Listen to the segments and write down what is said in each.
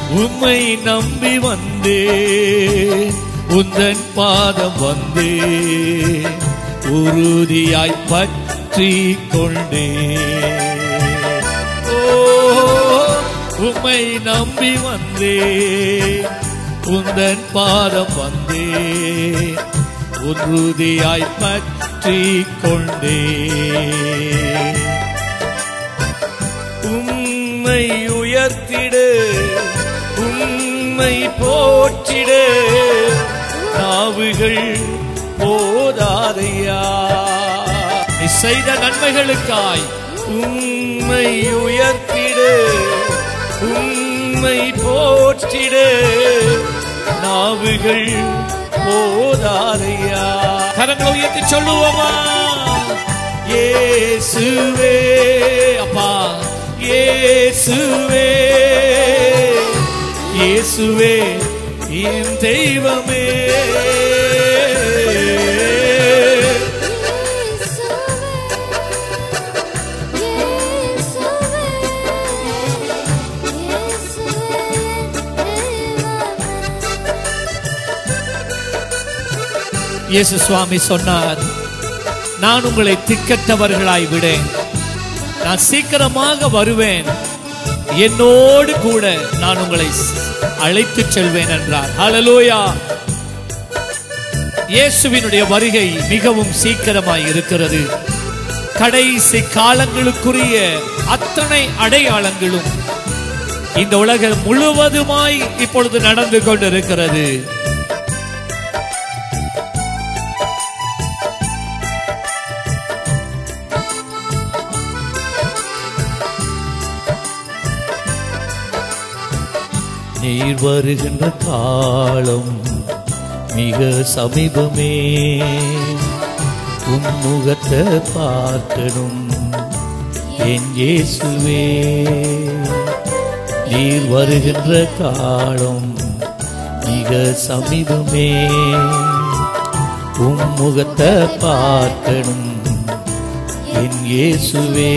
உம்மை நம்பி வந்தே உந்தன் பாதம் வந்தே உறுதியாய் பற்றி கொண்டே ஓ உம்மை நம்பி வந்தே உந்தன் பாதம் வந்தே உறுதியாய் பற்றி கொண்டே உம்மை உயர்த்திடு உம்மை போற்றிடு நாவுகள் போதாதையா நீ செய்த நன்மைகளுக்காய் உம்மை உயர்த்திடு உம்மை போற்றிடு நாவுகள் போதாதையா கரங்களை உயர்த்தி சொல்லுவோமா இயேசுவே அப்பா இயேசுவே இயேசுவே என் தெய்வமே இயேசு சுவாமி சொன்னார் நான் உங்களை திக்கற்றவர்களாய் விடேன் நான் சீக்கிரமாக வருவேன் என்னோடு கூட நான் உங்களை அழைத்து செல்வேன் என்றார் ஹalleluya இயேசுவினுடைய வருகை மிகவும் சீக்கிரமாய் இருக்கிறது கடைசி காலங்களுக்குரிய அத்தனை அடையாளங்களும் இந்த உலகம் முழுவதுமாய் இப்பொழுது நடந்து கொண்டிருக்கிறது நீர் வருகின்ற காலம் மிக சமீபமே உம்முகத்தை பார்க்கணும் என் இயேசுவே நீர் வருகின்ற காலம் மிக சமீபமே உம்முகத்தை பார்க்கணும் என் இயேசுவே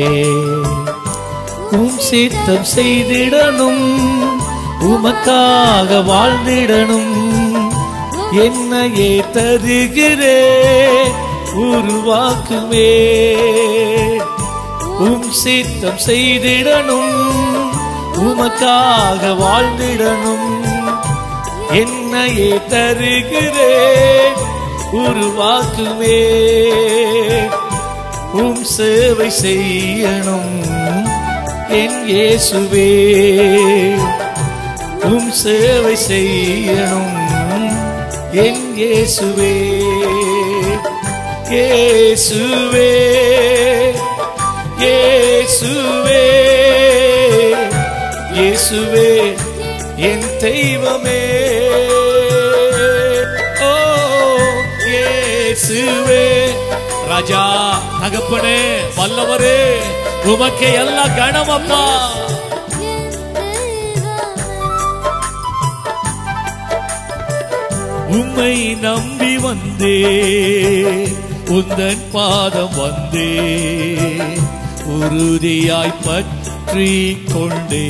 உம் சித்தம் செய்திடணும் உமக்காக வாழ்ந்திடணும் என்னையே தருகிறே உருவாக்குவே உம் சித்தம் செய்திடணும் உமக்காக வாழ்ந்திடணும் என்னையே தருகிறே உருவாக்குவே உம் சேவை செய்யணும் என் இயேசுவே உம் சேவை செய்யணும் என் இயேசுவே இயேசுவே இயேசுவே இயேசுவே என் தெய்வமே ஓ இயேசுவே ராஜா தகப்பனே வல்லவரே உமக்கே எல்லா கணமப்பா உம்மை நம்பி வந்தே உந்தன் பாதம் வந்தே உறுதியாய் பற்றி கொண்டே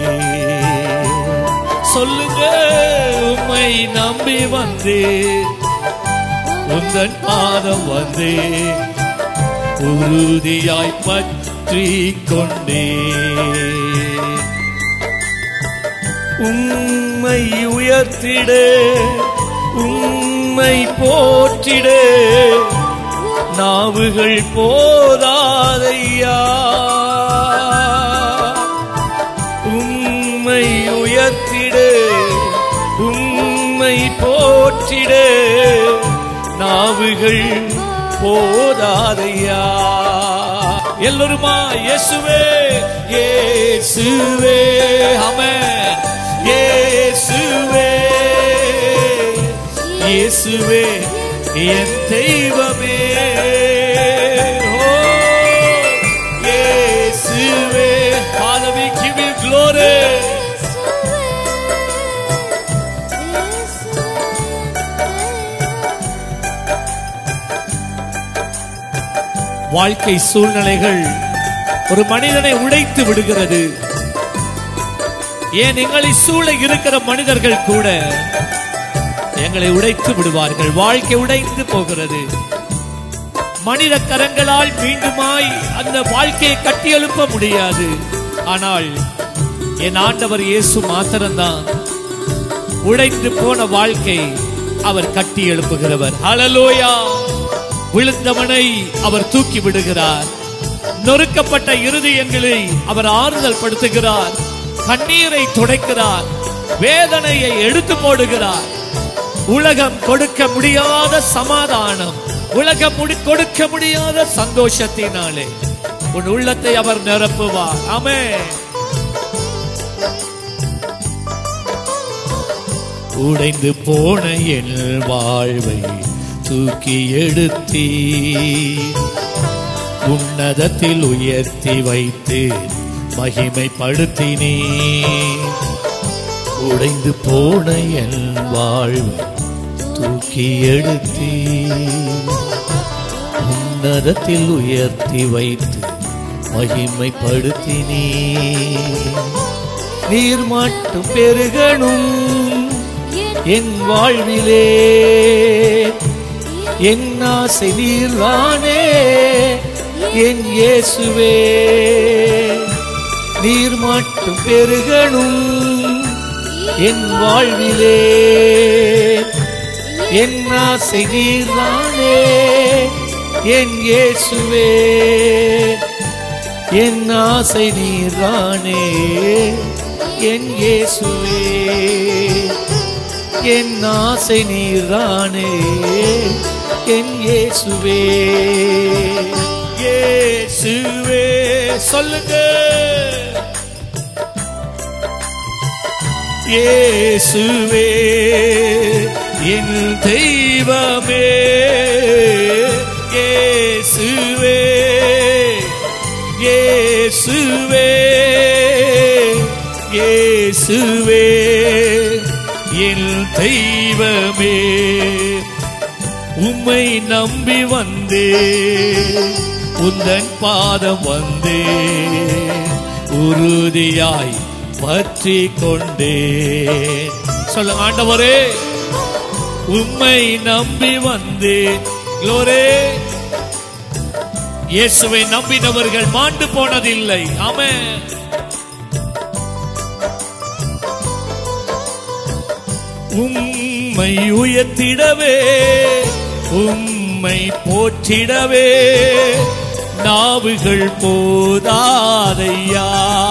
சொல்லுங்க உம்மை நம்பி வந்தே உந்தன் பாதம் வந்தே உறுதியாய் பற்றி கொண்டே உம்மை உயர்த்திட உம்மை போற்றிட நாவுகள் போதாதையா உம்மை உயர்த்திட உம்மை போற்றிட நாவுகள் போதாதையா எல்லோருமா இயேசுவே இயேசுவே ஆமென் இயேசுவே இயேசுவே என் தெய்வமே ஓ இயேசுவே Father we give you glory வாழ்க்கை சூழ்நிலைகள் ஒரு மனிதனை உடைத்து விடுகிறது ஏன் எங்களை சூழ இருக்கிற மனிதர்கள் கூட எங்களை உடைத்து விடுவார்கள் வாழ்க்கை உடைந்து போகிறது மனித கரங்களால் மீண்டுமாய் அந்த வாழ்க்கையை கட்டியெழுப்ப முடியாது ஆனால் என் ஆண்டவர் இயேசு மாத்திரம்தான் உடைந்து போன வாழ்க்கை அவர் கட்டி எழுப்புகிறவர் ஹalleluya விழுந்தவனை அவர் தூக்கி விடுகிறார் நொறுக்கப்பட்ட இருதயங்களை அவர் ஆறுதல் படுத்துகிறார் கண்ணீரை துடைக்கிறார் வேதனையை எடுத்து போடுகிறார் உலகம் கொடுக்க முடியாத சமாதானம் உலகம் முடி- கொடுக்க முடியாத சந்தோஷத்தினாலே உன் உள்ளத்தை அவர் நிரப்புவார் ஆமென் உடைந்து போன என் வாழ்வை தூக்கி எடுத்தீ உன்னதத்தில் உயர்த்தி வைத்து மகிமைப்படுத்தினே உடைந்து போன என் வாழ்வை தூக்கி எடுத்தீ உன்னதத்தில் உயர்த்தி வைத்து மகிமைப்படுத்தினே நீர் மட்டும் பெருகணும் என் வாழ்விலே என் ஆசை நீர்தானே என் இயேசுவே நீர் மட்டும் பெருகணும் என் வாழ்விலே என் ஆசை நீர்தானே என் இயேசுவே என் ஆசை நீர்தானே என் இயேசுவே என் ஆசை நீரானே என் இயேசுவே இயேசுவே சொல்லுங்க இயேசுவே என் தெய்வமே இயேசுவே இயேசுவே இயேசுவே என் தெய்வமே உம்மை நம்பி வந்தே உந்தன் பாதம் வந்தே உறுதியாய் பற்றி கொண்டே சொல்ல ஆண்டவரே உம்மை நம்பி வந்தே க்ளோரே இயேசுவை நம்பினவர்கள் மாண்டு போனதில்லை ஆமென் உம்மை உயர்த்திடவே உம்மை போற்றிடவே நாவுகள் போதாதையா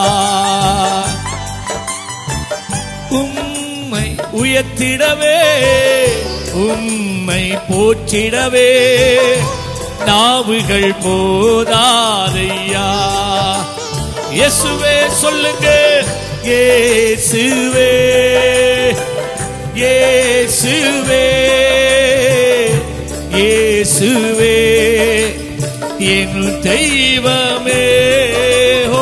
உம்மை உயர்த்திடவே உம்மை போற்றிடவே நாவுகள் போதாதையா இயேசுவே சொல்லுங்க இயேசுவே இயேசுவே இயேசுவே என் தெய்வமே ஓ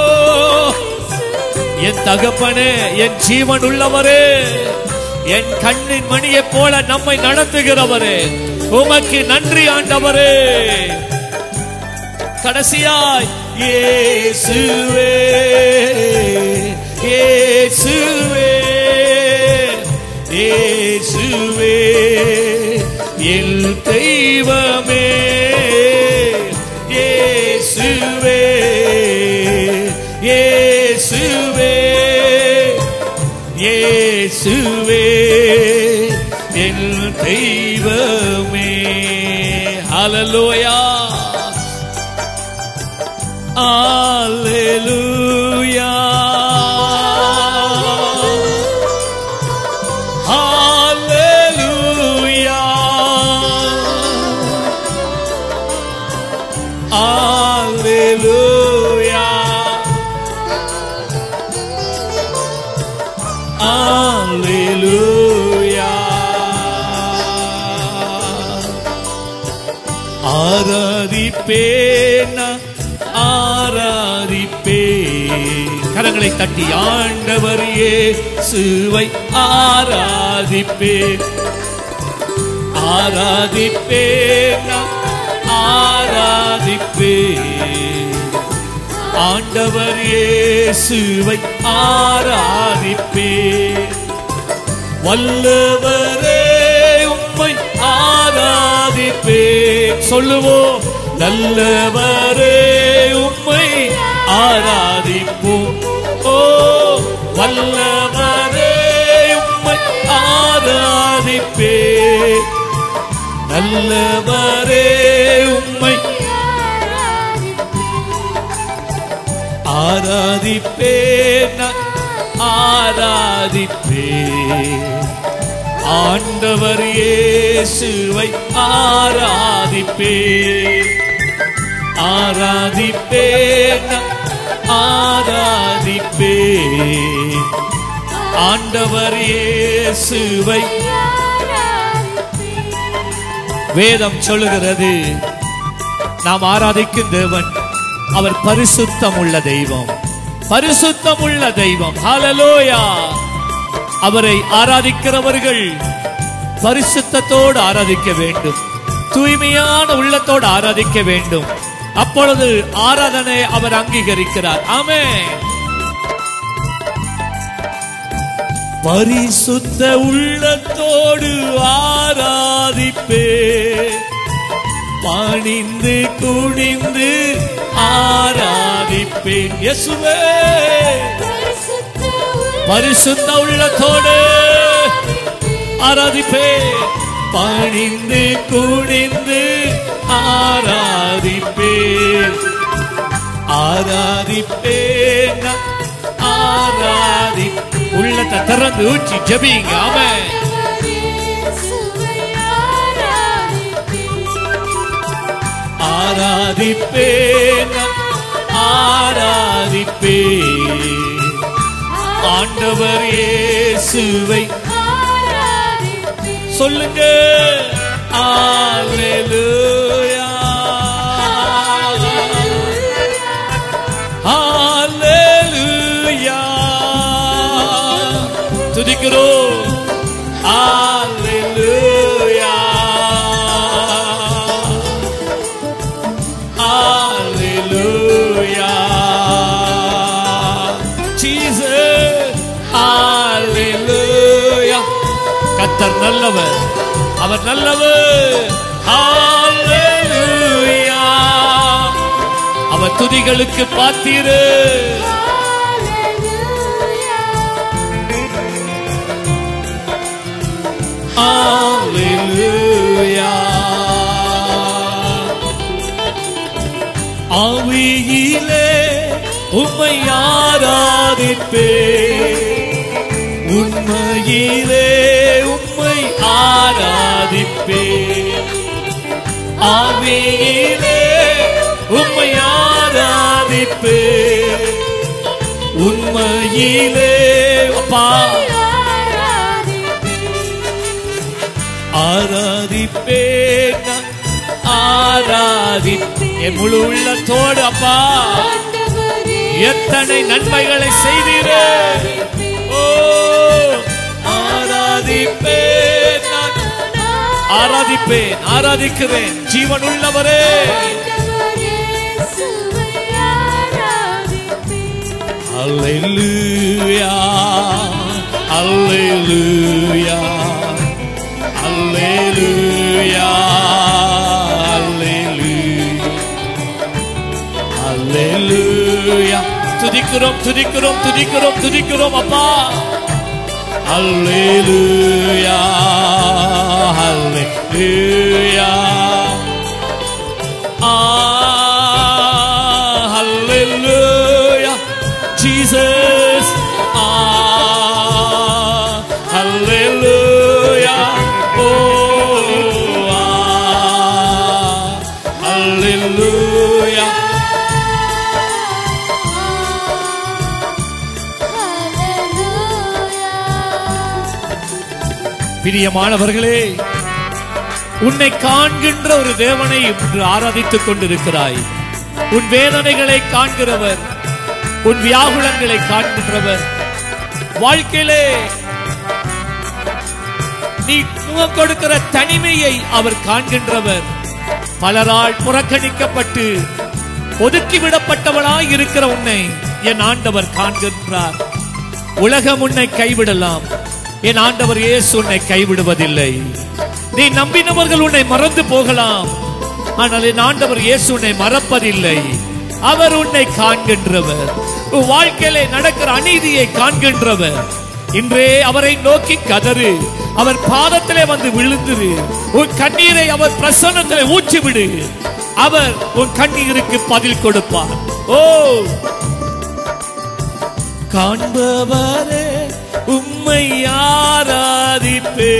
என் தகப்பனே என் ஜீவன் உள்ளவரே என் கண்ணின் மணியைப் போல நம்மை நடத்துகிறவரே உமக்கு நன்றி ஆண்டவரே கடைசியாய் இயேசுவே இயேசுவே இயேசுவே என் தெய்வமே இயேசுவே இயேசுவே இயேசுவே என் தெய்வமே ஹalleluya ஹalleluya ஹalleluya ஹalleluya ஹalleluya ஆராதிப்பேன் ஆராதிப்பே கரங்களை தட்டி ஆண்டவர் இயேசுவை ஆராதிப்பே ஆராதிப்பேன் ஆராதிப்பே ஆண்டவர் இயேசுவை ஆராதிப்பே வல்லவரே உம்மை ஆராதிப்பே சொல்லுவோம் நல்லவரே உம்மை ஆராதிப்போம் ஓ வல்லவரே உம்மை ஆராதிப்பே நல்லவரே உம்மை ஆராதிப்பே நான் ஆராதிப்பே ஆண்டவர் இயேசுவை ஆராதிப்பே ஆராதிப்பே நான் ஆராதிப்பே ஆண்டவர் இயேசுவை வேதம் சொல்லுகிறது நாம் ஆராதிக்கும் தேவன் அவர் பரிசுத்தம் உள்ள தெய்வம் பரிசுத்தம் உள்ள தெய்வம் ஹalleluya அவரை ஆராதிக்கிறவர்கள் பரிசுத்தத்தோடு ஆராதிக்க வேண்டும் தூய்மையான உள்ளத்தோடு ஆராதிக்க வேண்டும் அப்பொழுது ஆராதனை அவர் அங்கீகரிக்கிறார் ஆமென் பரிசுத்த உள்ளத்தோடு ஆராதிப்பே பணிந்து குனிந்து ஆராதிப்பேன் இயேசுவே பரிசுத்த உள்ளத்தோடு ஆராதிப்பேன் பணிந்து குனிந்து ஆராதிப்பேன் ஆராதிப்பேன் ஆராதி உள்ளத்தை திறந்து ஊற்றி ஜெபிங்க ஆமென் ஆராதிப்பேன் ஆராதிப்பேன் ஆண்டவர் இயேசுவை சொல்லுங்க அல்லேலூயா அல்லேலூயா துதிக்கிறோம் அல்லேலூயா அல்லேலூயா ஜீசஸ் அல்லேலூயா கர்த்தர் நல்லவர் அவர் நல்லவர் ஹalleluya அவர் துதிகளுக்கு பாத்தீரு ஹalleluya ஆவியிலே உம்மை ஆராதிப்பே உண்மையிலே உம்மை ஆராதிப்பே ஆவியிலே உம்மை ஆராதிப்பே உண்மையிலே அப்பா ஆராதிப்பே நான் ஆராதிப்பே என் முழு உள்ளத்தோடு அப்பா எத்தனை நன்மைகளை செய்தீரே ஓ ஆராதிப்பேன் நான் ஆராதிப்பேன் ஆராதிக்கிறேன் ஜீவன் உள்ளவரே அல்லேலூயா அல்லேலூயா அல்லேலூயா அல்லேலூயா அல்லேலூயா துதிக்கிறோம் துதிக்கிறோம் துதிக்கிறோம் துதிக்கிறோம் அப்பா அல்லேலூயா அல்லேலூயா ஆ அல்லேலூயா ஜீசஸ் ஆ அல்லேலூயா ஓ ஆ அல்லேலூயா பிரியமானவர்களே உன்னை காண்கின்ற ஒரு தேவனை இன்று ஆராதித்துக் கொண்டிருக்கிறாய் உன் வேதனைகளை காண்கிறவர் உன் வியாகுலங்களை காண்கின்றவர் வாழ்க்கையிலே நீ முகம் கொடுக்கிற தனிமையை அவர் காண்கின்றவர் பலரால் புறக்கணிக்கப்பட்டு ஒதுக்கி விடப்பட்டவளாய் இருக்கிற உன்னை என் ஆண்டவர் காண்கின்றார் உலகம் உன்னை கைவிடலாம் என் ஆண்டவர் இயேசு உன்னை கைவிடுவதில்லை நீ நம்பினவர்கள் உன்னை மறந்து போகலாம் ஆனால் என் ஆண்டவர் இயேசு உன்னை மறப்பதில்லை அவர் உன்னை காண்கின்றவர் உன் வாழ்க்கையிலே நடக்கிற அநீதியை காண்கின்றவர் இன்றே அவரை நோக்கி கதறு அவர் பாதத்திலே வந்து விழுந்துரு உன் கண்ணீரை அவர் பிரசன்னத்திலே ஊற்றி விடு அவர் உன் கண்ணீருக்கு பதில் கொடுப்பார் ஓ காண்பவரே உம்மை ஆராதிப்பே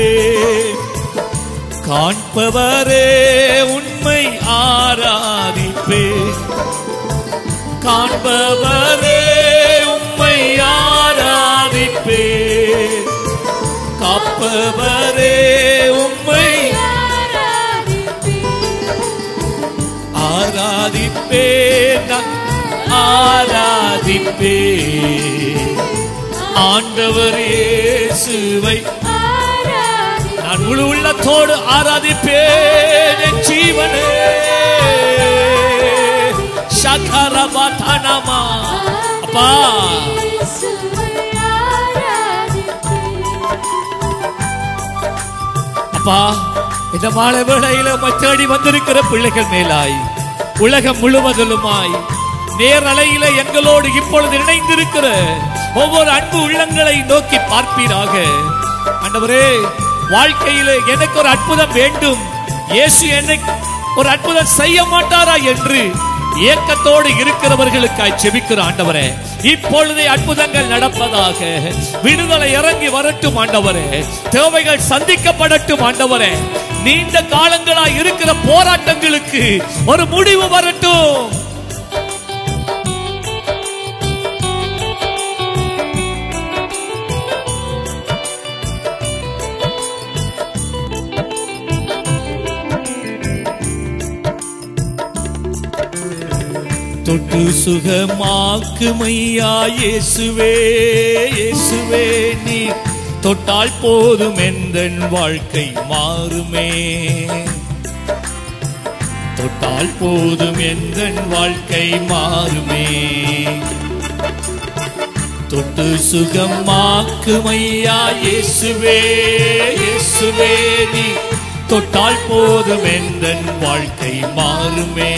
காண்பவரே உண்மை ஆராதிப்பே காண்பவரே உம்மை ஆராதிப்பே காப்பவரே உம்மை ஆராதிப்பே நான் ஆராதிப்பே ஆண்டவர் இயேசுவை நான் முழு உள்ளத்தோடு ஆராதிப்பேன் என் ஜீவனே சகரபதனமா அப்பா அப்பா இந்த மாலை வேளையில உம்மை தேடி வந்திருக்கிற பிள்ளைகள் மேலாய் உலகம் முழுவதிலுமாய் நேரலையில எங்களோடு இப்பொழுது இணைந்திருக்கிற ஒவ்வொரு அன்பு உள்ளங்களை நோக்கி பார்ப்பீராக ஆண்டவரே வாழ்க்கையில எனக்கு ஒரு அற்புதம் வேண்டும் இயேசு என்னை ஒரு அற்புதம் செய்ய மாட்டாரா என்று ஏக்கத்தோடு இருக்கிறவர்களுக்காய் செபிக்கிற ஆண்டவரே இப்பொழுதே அற்புதங்கள் நடப்பதாக விடுதலை இறங்கி வரட்டும் ஆண்டவரே தேவைகள் சந்திக்கப்படட்டும் ஆண்டவரே நீண்ட காலங்களாய் இருக்கிற போராட்டங்களுக்கு ஒரு முடிவு வரட்டும் தொட்டு சுகமாக்குமையா இயேசுவே இயேசுவே நீ தொட்டால் போதும் எந்தன் வாழ்க்கை மாறுமே தொட்டால் போதும் எந்தன் வாழ்க்கை மாறுமே தொட்டு சுகமாக்குமையா இயேசுவே இயேசுவே நீ தொட்டால் போதும் எந்தன் வாழ்க்கை மாறுமே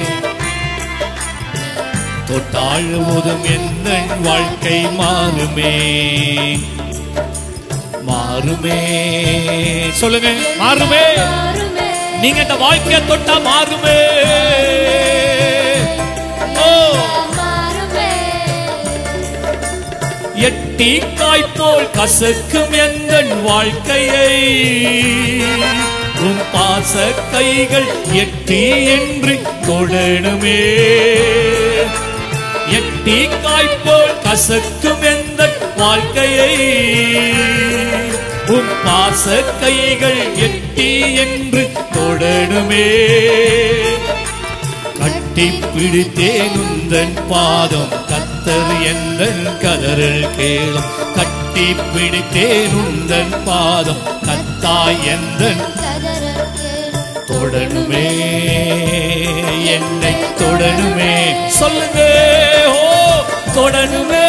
தொட்டால் போதும் எந்தன் வாழ்க்கை மாறுமே மாறுமே சொல்லுங்க மாறுமே நீங்க இந்த வாழ்க்கையை தொட்டா மாறுமே ஓ எட்டி காய்போல் கசக்கும் எந்தன் வாழ்க்கையை உன் பாச கைகள் எட்டி என்று தொடணுமே எட்டி காய்போல் கசக்கும் எந்த வாழ்க்கையை உன் பாச கைகள் எட்டி என்று தொடணுமே கட்டி பிடித்தேன் உந்தன் பாதம் கத்தர் எந்தன் கதறல் கேளும் கட்டி பிடித்தேன் உந்தன் பாதம் கத்தாய் எந்தன் தொடணுமே என்னை தொடணுமே சொல்லுங்க ஓ தொடணுமே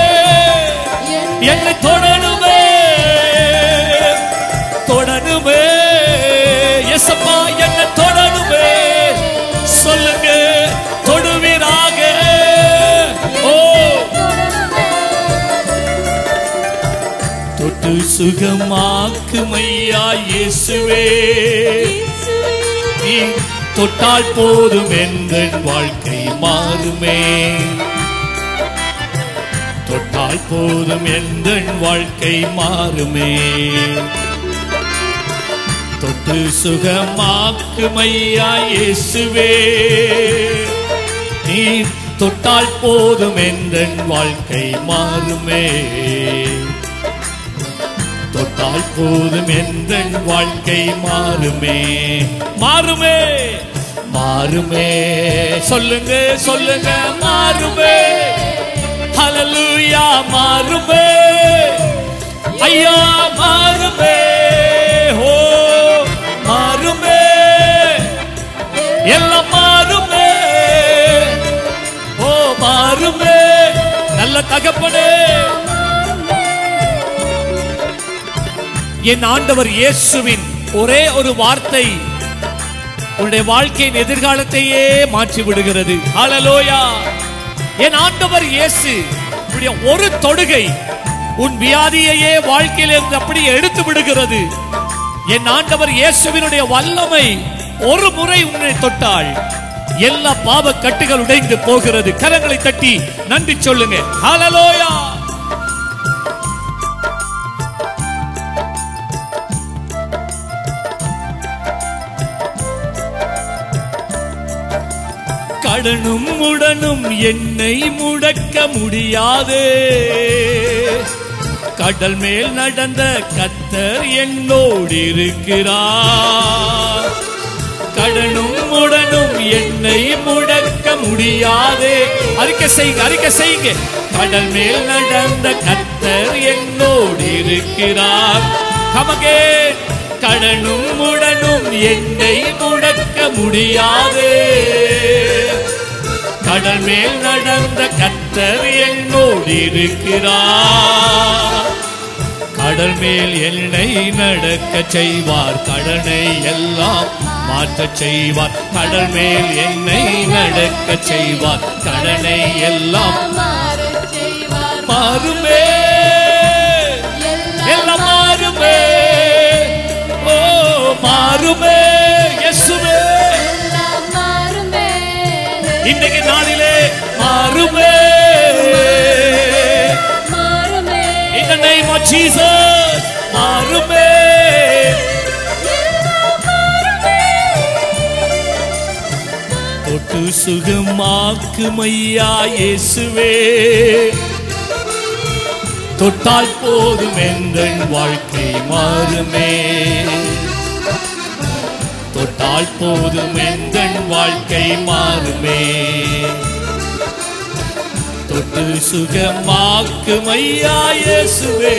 என்னை தொடணுமே தொடணுமே எசப்பா என்னை தொடணுமே சொல்லுங்க தொடுவீராக ஓ தொட்டு சுகமாக்குமையா இயேசுவே நீ தொட்டால் போதும் எந்த வாழ்க்கை மாறுமே தொட்டால் போதும் எந்த வாழ்க்கை மாறுமே தொட்டு சுகமாக்குமையா இயேசுவே நீ தொட்டால் போதும் எந்த வாழ்க்கை மாறுமே தொட்டால் போதும் எந்த வாழ்க்கை மாறுமே மாறுமே மாறுமே சொல்லுங்க சொல்லுங்க மாறுமே ஹalleluya மாறுமே ஐயா மாறுமே ஓ மாறுமே எல்லாம் மாறுமே தகப்பனே என் ஆண்டவர் இயேசுவின் ஒரே ஒரு வார்த்தை உன்னுடைய வாழ்க்கையின் எதிர்காலத்தையே மாற்றி விடுகிறது ஹalleluya என் ஆண்டவர் இயேசு உன்னுடைய ஒரு தொடுகை உன் வியாதியையே வாழ்க்கையிலிருந்து அப்படியே எடுத்து விடுகிறது என் ஆண்டவர் இயேசுவினுடைய வல்லமை ஒரு முறை உன்னை தொட்டால் எல்லா பாவ கட்டுகள் உடைந்து போகிறது கரங்களை தட்டி நன்றி சொல்லுங்க ஹalleluya கடனும் உடனும் என்னை முடக்க முடியாது கடல் மேல் நடந்த கத்தர் என்னோடு இருக்கிறார் கடனும் உடனும் என்னை முடக்க முடியாது அறிக்கை செய்யுங்க அறிக்கை செய்யுங்க கடல் மேல் நடந்த கத்தர் என்னோடு இருக்கிறார் கமகே கடனும் உடனும் என்னை முடக்க முடியாது கடல் மேல் நடந்த கத்தர் என்னோடு இருக்கிறார் கடல் மேல் என்னை நடக்க செய்வார் கடனை எல்லாம் மாற்றச் செய்வார் கடல் மேல் என்னை நடக்க செய்வார் கடனை எல்லாம் மாறச் செய்வார். மாறுமே எல்லாம் மாறுமே ஓ மாறுமே இயேசுவே எல்லாம் மாறுமே. இன்றைக்கு நாளிலே மாறுமே மாறுமே. In the name of Jesus மாறுமே எல்லாம் மாறுமே. தொட்டு சுகமாக்குமையா இயேசுவே தொட்டால் போதும் எந்தன் வாழ்க்கை மாறுமே தொட்டால் போதும் எந்தன் வாழ்க்கை மாறுமே தொட்டு சுகமாக்குமையா இயேசுவே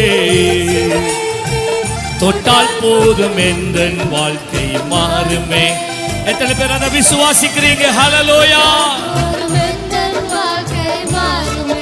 தொட்டால் போதும் எந்தன் வாழ்க்கை மாறுமே எத்தனை பேர் அதை விசுவாசிக்கிறீங்க ஹalleluya மாறும் எந்தன் வாழ்க்கை மாறுமே.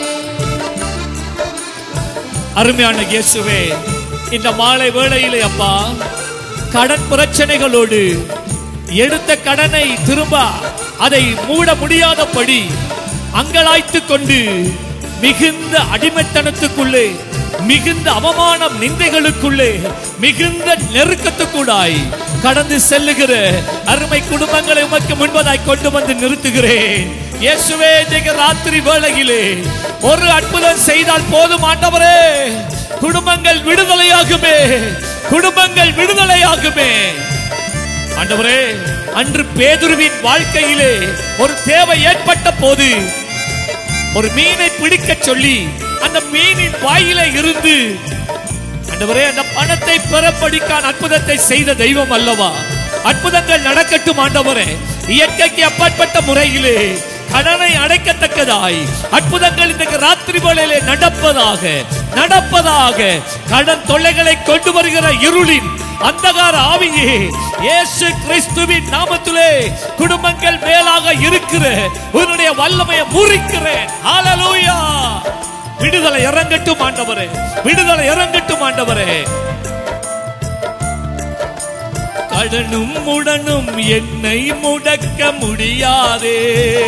அருமையான இயேசுவே இந்த மாலை வேளையிலே அப்பா கடன் பிரச்சனைகளோடு எடுத்த கடனை திரும்ப அதை மூட முடியாதபடி அங்கலாய்த்து கொண்டு மிகுந்த அடிமைத்தனத்துக்குள்ளே மிகுந்த அவமானம் நிந்தைகளுக்குள்ளே மிகுந்த நெருக்கத்துக்கூடாய் கடந்து செல்லுகிற அருமை குடும்பங்களை உமக்கு முன்பதாய் கொண்டு வந்து நிறுத்துகிறேன் இயேசுவே இன்றைக்கு ராத்திரி வேளையிலே ஒரு அற்புதம் செய்தால் போதும் ஆண்டவரே குடும்பங்கள் விடுதலையாகுமே குடும்பங்கள் விடுதலையாகுமே ஆண்டவரே அன்று பேதுருவின் வாழ்க்கையிலே ஒரு தேவை ஏற்பட்ட போது ஒரு மீனை பிடிக்க சொல்லி அந்த மீனின் வாயிலே இருந்து ஆண்டவரே அந்த பணத்தை பெறப்படிக்கான அற்புதத்தை செய்த தெய்வம் அல்லவா அற்புதங்கள் நடக்கட்டும் ஆண்டவரே இயற்கைக்கு அப்பாற்பட்ட முறையிலே கடனை அடைக்கத்தக்கதாய் அற்புதங்கள் இன்றைக்கு ராத்திரி வேளையிலே நடப்பதாக நடப்பதாக கடன் தொல்லைகளை கொண்டு வருகிற இருளின் அந்தகார ஆவியே இயேசு கிறிஸ்துவின் நாமத்திலே குடும்பங்கள் மேலாக இருக்கிற உன்னுடைய வல்லமையை முறிக்கிறேன் ஹalleluya விடுதலை இறங்கட்டும் ஆண்டவரே விடுதலை இறங்கட்டும் ஆண்டவரே கடனும் உடனும் என்னை முடக்க முடியாதே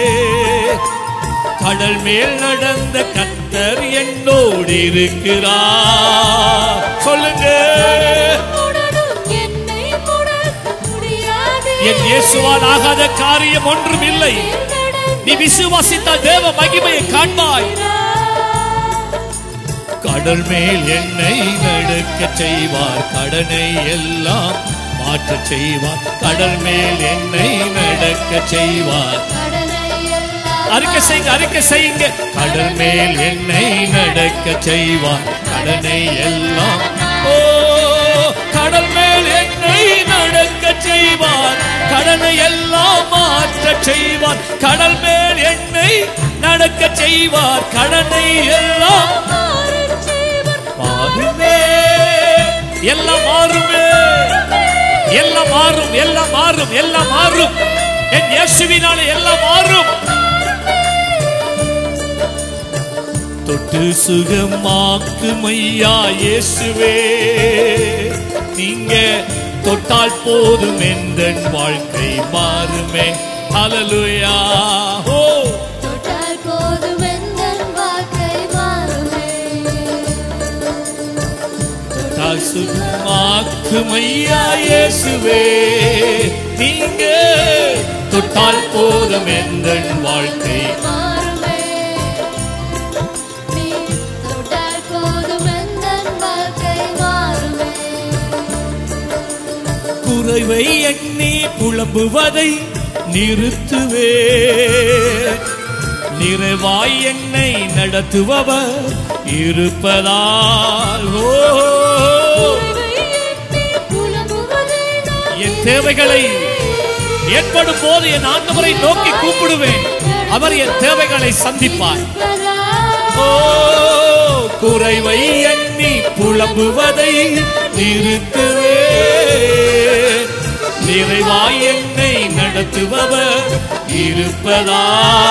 கடல் மேல் நடந்த கத்தர் என்னோடு இருக்கிறார் சொல்லுங்க உடனும் என்னை முடக்க முடியாது. என் இயேசுவால் ஆகாத காரியம் ஒன்றும் இல்லை நீ விசுவாசித்தால் தேவ மகிமையை காண்பாய் கடல் மேல் என்னை நடக்க செய்வார் கடனை எல்லாம் மாற்ற செய்வார் கடல் மேல் என்னை நடக்க செய்வார் கடனை எல்லாம் அறிக்கை செய்யுங்க அறிக்கை செய்யுங்க கடல் மேல் என்னை நடக்க செய்வார் கடனை எல்லாம் ஓ கடல் மேல் என்னை நடக்க செய்வார் கடனை எல்லாம் மாற்ற செய்வார் கடல் மேல் என்னை நடக்க செய்வார் கடனை எல்லாம் மாறச் செய்வார். மாறுமே எல்லாம் மாறுமே எல்லாம் மாறும் எல்லாம் மாறும் எல்லாம் மாறும் என் இயேசுவினாலே எல்லாம் மாறும் தொட்டு சுகமாக்கும் ஐயா இயேசுவே நீங்க தொட்டால் போதும் எந்த வாழ்க்கை மாறுமே ஹalleluya ஓ தொட்டால் போதும் எந்தன் வாழ்க்கை மாறுமே தொட்டால் சுகமாக்கும் ஐயா இயேசுவே நீங்க தொட்டால் போதும் எந்த வாழ்க்கை மாறுமே நீ தொட்டால் போதும் எந்தன் வாழ்க்கை மாறுமே குறைவை எண்ணி புலம்புவதை நிறுத்துவே நிறைவாய் என்னை நடத்துபவர் இருப்பதால் ஓ என் தேவைகளை ஏற்படும் போது என் ஆண்டவரை நோக்கி கூப்பிடுவேன் அவர் என் தேவைகளை சந்திப்பார் ஓ குறைவை எண்ணி புலம்புவதை நிறுத்துவே நிறைவாய் என்னை நடத்துபவர் இருப்பதா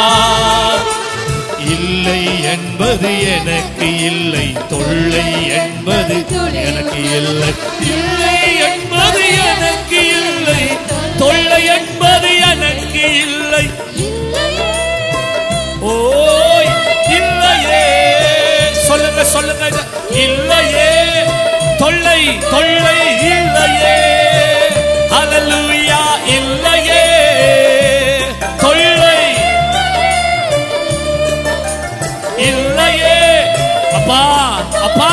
இல்லை என்பது எனக்கு இல்லை தொல்லை என்பது எனக்கு இல்லை இல்லை என்பது எனக்கு இல்லை தொல்லை என்பது எனக்கு இல்லை ஓய் இல்லையே சொல்லுங்க சொல்லுங்க இல்லையே தொல்லை தொல்லை இல்லையே ஹalleluya இல்லையே தொல்லை இல்லையே அப்பா அப்பா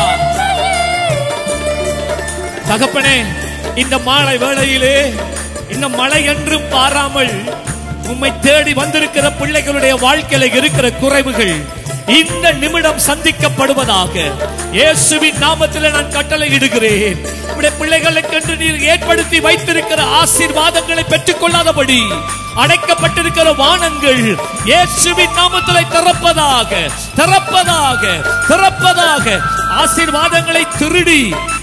தகப்பனே இந்த மாலை வேளையிலே இந்த மழை என்றும் பாராமல் உம்மை தேடி வந்திருக்கிற பிள்ளைகளுடைய வாழ்க்கையில இருக்கிற குறைவுகள் இந்த நிமிடம் சந்திக்கப்படுவதாக இயேசுவின் நாமத்தில் நான் கட்டளை இடுகிறேன் உடைய பிள்ளைகளுக்கென்று நீர் ஏற்படுத்தி வைத்திருக்கிற ஆசீர்வாதங்களை பெற்றுக் கொள்ளாதபடி அடைக்கப்பட்டிருக்கிற வானங்கள் இயேசுவின் நாமத்தில் திறப்பதாக திறப்பதாக திறப்பதாக ஆசீர்வாதங்களை திருடி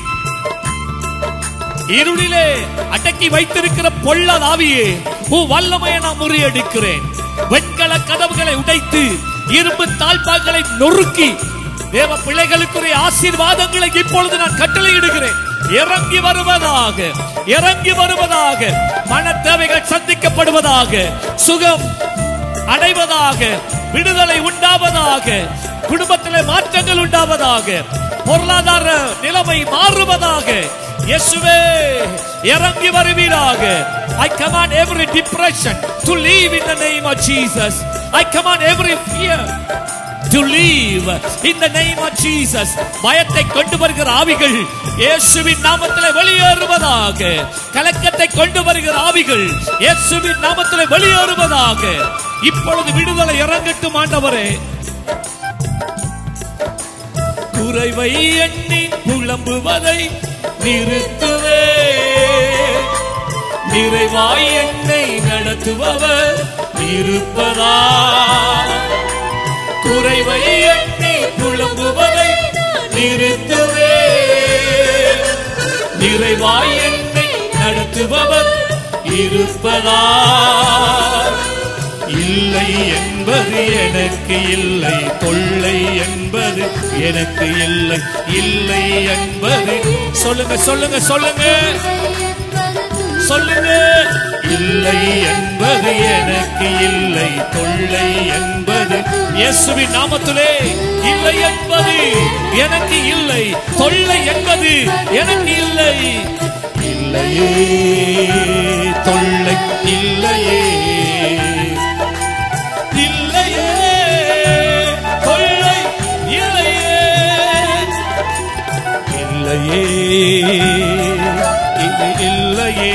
இருளிலே அடக்கி வைத்திருக்கிற பொல்லாத ஆவியே உன் வல்லமையை நான் முறியடிக்கிறேன் வெண்கல கதவுகளை உடைத்து இரும்பு தாழ்பாக்களை நொறுக்கி தேவ பிள்ளைகளுக்குரிய ஆசீர்வாதங்களை இப்பொழுது நான் கட்டளையிடுகிறேன் இறங்கி வருவதாக இறங்கி வருவதாக மன தேவைகள் சந்திக்கப்படுவதாக சுகம் அடைவதாக விடுதலை உண்டாவதாக குடும்பத்திலே மாற்றங்கள் உண்டாவதாக பொருளாதார நிலைமை மாறுவதாக இயேசுவே இறங்கி வருவீராக I command every depression to leave in the name of Jesus. I command every fear to leave in the name of Jesus. பயத்தை கொண்டு வருகிற ஆவிகள் இயேசுவின் நாமத்தில் வெளியேறுவதாக கலக்கத்தை கொண்டு வருகிற ஆவிகள் இயேசுவின் நாமத்தில் வெளியேறுவதாக இப்பொழுது விடுதலை இறங்கட்டும் ஆண்டவரே குறைவை எண்ணி புலம்புவதை நிறுத்துவே நிறைவாய் என்னை நடத்துபவர் இருப்பதா குறைவை எண்ணி புலம்புவதை நிறுத்துவே நிறைவாய் என்னை நடத்துபவர் இருப்பதா இல்லை என்பது எனக்கு இல்லை தொல்லை என்பது எனக்கு இல்லை இல்லை என்பது சொல்லுங்க சொல்லுங்க சொல்லுங்க சொல்லுங்க இல்லை என்பது எனக்கு இல்லை தொல்லை என்பது இயேசுவின் நாமத்திலே இல்லை என்பது எனக்கு இல்லை தொல்லை என்பது எனக்கு இல்லை இல்லையே தொல்லை இல்லையே இல்லையே தொல்லை இல்லையே இல்லையே இது இல்லையே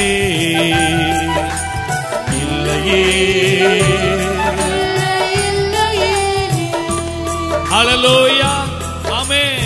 இல்லையே ஹalleluya ஆமென்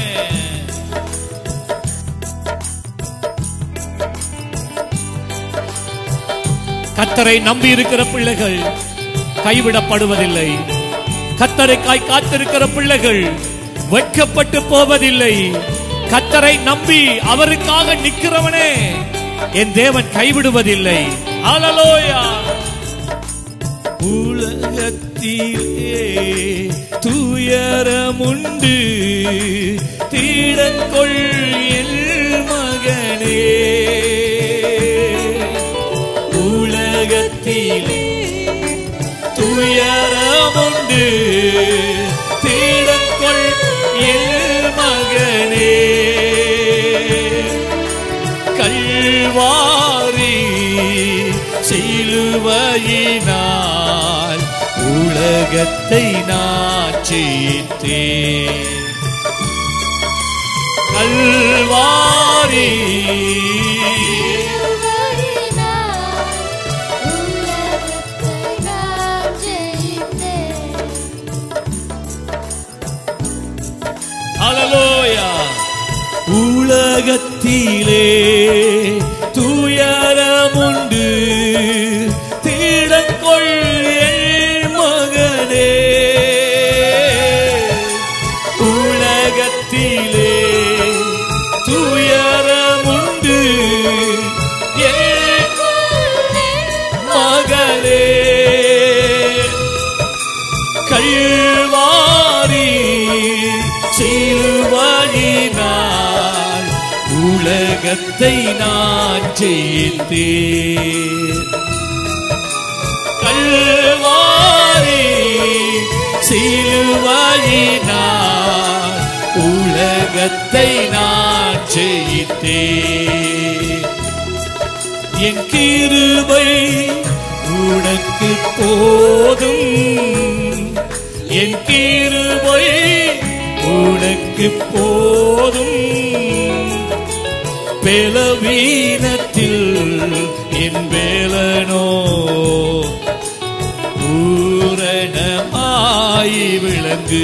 கத்தரை நம்பி இருக்கிற பிள்ளைகள் கைவிடப்படுவதில்லை கத்தரைக்காய் காத்திருக்கிற பிள்ளைகள் வெட்கப்பட்டு போவதில்லை கத்தரை நம்பி அவருக்காக நிக்கிறவனே என் தேவன் கைவிடுவதில்லை ஹalleluya உலகத்தில் உலகத்திலே துயரமுண்டு தீடங்கொள் என் மகனே உலகத்திலே துயரமுண்டு தீடங்கொள் என் மகனே கல்வாரி சிலுவையினால் உலகத்தை நான் ஜெயித்தேன் கல்வாரி ஹalleluya உலகத்திலே துயரமுண்டு தீடங்கொள் என் மகனே உலகத்திலே துயரமுண்டு என் மகளே கல்வாரி சிலுவையினால் உலகத்தை நான் ஜெயித்தேன் கல்வாரி சிலுவையினால் உலகத்தை நான் ஜெயித்தேன் என் கிருபை உனக்கு போதும் என் கிருபை உனக்கு போதும் பெலவீனத்தில் என் வேலனோ பூரணமாய் விளங்கு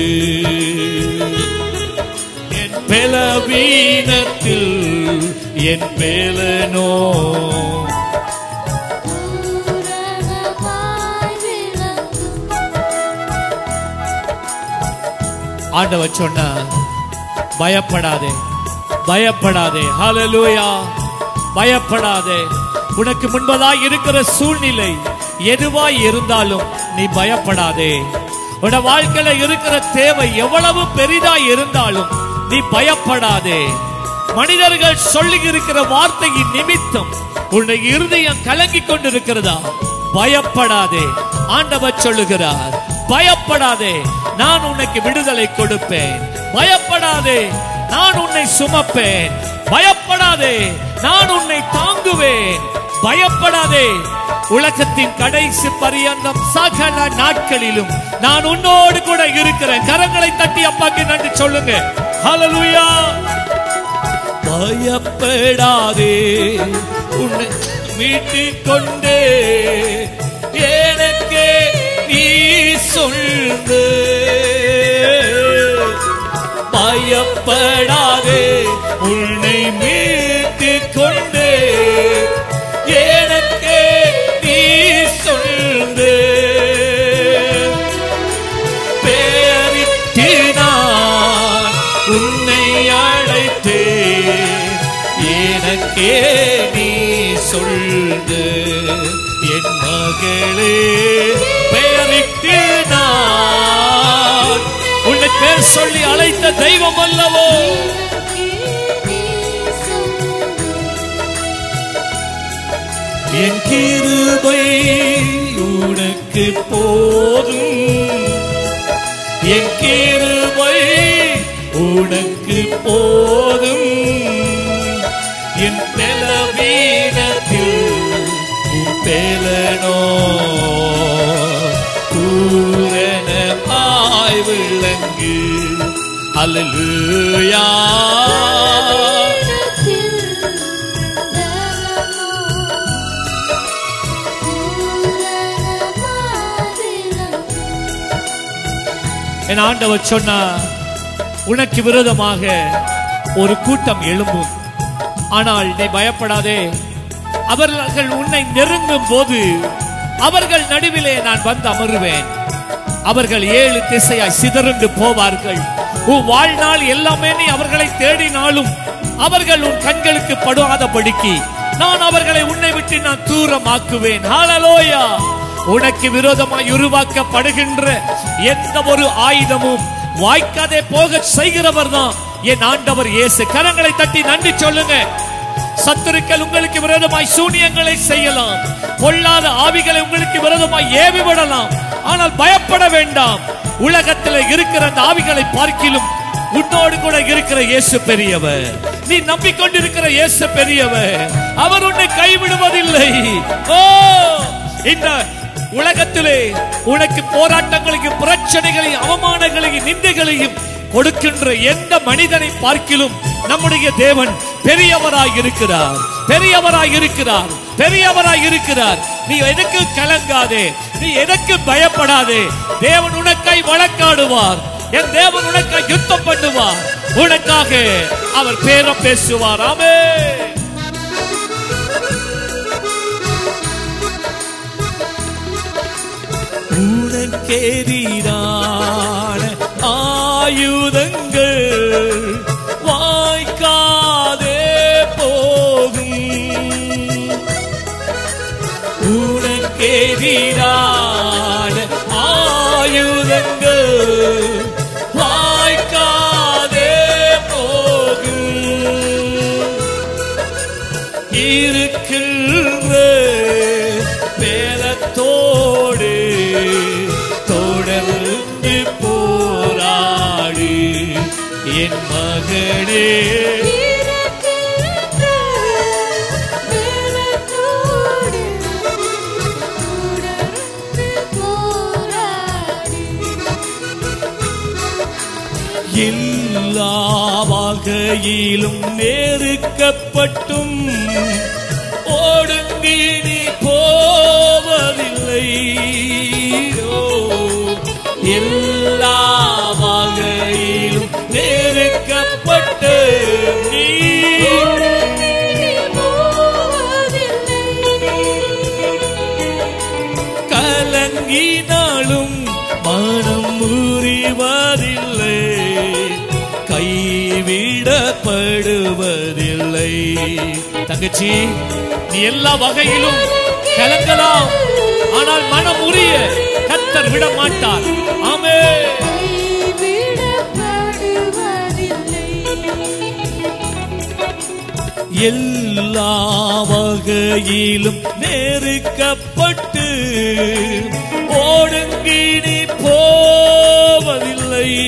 என் பெலவீனத்தில் என் வேலனோ ஆண்டவர் சொன்னா பயப்படாதே பயப்படாதே ஹalleluya பயப்படாதே உனக்கு முன்பதாய் இருக்கிற சூழ்நிலை எதுவாய் இருந்தாலும் நீ பயப்படாதே உன வாழ்க்கையில இருக்கிற தேவை எவ்வளவு பெரிதாய் இருந்தாலும் நீ பயப்படாதே மனிதர்கள் சொல்லி இருக்கிற வார்த்தையின் நிமித்தம் உன்னை இருதயம் கலங்கி கொண்டிருக்கிறதா பயப்படாதே ஆண்டவர் சொல்லுகிறார் பயப்படாதே நான் உனக்கு விடுதலை கொடுப்பேன் பயப்படாதே நான் உன்னை சுமப்பேன் பயப்படாதே நான் உன்னை தாங்குவேன் பயப்படாதே உலகத்தின் கடைசி பரியந்தம் சகல நாட்களிலும் நான் உன்னோடு கூட இருக்கிறேன் கரங்களை தட்டி அப்பாக்கு நன்றி சொல்லுங்க ஹalleluya பயப்படாதே உன்னை மீட்டுக் கொண்டே எனக்கே நீ சொல்லு பயப்படாதே உன்னை மீட்டுக் கொண்டே எனக்கே நீ சொல்லு பெயரிட்டு நான் உன்னை அழைத்தேன் எனக்கே நீ சொல்லு என் மகளே பெயரிட்டு நான் உன்னை பேர் சொல்லி அழைத்த தெய்வம் அல்லவோ என் கிருபை உனக்கு போதும் என் கிருபை உனக்கு போதும் என் பலவீனத்தில் உன் பேலனோ பூரணமாய் விளங்கு அல்லேலூயா என் ஆண்டவர் சொன்னா உனக்கு விரோதமாக ஒரு கூட்டம் எழும்பும் ஆனால் நீ பயப்படாதே அவர்கள் உன்னை நெருங்கும் போது அவர்கள் நடுவிலே நான் வந்து அமருவேன் அவர்கள் ஏழு திசையாய் சிதறுண்டு போவார்கள் உன் வாழ்நாள் எல்லாமே நீ அவர்களை தேடினாலும் அவர்கள் உன் கண்களுக்கு படுவாதபடிக்கு நான் அவர்களை உன்னை விட்டு நான் தூரமாக்குவேன் ஹalleluya உனக்கு விரோதமாய் உருவாக்கப்படுகின்ற எந்த ஒரு ஆயுதமும் வாய்க்காதே போக செய்கிறவர் தான் என் ஆண்டவர் இயேசு கரங்களை தட்டி நன்றி சொல்லுங்க சத்துருக்கள் உங்களுக்கு விரோதமாய் சூனியங்களை செய்யலாம் பொல்லாத ஆவிகளை உங்களுக்கு விரோதமாய் ஏவி விடலாம் ஆனால் பயப்பட வேண்டாம் உலகத்தில் இருக்கிற அந்த ஆவிகளை பார்க்கிலும் உன்னோடு கூட இருக்கிற இயேசு பெரியவர் நீ நம்பிக்கொண்டிருக்கிற இயேசு பெரியவர் அவர் உன்னை கைவிடுவதில்லை ஓ இந்த உலகத்திலே உனக்கு போராட்டங்களையும் பிரச்சனைகளையும் அவமானங்களையும் நிந்தைகளையும் கொடுக்கின்ற எந்த மனிதனை பார்க்கிலும் நம்முடைய தேவன் பெரியவராய் இருக்கிறார் பெரியவராய் இருக்கிறார் பெரியவராய் இருக்கிறார் நீ எதற்கு கலங்காதே நீ எதற்கு பயப்படாதே தேவன் உனக்காய் வழக்காடுவார் என் தேவன் உனக்காய் யுத்தம் பண்ணுவார் உனக்காக அவர் பேரம் பேசுவார் ஆமே உனக்கெதிரான ஆயுதங்கள் வாய்க்காதே போகும் உனக்கெதிரான ஆயுதங்கள் வாய்க்காதே போகும் இருக்கின்ற வேலத்தோடு தொடர்ந்து போராடு என் மகனே இருக்கின்ற வேலத்தோடு தொடர்ந்து போராடு. எல்லா வகையிலும் நெருக்கப்பட்டும் ஓடுங்கி நீ போவதில்லை ஓ, எல்லா வகையிலும் நெருக்கப்பட்டு நீ நீ போவதில்லை. கலங்கினாலும் மனம் முறிவதில்லை கைவிடப்படுவதில்லை தங்கச்சி நீ எல்லா வகையிலும் கலங்கலாம் ஆனால் மனம் உரிய கத்தர் விட மாட்டார் ஆமே கைவிடப்படுவதில்லை. எல்லா வகையிலும் நெருக்கப்பட்டு ஓடுங்கி நீ போவதில்லை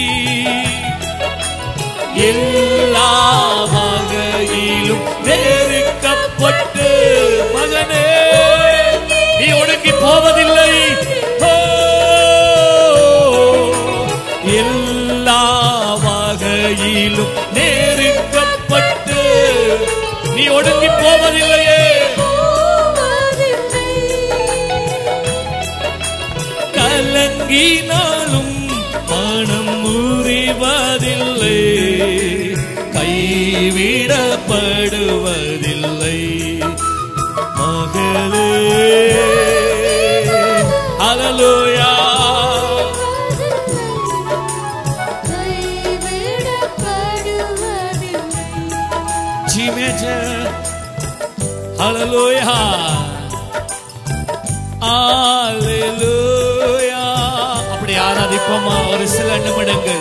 எல்லா வகையிலும் நெருக்கப்பட்டு மகனே நீ ஒடுங்கி போவதில்லை ஓ, எல்லா வகையிலும் நெருக்கப்பட்டு நீ ஒடுங்கி போவதில்லையே போவதில்லை. கலங்கினாலும் மனம் முறிவதில்லை கைவிடப்படுவதில்லை மகளே அலலோயா கைவிடப்படுவதில்லை. G major Hallelujah Hallelujah அப்படி ஆராதிப்போமா ஒரு சில நிமிடங்கள்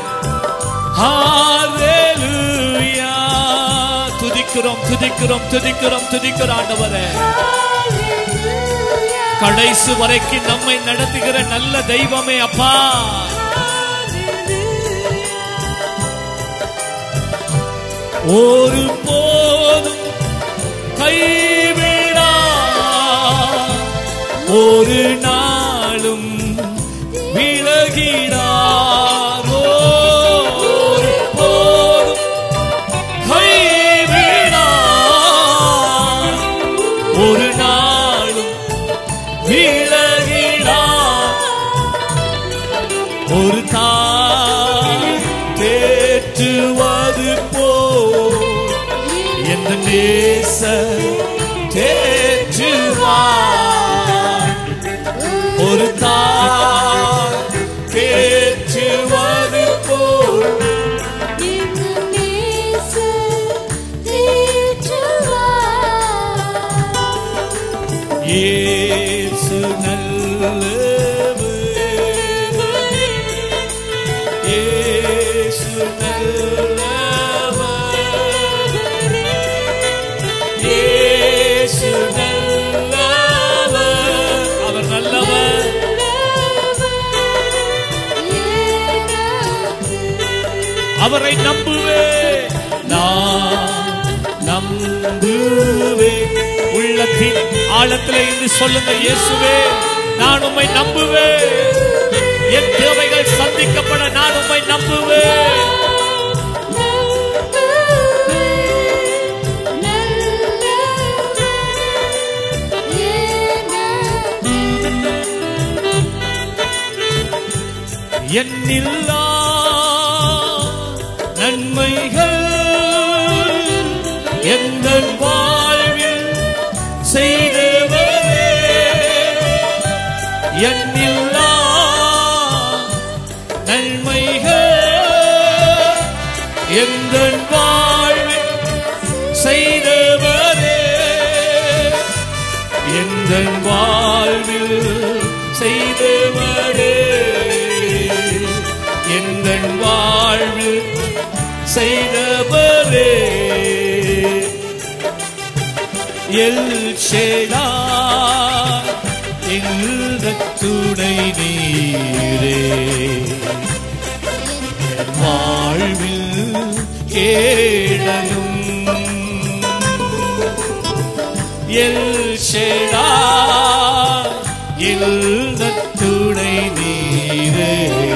Hallelujah துதிக்கிறோம் துதிக்கிறோம் துதிக்கிறோம் துதிக்கிறோம் ஆண்டவரே Hallelujah. கடைசி வரைக்கும் நம்மை நடத்துகிற நல்ல தெய்வமே அப்பா ஒரு போதும் கைவிடா ஒரு நாளும் விலகிடாரோ ஒரு போதும் கைவிடா ஒரு நாளும் விலகிடா ஒரு தாய் தேற்றுவது போ எந்த நேச தேற்றுவார் ஒரு தாய் தேற்றுவது போ இயேசு நல்ல அவரை நம்புவே நான் நம்புவே உள்ளத்தின் ஆழத்திலே இருந்து சொல்லுங்க இயேசுவே நான் உம்மை நம்புவே என் தேவைகள் சந்திக்கப்பட நான் உம்மை நம்புவே என்னில்லா நன்மைகள் எந்த வாழ்வில் செய்தவரே என்னில்லா நன்மைகள் எந்த வாழ்வில் செய்தவரே எந்த வாழ்வில் செய்தவரே எந்த வாழ்வில் செய்தவரே எல் ஷேடா எந்த துணை நீரே வாழ்வில் கேடலும் எல் ஷேடா எல் துணை நீரே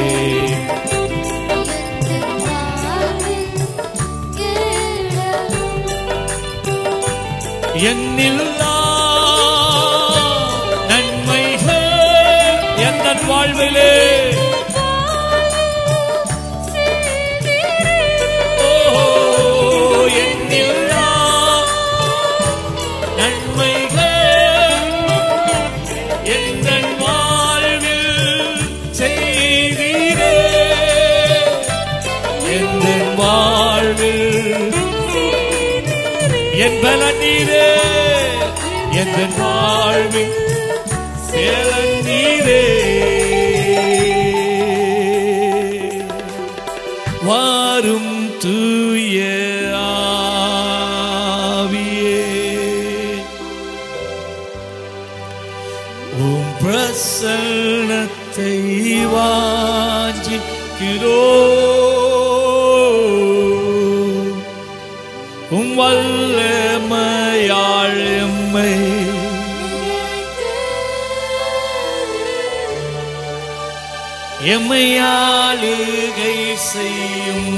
என்னில்லா நன்மைகள் எந்த வாழ்விலே ஓ, என்னில்லா நன்மைகள் எந்த வாழ்வில் செய்தீரே எந்த வாழ்வில் என் பலன் நீரே என் வாழ்வில் சேலன் நீரே வாரும் தூய ஆவியே உம் பிரசன்னத்தை வாஞ்சிக்கிறோ உம் வல்லமையாள் எம்மை எம்மையாளுகை செய்யும்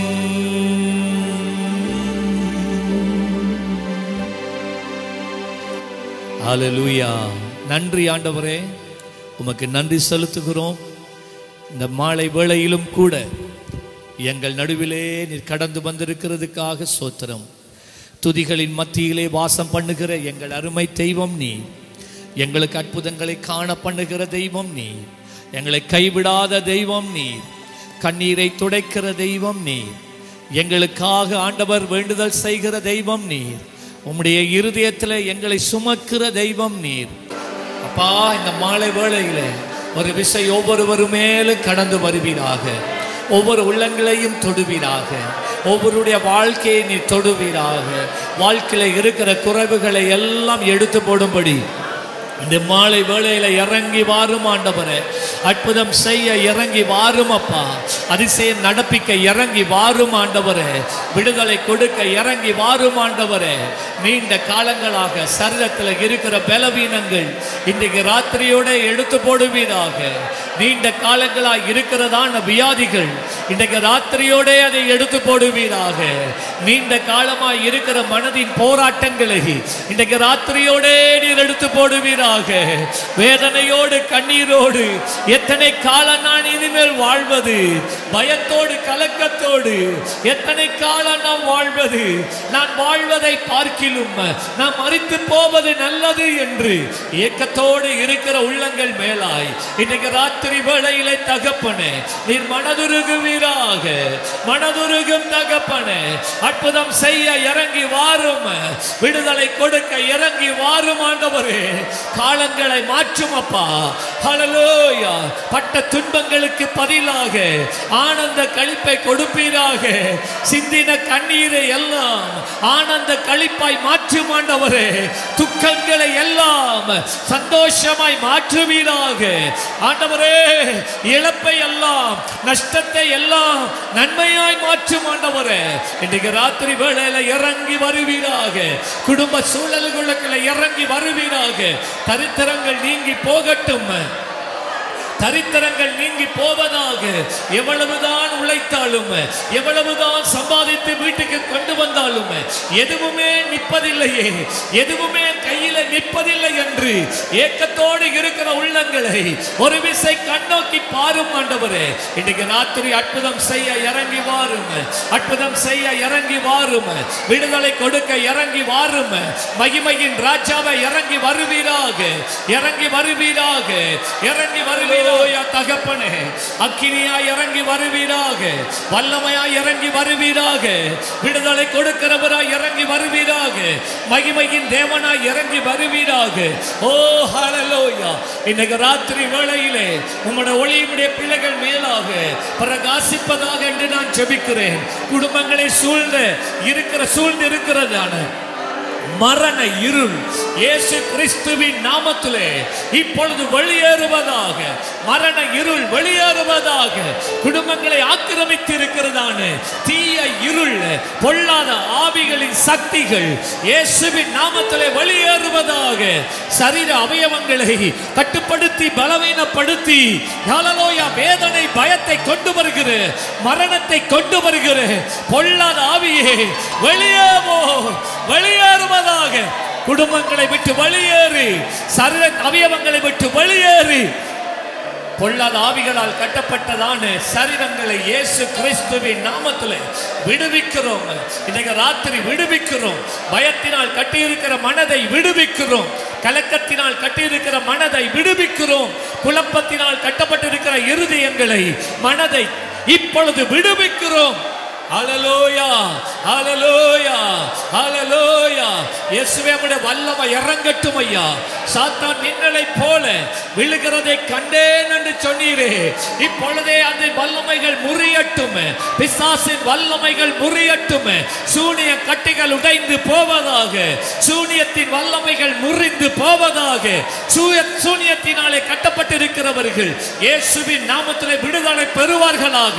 ஹalleluya நன்றி ஆண்டவரே உமக்கு நன்றி செலுத்துகிறோம் இந்த மாலை வேளையிலும் கூட எங்கள் நடுவிலே நீர் கடந்து வந்திருக்கிறதுக்காக சோத்திரம் துதிகளின் மத்தியிலே வாசம் பண்ணுகிற எங்கள் அருமை தெய்வம் நீ எங்களுக்கு அற்புதங்களை காண பண்ணுகிற தெய்வம் நீ எங்களை கைவிடாத தெய்வம் நீ கண்ணீரை துடைக்கிற தெய்வம் நீ எங்களுக்காக ஆண்டவர் வேண்டுதல் செய்கிற தெய்வம் நீர் உம்முடைய இருதயத்தில் எங்களை சுமக்கிற தெய்வம் நீர் அப்பா இந்த மாலை வேளையில ஒரு விசை ஒவ்வொருவரு மேலும் கடந்து வருவீராக ஒவ்வொரு உள்ளங்களையும் தொடுவீராக ஒவ்வொருடைய வாழ்க்கையை நீ தொடுவீராக வாழ்க்கையில இருக்கிற குறைவுகளை எல்லாம் எடுத்து போடும்படி இந்த மாலை வேளையில இறங்கி வாரும் ஆண்டவரே அற்புதம் செய்ய இறங்கி வாரும் அப்பா அதிசயம் நடப்பிக்க இறங்கி வாரும் ஆண்டவரே விடுதலை கொடுக்க இறங்கி வாரும் ஆண்டவரே நீண்ட காலங்களாக சரீரத்தில் இருக்கிற பலவீனங்கள் இன்றைக்கு ராத்திரியோட எடுத்து போடுவீராக நீண்ட காலங்களாக இருக்கிறதான வியாதிகள் இன்றைக்கு ராத்திரியோட அதை எடுத்து போடுவீராக நீண்ட காலமாய் இருக்கிற மனதின் போராட்டங்களை இன்றைக்கு ராத்திரியோடே நீர் எடுத்து போடுவீராக வேதனையோடு கண்ணீரோடு எத்தனை காலம் நான் இனிமேல் வாழ்வது பயத்தோடு கலக்கத்தோடு எத்தனை காலம் நாம் வாழ்வது நான் வாழ்வதை பார்க்கிலும் நாம் மறித்து போவது நல்லது என்று ஏக்கத்தோடு இருக்கிற உள்ளங்கள் மேலாய் இன்றைக்கு ராத்திரி வேளையிலே தகப்பனே நீர் மனதுருகுவீராக மனதுருகும் தகப்பனே அற்புதம் செய்ய இறங்கி வாரும் விடுதலை கொடுக்க இறங்கி வாரும் ஆண்டவரே காலங்களை மாற்றும் அப்பா ஹalleluya பட்ட துன்பங்களுக்கு பதிலாக ஆனந்த களிப்பை கொடுப்பீராக சிந்தின கண்ணீரை எல்லாம் ஆனந்த களிப்பாய் மாற்றும் ஆண்டவரே துக்கங்களை எல்லாம் சந்தோஷமாய் மாற்றுவீராக ஆண்டவரே இழப்பை எல்லாம் நஷ்டத்தை எல்லாம் நன்மையாய் மாற்றும் ஆண்டவரே இன்றைக்கு ராத்திரி வேளையில இறங்கி வருவீராக குடும்ப சூழல்களுக்குள்ள இறங்கி வருவீராக தரித்திரங்கள் நீங்கி போகட்டும் தரித்திரங்கள் நீங்கி போவதாக எவ்வளவுதான் உழைத்தாலும் எவ்வளவுதான் சம்பாதித்து வீட்டுக்கு கொண்டு வந்தாலும் எதுவுமே நிற்பதில்லையே எதுவுமே கையில நிற்பதில்லை என்று ஏக்கத்தோடு இருக்கிற உள்ளங்களை ஒரு விசை கண்ணோக்கி பாரும் ஆண்டவரே இன்னைக்கு ராத்திரி அற்புதம் செய்ய இறங்கி வாரும் அற்புதம் செய்ய இறங்கி வாரும் விடுதலை கொடுக்க இறங்கி வாரும் மகிமையின் ராஜாவை இறங்கி வருவீராக இறங்கி வருவீராக இறங்கி வருவீராக தகப்பனே அக்கினியா இறங்கி வருவீராக வல்லமையா இறங்கி வருவீராக விடுதலை கொடுக்கிறவராய் இறங்கி வருவீராக மகிமையின் தேவனாய் இறங்கி வருவீராக ஓ ஹalleluya இன்னைக்கு ராத்திரி வேளையிலே உம்முடைய ஒளியுடைய பிள்ளைகள் மேலாக பிரகாசிப்பதாக என்று நான் ஜெபிக்கிறேன் குடும்பங்களை சூழ்ந்த இருக்கிற சூழ்ந்து இருக்கிறதான மரண இருள் இயேசு கிறிஸ்துவின் நாமத்திலே இப்பொழுது வெளியேறுவதாக மரண இருள் வெளியேறுவதாக குடும்பங்களை ஆக்கிரமித்து இருக்கிறதான தீய இருள் பொல்லாத ஆவிகளின் சக்திகள் இயேசுவின் நாமத்திலே வெளியேறுவதாக சரீர அவயவங்களை கட்டுப்படுத்தி பலவீனப்படுத்தி ஹalleluya வேதனை பயத்தை கொண்டு வருகிற மரணத்தை கொண்டு வருகிற பொல்லாத ஆவியே வெளியே போ வெளியேறுவதாக குடும்பங்களை விட்டு வெளியேறி சரீர அவயவங்களை விட்டு வெளியேறி பொல்லாத ஆவிகளால் கட்டப்பட்டதான சரீரங்களை இயேசு கிறிஸ்துவின் நாமத்தில் விடுவிக்கிறோம் இன்னைக்கு ராத்திரி விடுவிக்கிறோம் பயத்தினால் கட்டியிருக்கிற மனதை விடுவிக்கிறோம் கலக்கத்தினால் கட்டியிருக்கிற மனதை விடுவிக்கிறோம் குழப்பத்தினால் கட்டப்பட்டிருக்கிற இருதயங்களை மனதை இப்பொழுது விடுவிக்கிறோம் ஹalleluya ஹalleluya ஹalleluya இயேசுவே உம்முடைய வல்லமை இறங்கட்டும் ஐயா சாத்தான் மின்னலை போல விழுகிறதை கண்டேன் என்று சொன்னீரே இப்பொழுதே அந்த வல்லமைகள் முறியட்டும் பிசாசின் வல்லமைகள் முறியட்டும் சூனிய கட்டிகள் உடைந்து போவதாக சூனியத்தின் வல்லமைகள் முறிந்து போவதாக சூய சூனியத்தினாலே கட்டப்பட்டிருக்கிறவர்கள் இயேசுவின் நாமத்திலே விடுதலை பெறுவார்களாக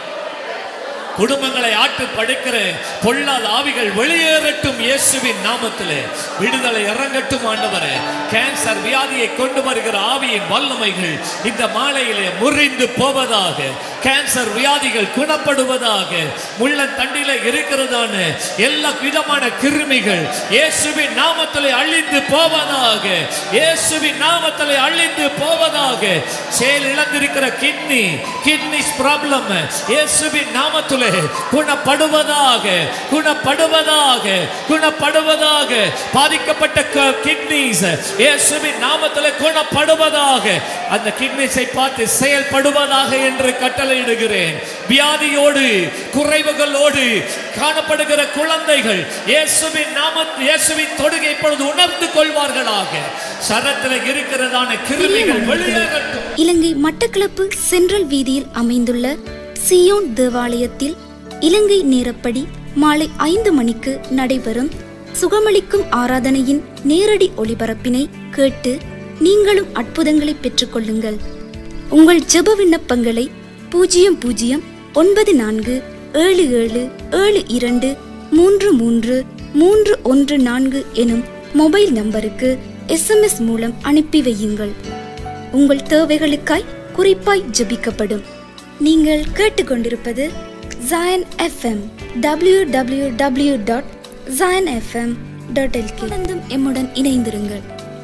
குடும்பங்களை ஆட்டு படுக்கிற பொல்லாத ஆவிகள் வெளியேறட்டும் இயேசுவின் நாமத்திலே விடுதலை இறங்கட்டும் ஆண்டவரே கேன்சர் வியாதியை கொண்டு வருகிற ஆவியின் வல்லமைகள் இந்த மாலையிலே முறிந்து போவதாக கேன்சர் வியாதிகள் குணப்படுவதாக முள்ளன் தண்டில இருக்கிறதான எல்லா விதமான கிருமிகள் இயேசுவின் நாமத்திலே அழிந்து போவதாக இயேசுவின் நாமத்திலே அழிந்து போவதாக செயல் இழந்திருக்கிற கிட்னி கிட்னிஸ் ப்ராப்ளம் இயேசுவின் நாமத்திலே குணப்படுவதாக குணப்படுவதாக குணப்படுவதாக பாதிக்கப்பட்ட கிட்னிஸ் இயேசுவின் நாமத்திலே குணப்படுவதாக அந்த கிட்னிஸை பார்த்து செயல்படுவதாக என்று கட்டளையிடுகிறேன் வியாதியோடு குறைவுகளோடு காணப்படுகிற குழந்தைகள் இயேசுவின் நாம இயேசுவின் தொடுகை இப்பொழுது உணர்ந்து கொள்வார்களாக சரத்தில் இருக்கிறதான கிருமிகள் வெளியேறட்டும் இலங்கை மட்டக்களப்பு சென்ட்ரல் வீதியில் அமைந்துள்ள சியோன் தேவாலயத்தில் இலங்கை நேரப்படி மாலை ஐந்து மணிக்கு நடைபெறும் சுகமளிக்கும் ஆராதனையின் நேரடி ஒளிபரப்பினை கேட்டு நீங்களும் அற்புதங்களை பெற்றுக்கொள்ளுங்கள் உங்கள் ஜெப விண்ணப்பங்களை பூஜ்ஜியம் பூஜ்ஜியம் ஒன்பது நான்கு ஏழு ஏழு ஏழு இரண்டு மூன்று மூன்று மூன்று ஒன்று நான்கு எனும் மொபைல் நம்பருக்கு எஸ்எம்எஸ் மூலம் அனுப்பி வையுங்கள் உங்கள் தேவைகளுக்காய் குறிப்பாய் ஜெபிக்கப்படும் நீங்கள் கேட்டுக்கொண்டிருப்பது Zion FM W W W dot Zion FM dot LK எம்முடன் இணைந்திருங்கள்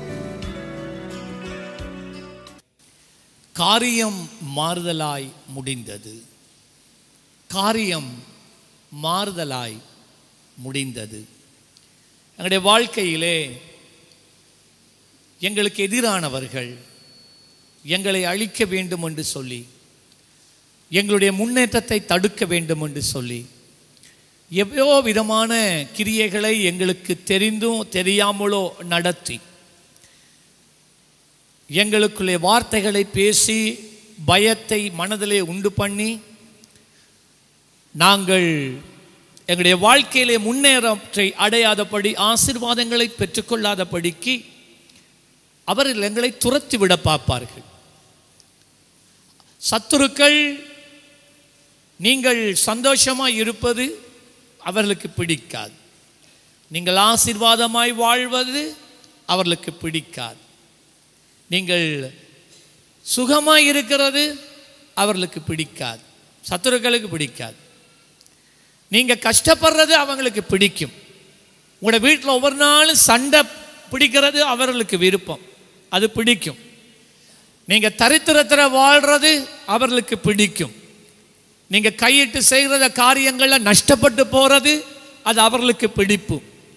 காரியம் மாறுதலாய் முடிந்தது காரியம் மாறுதலாய் முடிந்தது எங்களுடைய வாழ்க்கையிலே எங்களுக்கு எதிரானவர்கள் எங்களை அழிக்க வேண்டும் என்று சொல்லி எங்களுடைய முன்னேற்றத்தை தடுக்க வேண்டும் என்று சொல்லி எவ்வளோ விதமான கிரியைகளை எங்களுக்கு தெரிந்தும் தெரியாமலோ நடத்தி எங்களுக்குள்ளே வார்த்தைகளை பேசி பயத்தை மனதிலே உண்டு பண்ணி நாங்கள் எங்களுடைய வாழ்க்கையிலே முன்னேறத்தை அடையாதபடி ஆசீர்வாதங்களை பெற்றுக்கொள்ளாதபடிக்கு அவர்கள் எங்களை துரத்தி விட பார்ப்பார்கள் சத்துருக்கள் நீங்கள் சந்தோஷமாய் இருப்பது அவர்களுக்கு பிடிக்காது நீங்கள் ஆசீர்வாதமாய் வாழ்வது அவர்களுக்கு பிடிக்காது நீங்கள் சுகமாய் இருக்கிறது அவர்களுக்கு பிடிக்காது சத்துருக்களுக்கு பிடிக்காது நீங்க கஷ்டப்படுறது அவங்களுக்கு பிடிக்கும் உங்களோட வீட்டில் ஒவ்வொரு நாளும் சண்டை பிடிக்கிறது அவர்களுக்கு விருப்பம் அது பிடிக்கும் நீங்க தரித்திரத்தில் வாழ்றது அவர்களுக்கு பிடிக்கும் நீங்க கையிட்டு செய்கிற காரியங்கள்ல நஷ்டப்பட்டு போறது அது அவர்களுக்கு பிடிப்பு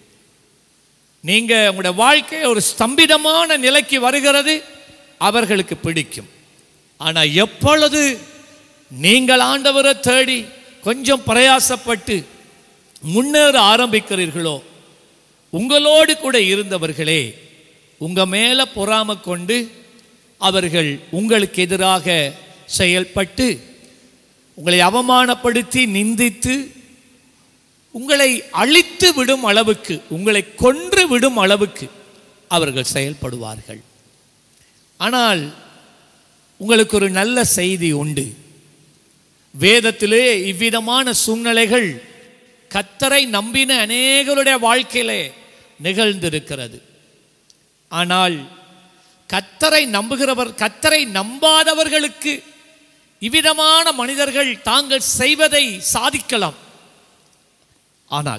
நீங்க உங்களுடைய வாழ்க்கை ஒரு ஸ்தம்பிதமான நிலைக்கு வருகிறது அவர்களுக்கு பிடிக்கும் ஆனா எப்பொழுது நீங்கள் ஆண்டவரை தேடி கொஞ்சம் பிரயாசப்பட்டு முன்னேற ஆரம்பிக்கிறீர்களோ உங்களோடு கூட இருந்தவர்களே உங்க மேல பொறாம கொண்டு அவர்கள் உங்களுக்கு எதிராக செயல்பட்டு உங்களை அவமானப்படுத்தி நிந்தித்து உங்களை அழித்து விடும் அளவுக்கு உங்களை கொன்று விடும் அளவுக்கு அவர்கள் செயல்படுவார்கள் ஆனால் உங்களுக்கு ஒரு நல்ல செய்தி உண்டு வேதத்திலே இவ்விதமான சூழ்நிலைகள் கத்தரை நம்பின அநேகருடைய வாழ்க்கையிலே நிகழ்ந்திருக்கிறது ஆனால் கத்தரை நம்புகிறவர் கத்தரை நம்பாதவர்களுக்கு இவ்விதமான மனிதர்கள் தாங்கள் செய்வதை சாதிக்கலாம் ஆனால்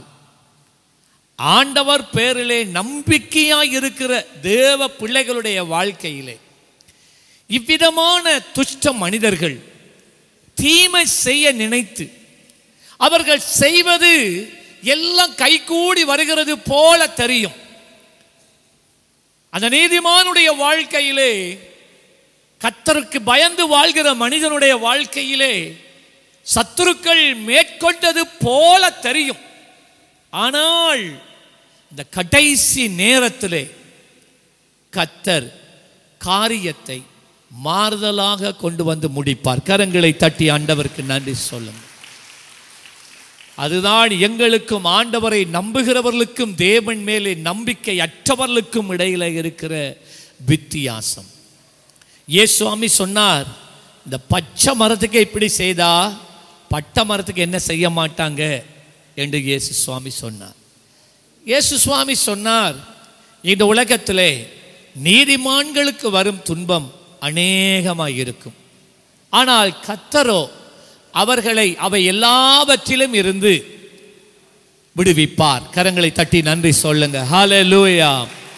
ஆண்டவர் பேரிலே நம்பிக்கையாய் இருக்கிற தேவ பிள்ளைகளுடைய வாழ்க்கையிலே இவ்விதமான துஷ்ட மனிதர்கள் தீமை செய்ய நினைத்து அவர்கள் செய்வது எல்லாம் கைகூடி வருகிறது போல தெரியும் அந்த நீதிமானுடைய வாழ்க்கையிலே கத்தருக்கு பயந்து வாழ்கிற மனிதனுடைய வாழ்க்கையிலே சத்துருக்கள் மேற்கொண்டது போல தெரியும் ஆனால் இந்த கடைசி நேரத்திலே கத்தர் காரியத்தை மாறுதலாக கொண்டு வந்து முடிப்பார் கரங்களை தட்டி ஆண்டவருக்கு நன்றி சொல்லுங்க அதுதான் எங்களுக்கும் ஆண்டவரை நம்புகிறவர்களுக்கும் தேவன் மேலே நம்பிக்கை அற்றவர்களுக்கும் இடையில இருக்கிற வித்தியாசம் இயேசுவாமி சொன்னார் இந்த பச்சை மரத்துக்கு இப்படி செய்தா பட்டை மரத்துக்கு என்ன செய்ய மாட்டாங்க என்று இயேசு சுவாமி சொன்னார் இயேசு சுவாமி சொன்னார் இந்த உலகத்திலே நீதிமான்களுக்கு வரும் துன்பம் அநேகமாக இருக்கும் ஆனால் கத்தரோ அவர்களை அவை எல்லாவற்றிலும் இருந்து விடுவிப்பார் கரங்களை தட்டி நன்றி சொல்லுங்க ஹalleluya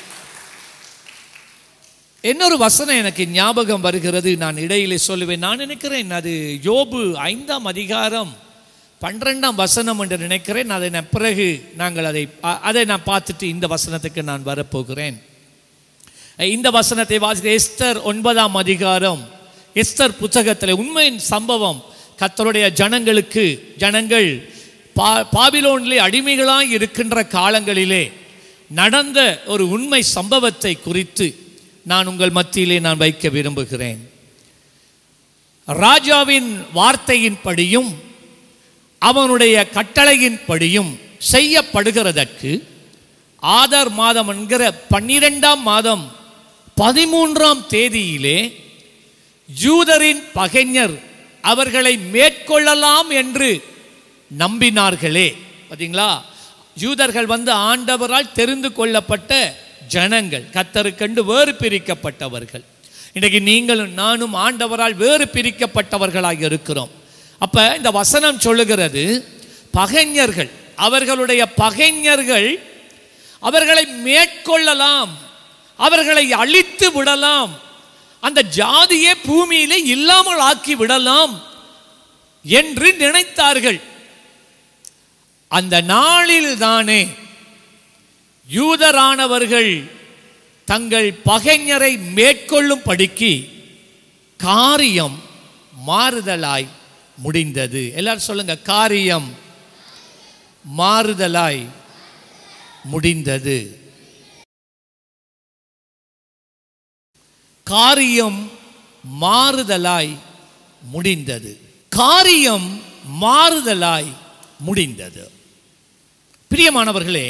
இன்னொரு வசனம் எனக்கு ஞாபகம் வருகிறது நான் இடையிலே சொல்லுவேன் நான் நினைக்கிறேன் அது யோபு ஐந்தாம் அதிகாரம் பன்னிரெண்டாம் வசனம் என்று நினைக்கிறேன் அதை நான் பிறகு நாங்கள் அதை அ- அதை நான் பார்த்துட்டு இந்த வசனத்துக்கு நான் வரப்போகிறேன் இந்த வசனத்தை வாசிக்க எஸ்தர் ஒன்பதாம் அதிகாரம் எஸ்தர் புத்தகத்தில் உண்மையின் சம்பவம் கர்த்தருடைய ஜனங்களுக்கு ஜனங்கள் பா பாபிலோனிலே அடிமைகளாய் இருக்கின்ற காலங்களிலே நடந்த ஒரு உண்மை சம்பவத்தை குறித்து நான் உங்கள் மத்தியிலே நான் வைக்க விரும்புகிறேன் ராஜாவின் வார்த்தையின்படியும் அவனுடைய கட்டளையின்படியும் செய்யப்படுகிறதற்கு ஆதார் மாதம் என்கிற பன்னிரெண்டாம் மாதம் பதிமூன்றாம் தேதியிலே யூதரின் பகைஞர் அவர்களை மேற்கொள்ளலாம் என்று நம்பினார்களே பாத்தீங்களா யூதர்கள் வந்து ஆண்டவரால் தெரிந்து கொள்ளப்பட்ட ஜனங்கள் கத்தருக்கண்டு வேறு பிரிக்கப்பட்டவர்கள் இன்றைக்கு நீங்களும் நானும் ஆண்டவரால் வேறு பிரிக்கப்பட்டவர்களாக இருக்கிறோம் அப்ப இந்த வசனம் சொல்லுகிறது பகைஞர்கள் அவர்களுடைய பகைஞர்கள் அவர்களை மேற்கொள்ளலாம் அவர்களை அழித்து விடலாம் அந்த ஜாதியே பூமியிலே இல்லாமல் ஆக்கி விடலாம் என்று நினைத்தார்கள் அந்த நாளில் தானே யூதரானவர்கள் தங்கள் பகைஞரை மேற்கொள்ளும் படிக்கு காரியம் மாறுதலாய் முடிந்தது எல்லாரும் சொல்லுங்க காரியம் மாறுதலாய் முடிந்தது காரியம் மாறுதலாய் முடிந்தது காரியம் மாறுதலாய் முடிந்தது பிரியமானவர்களே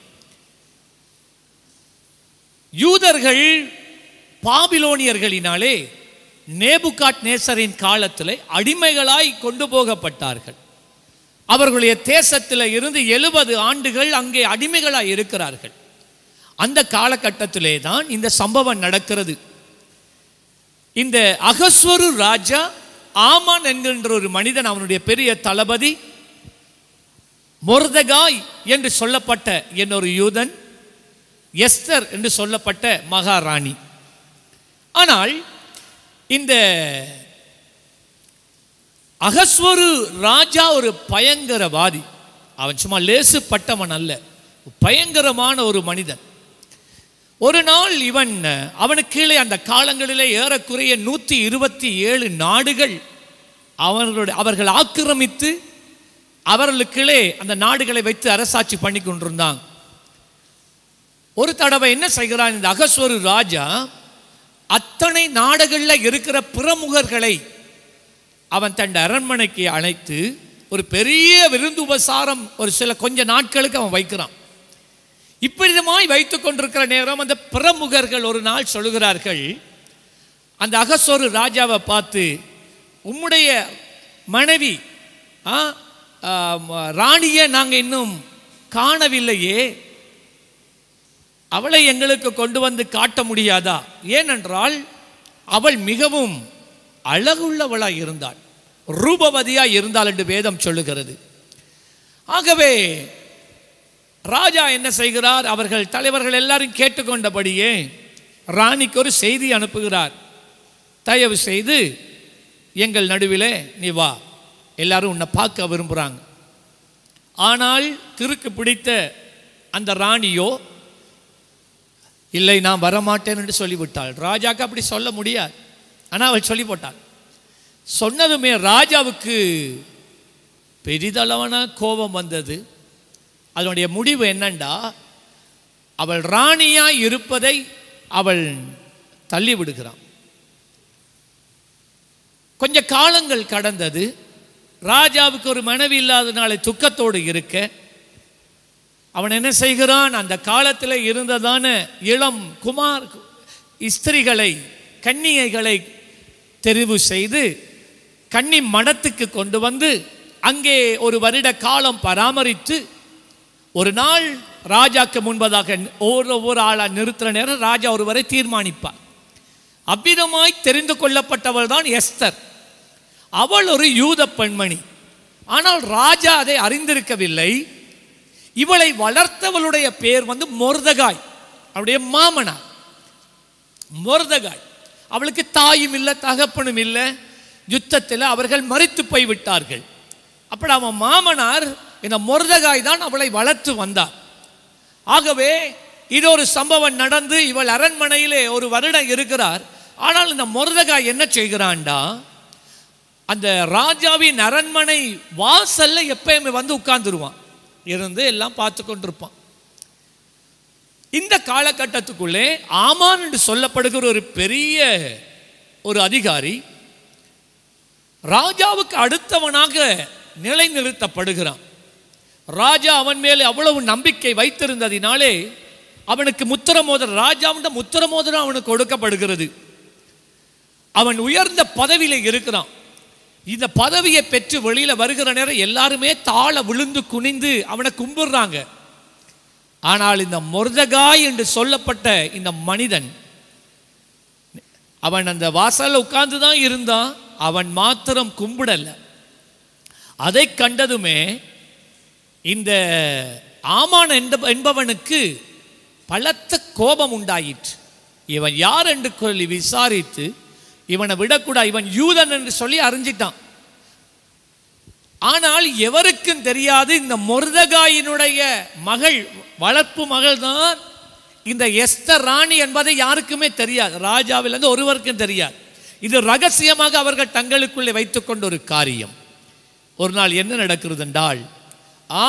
யூதர்கள் பாபிலோனியர்களினாலே நேபுகாட் நேசரின் காலத்தில் அடிமைகளாய் கொண்டு போகப்பட்டார்கள் அவர்களுடைய தேசத்தில் இருந்து எழுபது ஆண்டுகள் அங்கே அடிமைகளாய் இருக்கிறார்கள் அந்த காலகட்டத்திலே தான் இந்த சம்பவம் நடக்கிறது இந்த அகஸ்வரு ராஜா ஆமான் என்கின்ற ஒரு மனிதன் அவனுடைய பெரிய தளபதி மொர்தகாய் என்று சொல்லப்பட்ட என்னொரு யூதன் எஸ்தர் என்று சொல்லப்பட்ட மகாராணி ஆனால் இந்த அகஸ்வரு ராஜா ஒரு பயங்கரவாதி அவன் சும்மா லேசுப்பட்டவன் அல்ல பயங்கரமான ஒரு மனிதன் ஒரு நாள் இவன் அவனுக்கு கீழே அந்த காலங்களிலே ஏறக்குறைய நூற்றி இருபத்தி ஏழு நாடுகள் அவர்களுடைய அவர்கள் ஆக்கிரமித்து அவர்களுக்குள்ளே அந்த நாடுகளை வைத்து அரசாட்சி பண்ணி கொண்டிருந்தாங்க ஒரு தடவை என்ன செய்கிறான் இந்த அகஸ்வரு ராஜா அத்தனை நாடுகளில் இருக்கிற பிரமுகர்களை அவன் தன் அரண்மனைக்கு அழைத்து ஒரு பெரிய விருந்து உபசாரம் ஒரு சில கொஞ்ச நாட்களுக்கு அவன் வைக்கிறான் இப்படிதமாய் வைத்துக் கொண்டிருக்கிற நேரம் அந்த பிரமுகர்கள் ஒரு நாள் சொல்லுகிறார்கள் அந்த அகஸ்வரு ராஜாவை பார்த்து உம்முடைய மனைவி ஆ, ஆ, ம- ராணியை நாங்கள் இன்னும் காணவில்லையே அவளை எங்களுக்கு கொண்டு வந்து காட்ட முடியாதா ஏனென்றால் அவள் மிகவும் அழகுள்ளவளாய் இருந்தாள் ரூபவதியாய் இருந்தாள் என்று வேதம் சொல்லுகிறது ஆகவே ராஜா என்ன செய்கிறார் அவர்கள் தலைவர்கள் எல்லாரும் கேட்டுக்கொண்டபடியே ராணிக்கு ஒரு செய்தி அனுப்புகிறார் தயவு செய்து எங்கள் நடுவிலே நீ வா எல்லாரும் உன்னை பார்க்க விரும்புகிறாங்க ஆனால் கிறுக்கு பிடித்த அந்த ராணியோ இல்லை நான் வரமாட்டேன் என்று சொல்லிவிட்டாள் ராஜாக்கு அப்படி சொல்ல முடியாது ஆனால் அவள் சொல்லி போட்டாள் சொன்னதுமே ராஜாவுக்கு பெரிதளவான கோபம் வந்தது அதனுடைய முடிவு என்னண்டா அவள் ராணியாய் இருப்பதை அவள் தள்ளி விடுகிறான் கொஞ்ச காலங்கள் கடந்தது ராஜாவுக்கு ஒரு மனைவி இல்லாதனால துக்கத்தோடு இருக்க அவன் என்ன செய்கிறான் அந்த காலத்தில் இருந்ததான இளம் குமார் ஸ்திரிகளை கன்னிகைகளை தெரிவு செய்து கன்னி மடத்துக்கு கொண்டு வந்து அங்கே ஒரு வருட காலம் பராமரித்து ஒரு நாள் ராஜாக்கு முன்பதாக ஒரு ஒரு ஆளா நிறுத்துற நேரம் ராஜா ஒருவரை தீர்மானிப்பார் அவ்விதமாய் தெரிந்து கொள்ளப்பட்டவள் தான் எஸ்தர் அவள் ஒரு யூத பெண்மணி ஆனால் ராஜா அதை அறிந்திருக்கவில்லை இவளை வளர்த்தவளுடைய பேர் வந்து மொர்தகாய் அவளுடைய மாமனார் மொர்தகாய் அவளுக்கு தாயும் இல்லை தகப்பனும் இல்லை யுத்தத்தில் அவர்கள் மறித்து போய் விட்டார்கள் அப்படி அவன் மாமனார் இந்த மொர்தகாய் தான் அவளை வளர்த்து வந்தார் ஆகவே இது ஒரு சம்பவம் நடந்து இவள் அரண்மனையிலே ஒரு வருடம் இருக்கிறார் ஆனால் இந்த மொர்தகாய் என்ன செய்கிறான்டா அந்த ராஜாவின் அரண்மனை வாசல்ல எப்பயுமே வந்து உட்கார்ந்துருவான் இருந்து எல்லாம் பார்த்து கொண்டிருப்பான் இந்த காலகட்டத்துக்குள்ளே ஆமான் என்று சொல்லப்படுகிற ஒரு பெரிய ஒரு அதிகாரி ராஜாவுக்கு அடுத்தவனாக நிலைநிறுத்தப்படுகிறான் ராஜா அவன் மேலே அவ்வளவு நம்பிக்கை வைத்திருந்ததினாலே அவனுக்கு முத்திரமோதிரம் ராஜாவின் முத்திரமோதிரம் அவனுக்கு கொடுக்கப்படுகிறது அவன் உயர்ந்த பதவியில இருக்கிறான் இந்த பதவியை பெற்று வெளியில வருகிற நேரம் எல்லாருமே தாழ விழுந்து குனிந்து அவனை கும்பிடுறாங்க ஆனால் இந்த மொர்தகாய் என்று சொல்லப்பட்ட இந்த மனிதன் அவன் அந்த வாசல்ல உட்கார்ந்து தான் இருந்தான் அவன் மாத்திரம் கும்பிடல அதை கண்டதுமே இந்த ஆமான் என்ப- என்பவனுக்கு பலத்த கோபம் உண்டாயிற்று இவன் யார் என்று சொல்லி விசாரித்து இவனை விடக்கூடாது இவன் யூதன் என்று சொல்லி அறிஞ்சிட்டான் ஆனால் எவருக்கும் தெரியாது இந்த மொர்தகாயினுடைய மகள் வளர்ப்பு மகள் தான் இந்த எஸ்தர் ராணி என்பதை யாருக்குமே தெரியாது ராஜாவிலிருந்து ஒருவருக்கும் தெரியாது இது ரகசியமாக அவர்கள் தங்களுக்குள்ளே வைத்துக்கொண்ட ஒரு காரியம் ஒரு நாள் என்ன நடக்கிறது என்றால்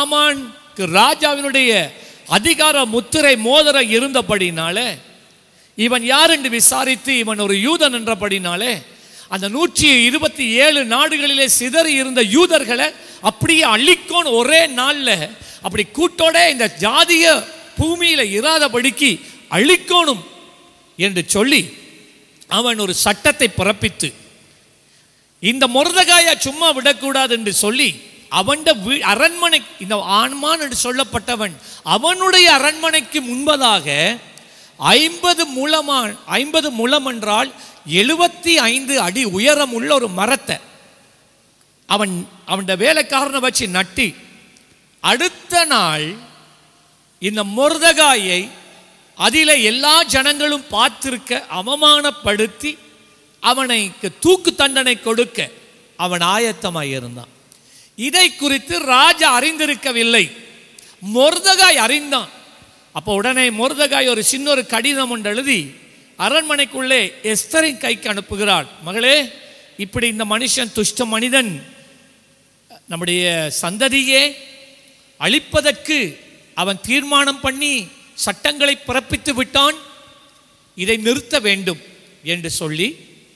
ஆமான்க்கு ராஜாவினுடைய அதிகார முத்திரை மோதிரம் இருந்தபடினால இவன் யார் என்று விசாரித்து இவன் ஒரு யூதன் என்றபடினாலே அந்த நூற்றி இருபத்தி ஏழு நாடுகளிலே சிதறி இருந்த யூதர்களை அப்படியே அழிக்கோன்னு ஒரே நாள்ல அப்படி கூட்டோட இந்த ஜாதிய பூமியில இராதபடிக்கு அழிக்கோணும் என்று சொல்லி அவன் ஒரு சட்டத்தை பிறப்பித்து இந்த முருதகாய சும்மா விடக்கூடாது என்று சொல்லி அவன் அரண்மனை இந்த ஆண்மான் என்று சொல்லப்பட்டவன் அவனுடைய அரண்மனைக்கு முன்பதாக ஐம்பது முழமான் ஐம்பது முழம் என்றால் எழுபத்தி ஐந்து அடி உயரம் உள்ள ஒரு மரத்தை அவன் அவன் வேலைக்காரனை வச்சு நட்டி அடுத்த நாள் இந்த முருதகாயை அதில் எல்லா ஜனங்களும் பார்த்திருக்க அவமானப்படுத்தி அவனைக்கு தூக்கு தண்டனை கொடுக்க அவன் ஆயத்தமாய் இருந்தான் இதை குறித்து ராஜா அறிந்திருக்கவில்லை மொர்தகாய் அறிந்தான் அப்போ உடனே மொர்தகாய் ஒரு சின்ன ஒரு கடிதம் ஒன்று எழுதி அரண்மனைக்குள்ளே எஸ்தரின் கைக்கு அனுப்புகிறாள் மகளே இப்படி இந்த மனுஷன் துஷ்ட மனிதன் நம்முடைய சந்ததியே அழிப்பதற்கு அவன் தீர்மானம் பண்ணி சட்டங்களை பிறப்பித்து விட்டான் இதை நிறுத்த வேண்டும் என்று சொல்லி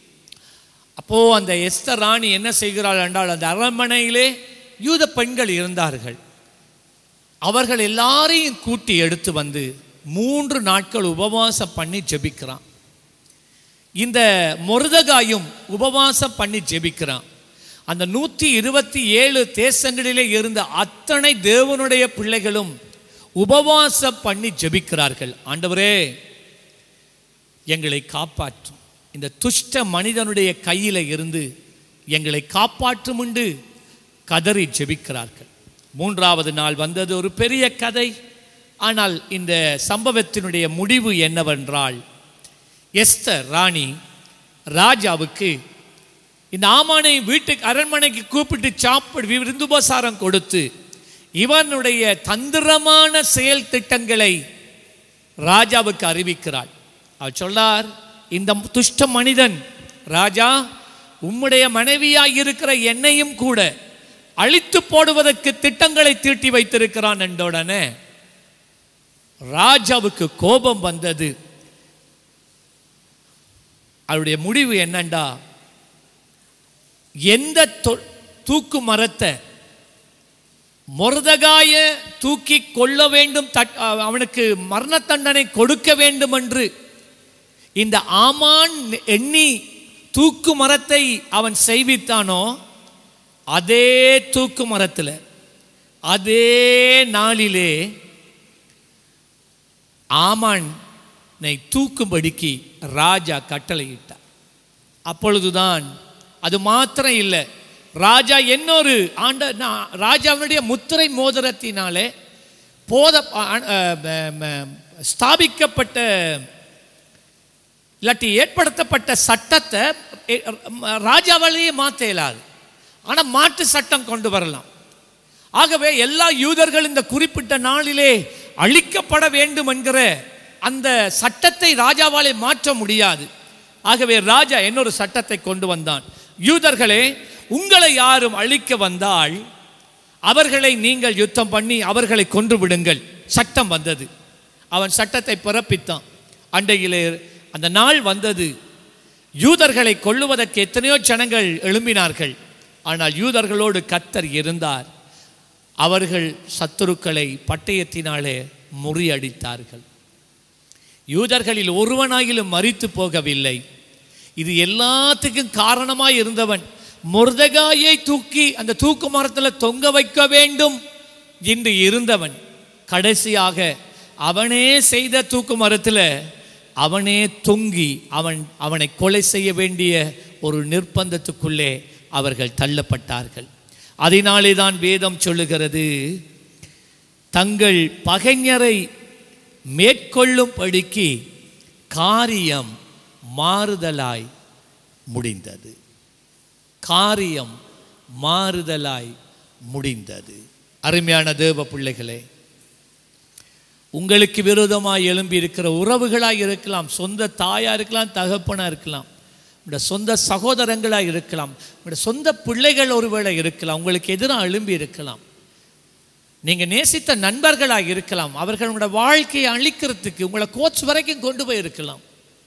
அப்போ அந்த எஸ்தர் ராணி என்ன செய்கிறாள் என்றால் அந்த அரண்மனையிலே யூத பெண்கள் இருந்தார்கள் அவர்கள் எல்லாரையும் கூட்டி எடுத்து வந்து மூன்று நாட்கள் உபவாசம் பண்ணி ஜெபிக்கிறான் இந்த மொருதகாயும் உபவாசம் பண்ணி ஜெபிக்கிறான் அந்த நூற்றி இருபத்தி ஏழு தேசங்களிலே இருந்த அத்தனை தேவனுடைய பிள்ளைகளும் உபவாசம் பண்ணி ஜெபிக்கிறார்கள் ஆண்டவரே எங்களை காப்பாற்றும் இந்த துஷ்ட மனிதனுடைய கையில இருந்து எங்களை காப்பாற்றும் உண்டு கதறி ஜெபிக்கிறார்கள் மூன்றாவது நாள் வந்தது ஒரு பெரிய கதை ஆனால் இந்த சம்பவத்தினுடைய முடிவு என்னவென்றால் எஸ்தர் ராணி ராஜாவுக்கு இந்த ஆமானை வீட்டுக்கு அரண்மனைக்கு கூப்பிட்டு சாப்பிடு விருந்துபசாரம் கொடுத்து இவனுடைய தந்திரமான செயல் திட்டங்களை ராஜாவுக்கு அறிவிக்கிறாள் அவர் சொன்னார் இந்த துஷ்ட மனிதன் ராஜா உம்முடைய மனைவியாய் இருக்கிற என்னையும் கூட அழித்து போடுவதற்கு திட்டங்களை தீட்டி வைத்திருக்கிறான் என்றுடனே ராஜாவுக்கு கோபம் வந்தது அவருடைய முடிவு என்னண்டா எந்த தொ- தூக்கு மரத்தை மொர்தகாய தூக்கி கொள்ள வேண்டும் தட்- அவனுக்கு மரண தண்டனை கொடுக்க வேண்டும் என்று இந்த ஆமான் எண்ணி தூக்கு மரத்தை அவன் செய்வித்தானோ அதே தூக்கு மரத்தில் அதே நாளிலே ஆமானை தூக்கும்படிக்கு ராஜா கட்டளையிட்டார் அப்பொழுதுதான் அது மாத்திரம் இல்லை ராஜா இன்னொரு ஆண்ட நா- ராஜாவினுடைய முத்திரை மோதிரத்தினாலே போத அ- அ- ம- ம- ஸ்தாபிக்கப்பட்ட இல்லாட்டி ஏற்படுத்தப்பட்ட சட்டத்தை எ- ம- ராஜாவாலேயே மாற்ற இயலாது ஆனால் மாற்று சட்டம் கொண்டு வரலாம் ஆகவே எல்லா யூதர்கள் இந்த குறிப்பிட்ட நாளிலே அழிக்கப்பட வேண்டும் என்கிற அந்த சட்டத்தை ராஜாவாலே மாற்ற முடியாது ஆகவே ராஜா இன்னொரு சட்டத்தை கொண்டு வந்தான் யூதர்களே உங்களை யாரும் அழிக்க வந்தால் அவர்களை நீங்கள் யுத்தம் பண்ணி அவர்களை கொன்று விடுங்கள் சட்டம் வந்தது அவன் சட்டத்தை பிறப்பித்தான் அண்டையிலே அந்த நாள் வந்தது யூதர்களை கொல்லுவதற்கு எத்தனையோ ஜனங்கள் எழும்பினார்கள் ஆனால் யூதர்களோடு கத்தர் இருந்தார் அவர்கள் சத்துருக்களை பட்டயத்தினாலே முறியடித்தார்கள் யூதர்களில் ஒருவனாயிலும் மறித்து போகவில்லை இது எல்லாத்துக்கும் காரணமாய் இருந்தவன் முருதகாயை தூக்கி அந்த தூக்கு மரத்தில் தொங்க வைக்க வேண்டும் என்று இருந்தவன் கடைசியாக அவனே செய்த தூக்கு மரத்தில் அவனே தொங்கி அவன் அவனை கொலை செய்ய வேண்டிய ஒரு நிர்பந்தத்துக்குள்ளே அவர்கள் தள்ளப்பட்டார்கள் அதனாலே தான் வேதம் சொல்லுகிறது தங்கள் பகைஞரை மேற்கொள்ளும்படிக்கு காரியம் மாறுதலாய் முடிந்தது காரியம் மாறுதலாய் முடிந்தது அருமையான தேவ பிள்ளைகளே உங்களுக்கு விரோதமாய் எழும்பி இருக்கிற உறவுகளாய் இருக்கலாம் சொந்த தாயா இருக்கலாம் தகப்பனா இருக்கலாம் உங்களுடைய சொந்த சகோதரங்களா இருக்கலாம் உங்களுடைய சொந்த பிள்ளைகள் ஒருவேளை இருக்கலாம் உங்களுக்கு எதிராக எழும்பி இருக்கலாம் நீங்க நேசித்த நண்பர்களாக இருக்கலாம் அவர்கள் உங்களோட வாழ்க்கையை அழிக்கிறதுக்கு உங்களை கோச் வரைக்கும் கொண்டு போய் இருக்கலாம்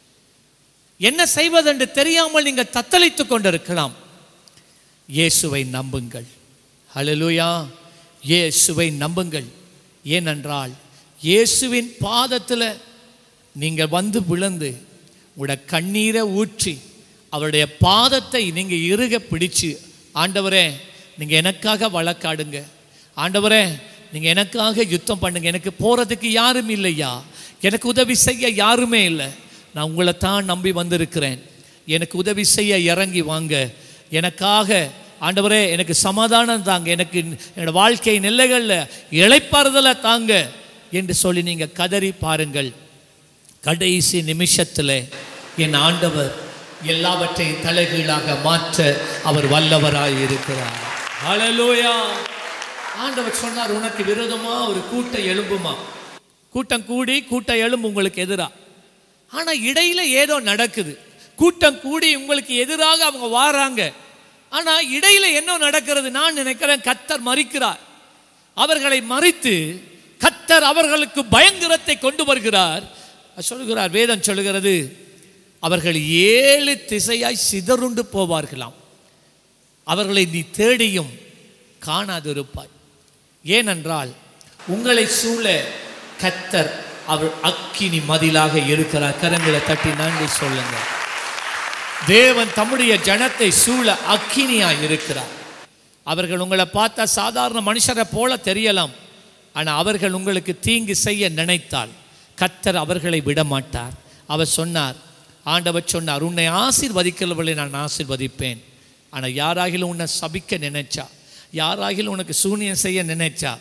என்ன செய்வதென்று தெரியாமல் நீங்கள் தத்தளித்துக் கொண்டிருக்கலாம் இயேசுவை நம்புங்கள் ஹalleluya இயேசுவை நம்புங்கள் ஏனென்றால் இயேசுவின் பாதத்தில் நீங்கள் வந்து விழுந்து உங்களோட கண்ணீரை ஊற்றி அவருடைய பாதத்தை நீங்கள் இறுக பிடிச்சு ஆண்டவரே நீங்கள் எனக்காக வழக்காடுங்க ஆண்டவரே நீங்கள் எனக்காக யுத்தம் பண்ணுங்க எனக்கு போகிறதுக்கு யாரும் இல்லையா எனக்கு உதவி செய்ய யாருமே இல்லை நான் உங்களை தான் நம்பி வந்திருக்கிறேன் எனக்கு உதவி செய்ய இறங்கி வாங்க எனக்காக ஆண்டவரே எனக்கு சமாதானம் தாங்க எனக்கு என்னோட வாழ்க்கை நெல்லைகளில் இழைப்பாறுதலை தாங்க என்று சொல்லி நீங்கள் கதறி பாருங்கள் கடைசி நிமிஷத்தில் என் ஆண்டவர் எல்லாவற்றையும் தலைகீழாக மாற்ற அவர் வல்லவராய் இருக்கிறார் ஹalleluya ஆண்டவர் சொன்னார் உனக்கு விரோதமா ஒரு கூட்டம் எழும்புமா கூட்டம் கூடி கூட்டம் எழும்பு உங்களுக்கு எதிரா ஆனா இடையில ஏதோ நடக்குது கூட்டம் கூடி உங்களுக்கு எதிராக அவங்க வாராங்க ஆனா இடையில என்ன நடக்கிறது நான் நினைக்கிறேன் கத்தர் மறிக்கிறார் அவர்களை மறித்து கத்தர் அவர்களுக்கு பயங்கரத்தை கொண்டு வருகிறார் சொல்லுகிறார் வேதம் சொல்லுகிறது அவர்கள் ஏழு திசையாய் சிதறுண்டு போவார்களாம் அவர்களை நீ தேடியும் காணாதிருப்பாய் ஏனென்றால் உங்களை சூழ கத்தர் அவர் அக்கினி மதிலாக இருக்கிறார் கரங்களை தட்டி நன்றி சொல்லுங்க தேவன் தம்முடைய ஜனத்தை சூழ அக்கினியாய் இருக்கிறார் அவர்கள் உங்களை பார்த்தா சாதாரண மனுஷரை போல தெரியலாம் ஆனால் அவர்கள் உங்களுக்கு தீங்கு செய்ய நினைத்தால் கத்தர் அவர்களை விட மாட்டார் அவர் சொன்னார் ஆண்டவர் சொன்னார் உன்னை ஆசீர்வதிக்கிறவர்களை நான் ஆசீர்வதிப்பேன் ஆனால் யாராகிலும் உன்னை சபிக்க நினைச்சா யாராகிலும் உனக்கு சூனியம் செய்ய நினைச்சா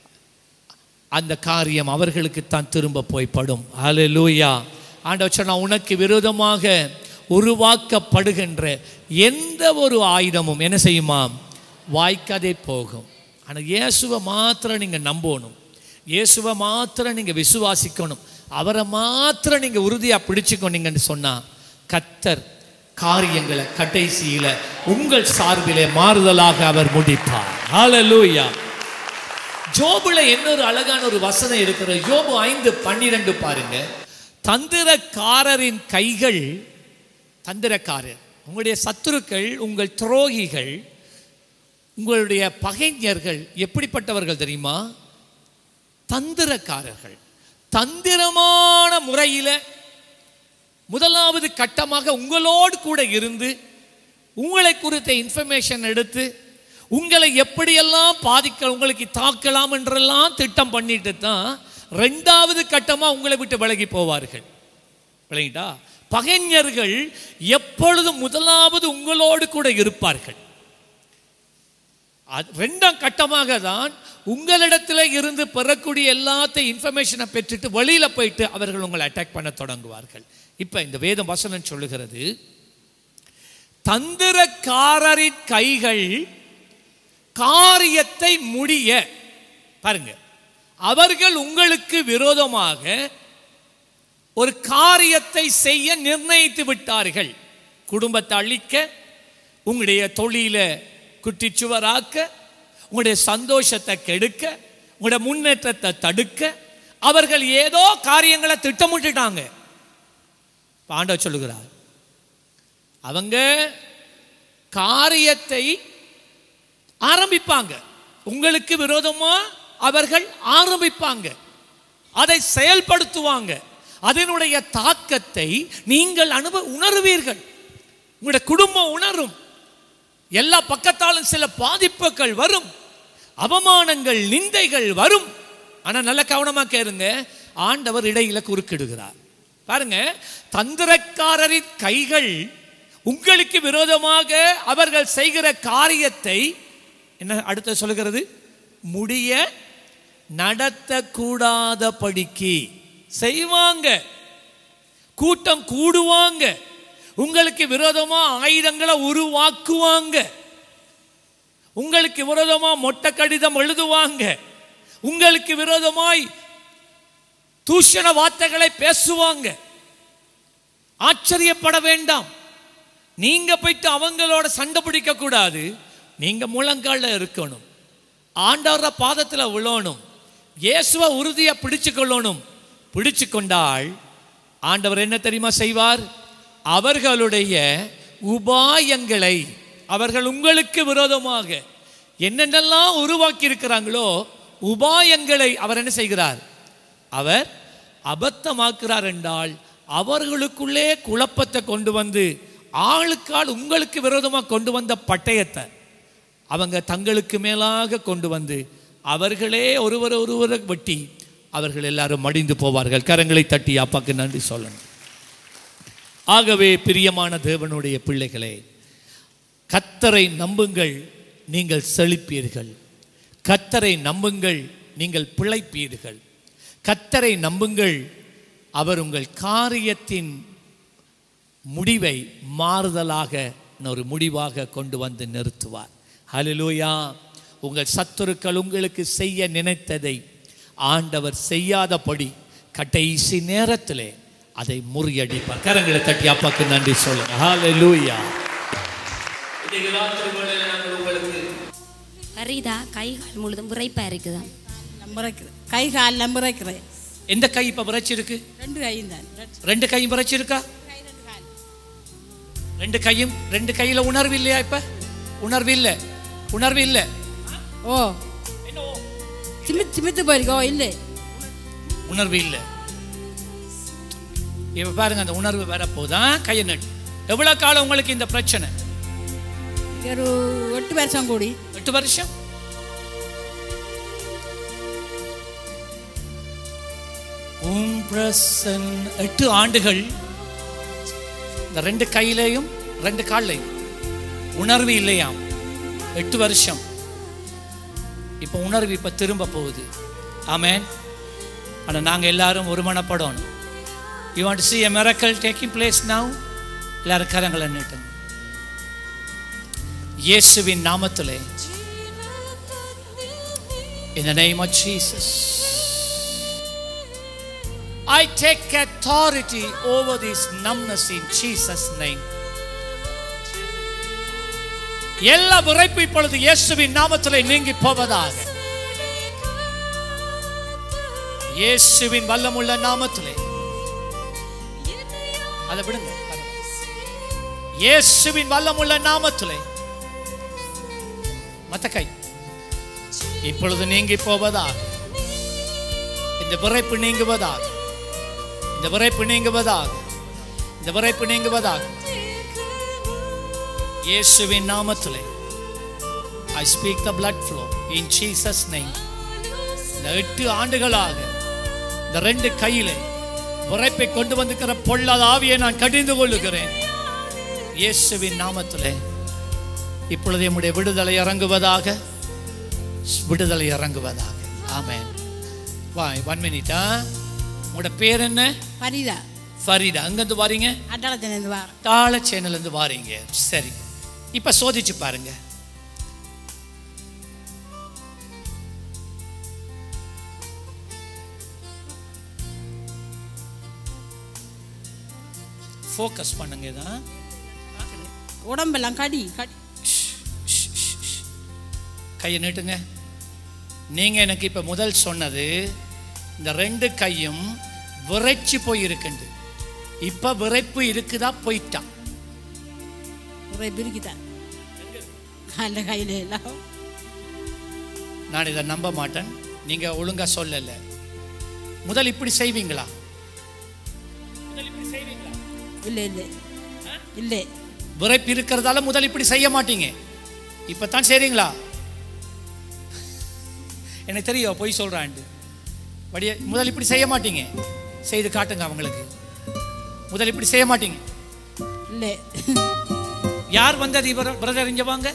அந்த காரியம் அவர்களுக்கு தான் திரும்ப போய் படும் ஹalleluya ஆண்டவர் சொன்னா உனக்கு விரோதமாக உருவாக்கப்படுகின்ற எந்த ஒரு ஆயுதமும் என்ன செய்யுமாம் வாய்க்காதே போகும் ஆனால் இயேசுவை மாத்திரம் நீங்கள் நம்பணும் இயேசுவை மாத்திரம் நீங்கள் விசுவாசிக்கணும் அவரை மாத்திரம் நீங்கள் உறுதியாக பிடிச்சுக்கொண்டீங்கன்னு சொன்னால் கத்தர் காரியங்களை கடைசியில உங்கள் சார்பிலே மாறுதலாக அவர் முடிப்பார் ஹalleluya ஜோபுல இன்னொரு அழகான ஒரு வசனம் இருக்கிறது யோபு ஐந்து பன்னிரண்டு பாருங்க தந்திரக்காரரின் கைகள் தந்திரக்காரர் உங்களுடைய சத்துருக்கள் உங்கள் துரோகிகள் உங்களுடைய பகைஞர்கள் எப்படிப்பட்டவர்கள் தெரியுமா தந்திரக்காரர்கள் தந்திரமான முறையில் முதலாவது கட்டமாக உங்களோடு கூட இருந்து உங்களை குறித்த இன்ஃபர்மேஷன் எடுத்து உங்களை எப்படியெல்லாம் பாதிக்க உங்களுக்கு தாக்கலாம் என்றெல்லாம் திட்டம் பண்ணிட்டு தான் ரெண்டாவது கட்டமாக உங்களை விட்டு விலகி போவார்கள் விளங்கிட்டா பகைஞர்கள் எப்பொழுதும் முதலாவது உங்களோடு கூட இருப்பார்கள் அது ரெண்டாம் கட்டமாக தான் உங்களிடத்துல இருந்து பெறக்கூடிய எல்லாத்தையும் இன்ஃபர்மேஷனை பெற்றுட்டு வெளியில போயிட்டு அவர்கள் உங்களை அட்டாக் பண்ண தொடங்குவார்கள் இப்ப இந்த வேதம் வசனம் சொல்லுகிறது தந்திரக்காரரின் கைகள் காரியத்தை முடிய பாருங்க அவர்கள் உங்களுக்கு விரோதமாக ஒரு காரியத்தை செய்ய நிர்ணயித்து விட்டார்கள் குடும்பத்தை அழிக்க உங்களுடைய தொழில குட்டிச்சுவராக்க உங்களுடைய சந்தோஷத்தை கெடுக்க உங்களுடைய முன்னேற்றத்தை தடுக்க அவர்கள் ஏதோ காரியங்களை திட்டமிட்டுட்டாங்க இப்ப ஆண்டவர் சொல்லுகிறார் அவங்க காரியத்தை ஆரம்பிப்பாங்க உங்களுக்கு விரோதமா அவர்கள் ஆரம்பிப்பாங்க அதை செயல்படுத்துவாங்க அதனுடைய தாக்கத்தை நீங்கள் அனுபவ உணர்வீர்கள் உங்களுடைய குடும்பம் உணரும் எல்லா பக்கத்தாலும் சில பாதிப்புகள் வரும் அவமானங்கள் நிந்தைகள் வரும் ஆனா நல்ல கவனமா கேளுங்க ஆண்டவர் இடையில குறுக்கிடுகிறார் பாருங்க தந்திரக்காரரின் கைகள் உங்களுக்கு விரோதமாக அவர்கள் செய்கிற காரியத்தை என்ன அடுத்த சொல்லுகிறது முடிய நடத்தக்கூடாத படிக்கு செய்வாங்க கூட்டம் கூடுவாங்க உங்களுக்கு விரோதமா ஆயுதங்களை உருவாக்குவாங்க உங்களுக்கு விரோதமா மொட்டை கடிதம் எழுதுவாங்க உங்களுக்கு விரோதமாய் தூஷண வார்த்தைகளை பேசுவாங்க ஆச்சரியப்பட வேண்டாம் நீங்க போயிட்டு அவங்களோட சண்டை பிடிக்க கூடாது நீங்க முழங்கால இருக்கணும் ஆண்டவர பாதத்துல விழணும் இயேசுவை உறுதியா பிடிச்சு கொள்ளணும் பிடிச்சு கொண்டால் ஆண்டவர் என்ன தெரியுமா செய்வார் அவர்களுடைய உபாயங்களை அவர்கள் உங்களுக்கு விரோதமாக என்னென்னலாம் உருவாக்கி இருக்கிறாங்களோ உபாயங்களை அவர் என்ன செய்கிறார் அவர் அபத்தமாக்குறார் என்றால் அவர்களுக்குள்ளே குழப்பத்தை கொண்டு வந்து ஆளுக்கால் உங்களுக்கு விரோதமாக கொண்டு வந்த பட்டயத்தை அவங்க தங்களுக்கு மேலாக கொண்டு வந்து அவர்களே ஒருவர் ஒருவரை வெட்டி அவர்கள் எல்லாரும் மடிந்து போவார்கள் கரங்களை தட்டி அப்பாக்கு நன்றி சொல்லணும் ஆகவே பிரியமான தேவனுடைய பிள்ளைகளே கத்தரை நம்புங்கள் நீங்கள் செழிப்பீர்கள் கத்தரை நம்புங்கள் நீங்கள் பிழைப்பீர்கள் கத்தரை நம்புங்கள் அவர் உங்கள் காரியத்தின் முடிவை மாறுதலாக ஒரு முடிவாக கொண்டு வந்து நிறுத்துவார் ஹalleluya உங்கள் சத்துருக்கள் உங்களுக்கு செய்ய நினைத்ததை ஆண்டவர் செய்யாதபடி கடைசி நேரத்திலே அதை முறியடிப்பார் கரங்களை தட்டி அப்பாக்கு நன்றி சொல்லுங்க ஹalleluya இன்னைக்கு ராத்திரி வேளையில நாங்கள் உங்களுக்கு ஃபரீதா கை கால் முழுதும் விரைப்பா இருக்குதாம் நம்புறக்கிறேன் கை கால் நம்புறக்கிறேன் எந்த கை இப்ப விரைச்சிருக்கு ரெண்டு கையும் தான் ரெண்டு ரெண்டு கையும் விரைச்சிருக்கா கை ரெண்டு கால் ரெண்டு கையும் ரெண்டு கையில உணர்வு இல்லையா இப்ப உணர்வு இல்லை உணர்வு இல்லை ஓ சிமித்து சிமித்து போயிருக்கோ இல்லை உணர்வு இல்லை இப்ப பாருங்க அந்த உணர்வு வரப்போதான் கையை நட்டு எவ்வளவு காலம் உங்களுக்கு இந்த பிரச்சனை ஒரு எட்டு வருஷம் கூடி எட்டு வருஷம் உம் பிரசன் எட்டு ஆண்டுகள் இந்த ரெண்டு கையிலையும் ரெண்டு கால்லையும் உணர்வு இல்லையாம் எட்டு வருஷம் இப்போ உணர்வு இப்போ திரும்ப போகுது ஆமென் ஆனால் நாங்கள் எல்லாரும் ஒருமனப்படணும் you want see a miracle taking place now எல்லாரும் கரங்களை நீட்டுங்க இயேசுவின் நாமத்திலே in the name of Jesus I take authority over this numbness in Jesus name எல்லா விரைப்பு இப்பொழுது இயேசுவின் நாமத்திலே நீங்கி போவதாக இயேசுவின் வல்லமுள்ள நாமத்திலே அதை விடுங்க இயேசுவின் வல்லமுள்ள நாமத்திலே மத்த கை இப்பொழுது நீங்கி போவதாக இந்த விரைப்பு நீங்குவதாக இந்த விரைப்பு நீங்குவதாக இந்த விரைப்பு நீங்குவதாக இயேசுவின் நாமத்திலே I speak the blood flow in Jesus name இந்த எட்டு ஆண்டுகளாக இந்த ரெண்டு கையிலே உரைப்பை கொண்டு வந்திருக்கிற பொல்லாத ஆவியை நான் கடிந்து கொள்ளுகிறேன் இயேசுவின் நாமத்திலே இப்பொழுது நம்முடைய விடுதலை இறங்குவதாக விடுதலை இறங்குவதாக ஆமென் வா ஒன் மினிட்டா உங்களோட பேர் என்ன பரிதா ஃபரீடா அங்கேருந்து வாரீங்க அட்டாளத்திலேருந்து வாரம் தாழ சேனல்லேருந்து வாரீங்க சரி இப்போ சோதிச்சு பாருங்க ஃபோக்கஸ் பண்ணுங்க இதான் உடம்பெல்லாம் கடி கடி கையை நீட்டுங்க நீங்க எனக்கு இப்ப முதல் சொன்னது இந்த ரெண்டு கையும் விரைச்சு போய் இருக்குண்டு இப்ப விரைப்பு இருக்குதா போயிட்டா ஒரே பிரிக்குதான் அந்த கையில எல்லாம் நான் இதை நம்ப மாட்டேன் நீங்க ஒழுங்கா சொல்லல முதல் இப்படி செய்வீங்களா முதல் இப்படி செய்வீங்களா இல்லை இல்லை இல்லை விரைப்பு இருக்கிறதால முதல் இப்படி செய்ய மாட்டீங்க இப்பதான் செய்றீங்களா எனக்கு தெரியும் பொய் சொல்றாண்டு வடிய முதல் இப்படி செய்ய மாட்டீங்க செய்து காட்டுங்க அவங்களுக்கு முதல் இப்படி செய்ய மாட்டீங்க இல்லை யார் வந்தது இவர் பிரதர் இங்க வாங்க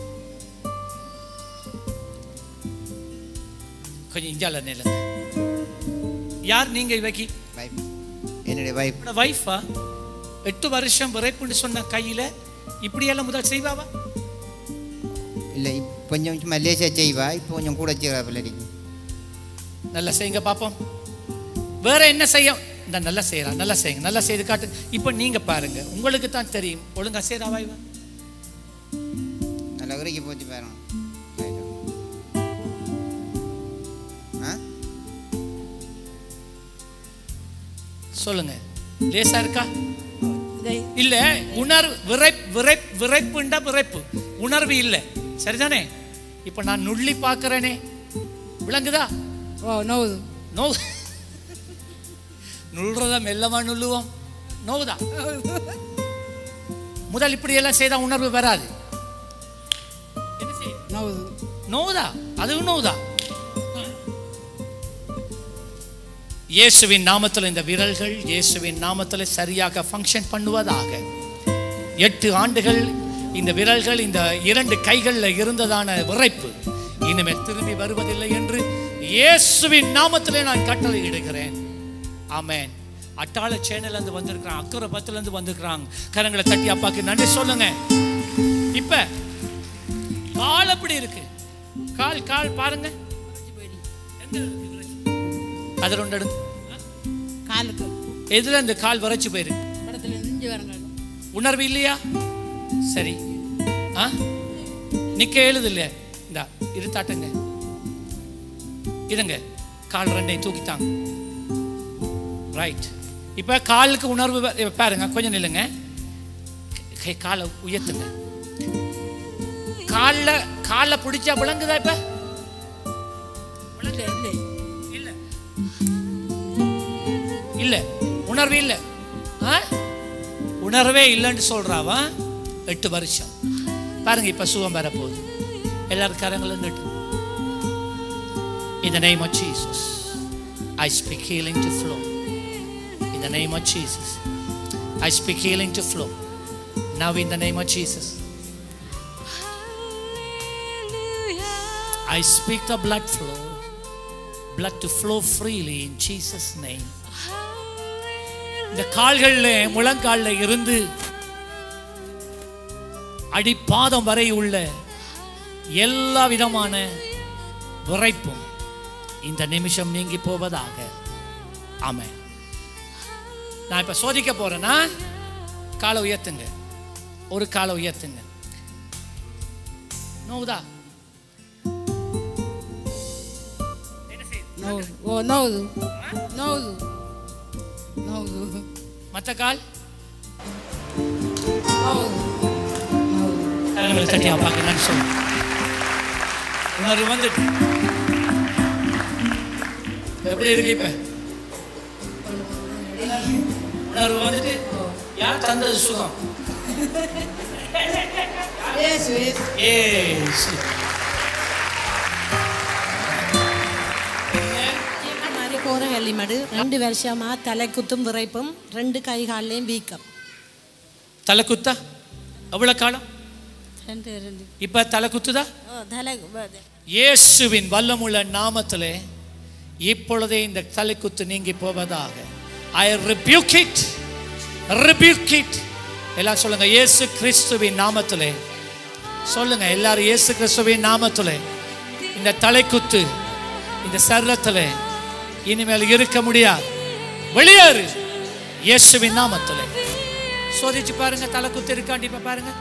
கொஞ்சம் இஞ்சால நில்லுங்க யார் நீங்க இவைக்கு வைஃப் என்னுடைய வைஃப் உங்களோட வைஃபா எட்டு வருஷம் விரைப்புன்னு சொன்ன கையில இப்படியெல்லாம் முதல் செய்வாவா இல்லை இப்ப கொஞ்சம் சும்மா லேசாக செய்வா இப்போ கொஞ்சம் கூட செய்வா பிள்ளைக்கு நல்லா செய்யுங்க பாப்போம் வேற என்ன செய்ய இந்த நல்லா செய்யலாம் நல்லா செய்யுங்க நல்லா செய்து காட்டு இப்போ நீங்க பாருங்க உங்களுக்கு தான் தெரியும் ஒழுங்கா செய்யறாவா இவ நல்லா உரைக்கி போச்சு பாருங்க ஆ சொல்லுங்க லேசா இருக்கா இதை இல்ல உணர்வு விரைப் விரைப் விரைப்புண்டா விரைப்பு உணர்வு இல்ல சரிதானே இப்ப நான் நுள்ளி பார்க்கறேனே விளங்குதா ஓ நோவுது நோ நுள்றத மெல்லமா நுள்ளுவோம் நோவுதா முதல் இப்படி எல்லாம் செய்தா உணர்வு வராது என்ன செய்ய நோவுது நோவுதா அதுவும் நோவுதா இயேசுவின் நாமத்தில் இந்த விரல்கள் இயேசுவின் நாமத்தில் சரியாக ஃபங்க்ஷன் பண்ணுவதாக எட்டு ஆண்டுகள் இந்த விரல்கள் இந்த இரண்டு கைகளில் இருந்ததான விரைப்பு இனிமேல் திரும்பி வருவதில்லை என்று இயேசுவின் நாமத்திலே நான் கட்டளை இடுகிறேன் ஆமென் அட்டாள சேனல்ல இருந்து வந்திருக்கிறான் அக்கறை பத்துல இருந்து வந்திருக்கிறாங்க கரங்களை தட்டி அப்பாக்கு நன்றி சொல்லுங்க இப்ப கால் எப்படி இருக்கு கால் கால் பாருங்க எங்க இருக்கு விரல்? அது ரெண்டு எடுங்க காலுக்கு எதுல இந்த கால் வரைச்சு போயிருக்கு படத்துல நெஞ்சு வரங்க உணர்வு இல்லையா சரி ஆ நிக்க எழுது இல்லையா இந்தா இரு தாட்டுங்க இருங்க கால் ரெண்டையும் தூக்கித்தாங்க ரைட் இப்ப காலுக்கு உணர்வு வ- இப்ப பாருங்க கொஞ்சம் நில்லுங்க கை காலை உயர்த்துங்க கால்ல காலை பிடிச்சா விளங்குதா இப்ப இல்லை இல்லை இல்ல இல்ல உணர்வு இல்ல ஆ? உணர்வே இல்லைன்னு சொல்றாவா எட்டு வருஷம் பாருங்க இப்ப சுகம் வர போகுது எல்லாரும் கரங்களும் நட்டு In the name of Jesus, I speak healing to flow. In the name of Jesus, I speak healing to flow. Now, in the name of Jesus, I speak the blood flow, blood to flow freely in Jesus' name. இந்த கால்கள்ல முழங்கால்ல இருந்து அடிப்பாதம் வரை உள்ள எல்லா விதமான விரைப்பும் இந்த நிமிஷம் நீங்கி போவதாக ஆமென் நான் இப்ப சோதிக்க போறேன்னா காலை உயர்த்துங்க ஒரு காலை உயர்த்துங்க நோவுதா என்ன செய்யுது நோவுது ஓ நோவுது நோவுது நோவுது மத்த கால் நோவுது கரங்களை தட்டி அப்பாக்கு நான் சொல்லு உணர்வு வந்துட்டு எப்படி இருக்கு இப்ப உணர்வு வந்துட்டு யார் தந்தது சுகம் ஏசு ஏசு ஏசு. மாதிரி கோரகள்ளிமடு ரெண்டு வருஷமா தலை குத்தும் விரைப்பும் ரெண்டு கை கால்லையும் வீக்கம் தலை குத்தா எவ்வளவு காலம் ரெண்டு ரெண்டு இப்ப தலை குத்துதா ஓ தலை இயேசுவின் வல்லமுள்ள நாமத்திலே இப்பொழுதே இந்த தலை குத்து நீங்கி போவதாக ஐ rebuke it rebuke it எல்லாம் சொல்லுங்க இயேசு கிறிஸ்துவின் நாமத்திலே சொல்லுங்க எல்லாரும் இயேசு கிறிஸ்துவின் நாமத்திலே இந்த தலை குத்து இந்த சரீரத்திலே இனிமேல் இருக்க முடியாது வெளியேறு இயேசுவின் நாமத்திலே சோதிச்சு பாருங்க தலை குத்து இருக்காண்டி இப்ப பாருங்க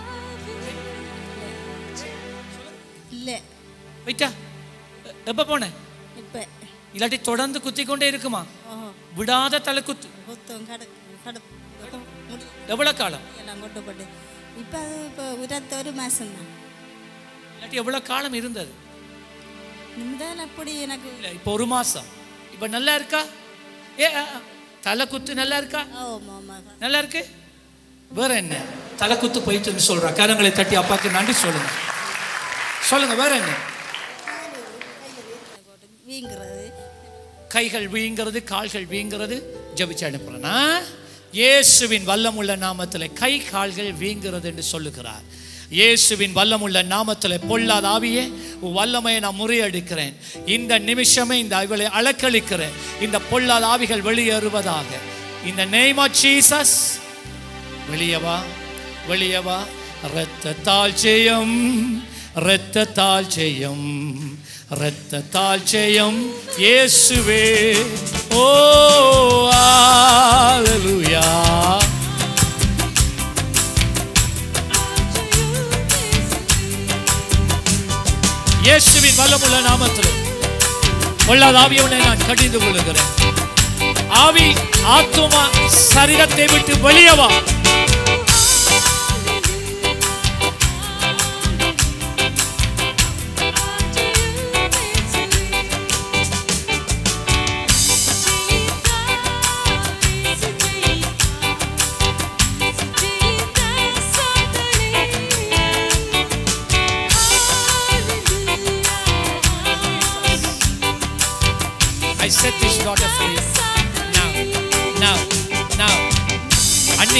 இல்லை வைட்டா எப்ப போனேன் இப்போ இல்லாட்டி தொடர்ந்து குத்தி கொண்டே இருக்குமா ஓ விடாத தலை குத்து குத்தம் கடக்கு கடப்பு முடி எவ்வளவு காலம் எல்லாம் கொட்டப்பட்டு இப்போ அது இப்போ இருபத்தி ஒரு மாதம் தான் இல்லாட்டி எவ்வளவு காலம் இருந்தது முதல் அப்படி எனக்கு இல்ல இப்போ ஒரு மாசம் இப்ப நல்லா இருக்கா ஏ ஆ, ஆ. தலை குத்து நல்லா இருக்கா ஓ மாமா நல்லா இருக்கு வேற என்ன தலை குத்து போயிட்டுன்னு சொல்றா கரங்களை தட்டி அப்பாக்கு நன்றி சொல்லுங்க சொல்லுங்க வேற என்ன வீங்கிறது கைகள் வீங்கிறது கால்கள் வீங்கிறது ஜெபிச்சு அனுப்புறேன்னா இயேசுவின் வல்லமுள்ள நாமத்தில் கை கால்கள் வீங்கிறது என்று சொல்லுகிறார் இயேசுவின் வல்லமுள்ள நாமத்தில் பொல்லாத ஆவியே உன் வல்லமையை நான் முறியடிக்கிறேன் இந்த நிமிஷமே இந்த இவளை அலக்களிக்கிறேன் இந்த பொல்லாத ஆவிகள் வெளியேறுவதாக இந்த நேம் ஆஃப் ஜீசஸ் வெளியே வா வெளியே வா இரத்தத்தால் ஜெயம் இரத்தத்தால் ஜெயம் இரத்தத்தால் ஜெயம் இயேசுவே ஓ ஹalleluya இயேசுவின் வல்லமுள்ள நாமத்தில் பொல்லாத ஆவியவனை நான் கடிந்து கொள்கிறேன் ஆவி ஆத்துமா சரீரத்தை விட்டு வெளியே வா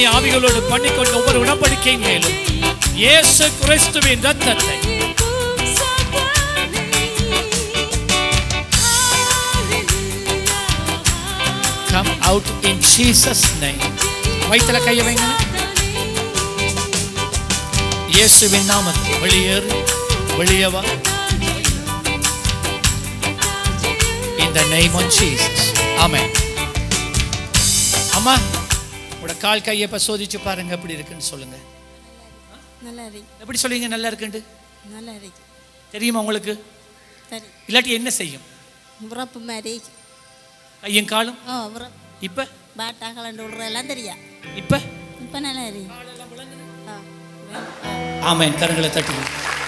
அந்நிய ஆவிகளோடு பண்ணிக்கொண்ட ஒவ்வொரு உடன்படிக்கை மேலும் இயேசு கிறிஸ்துவின் ரத்தத்தை come out in Jesus name வயிற்றுல கையை வைங்க இயேசுவின் நாமத்தில் வெளியேறு வெளியே வா in the name of Jesus ஆமென் அம்மா உங்களோட கால் கையை இப்ப சோதிச்சு பாருங்க எப்படி இருக்குன்னு சொல்லுங்க நல்லா இருக்கு எப்படி சொல்லுவீங்க நல்லா இருக்குன்ட்டு நல்லா இருக்கு தெரியுமா உங்களுக்கு சரி இல்லாட்டி என்ன செய்யும் உறப்பு மாதிரி கையும் காலும் ஓ உறப்பு இப்ப பாட்டா கலண்டு விடுறதெல்லாம் தெரியா இப்ப இப்போ நல்லா இருக்கு ஆ ஆமென் கரங்களை தட்டுங்க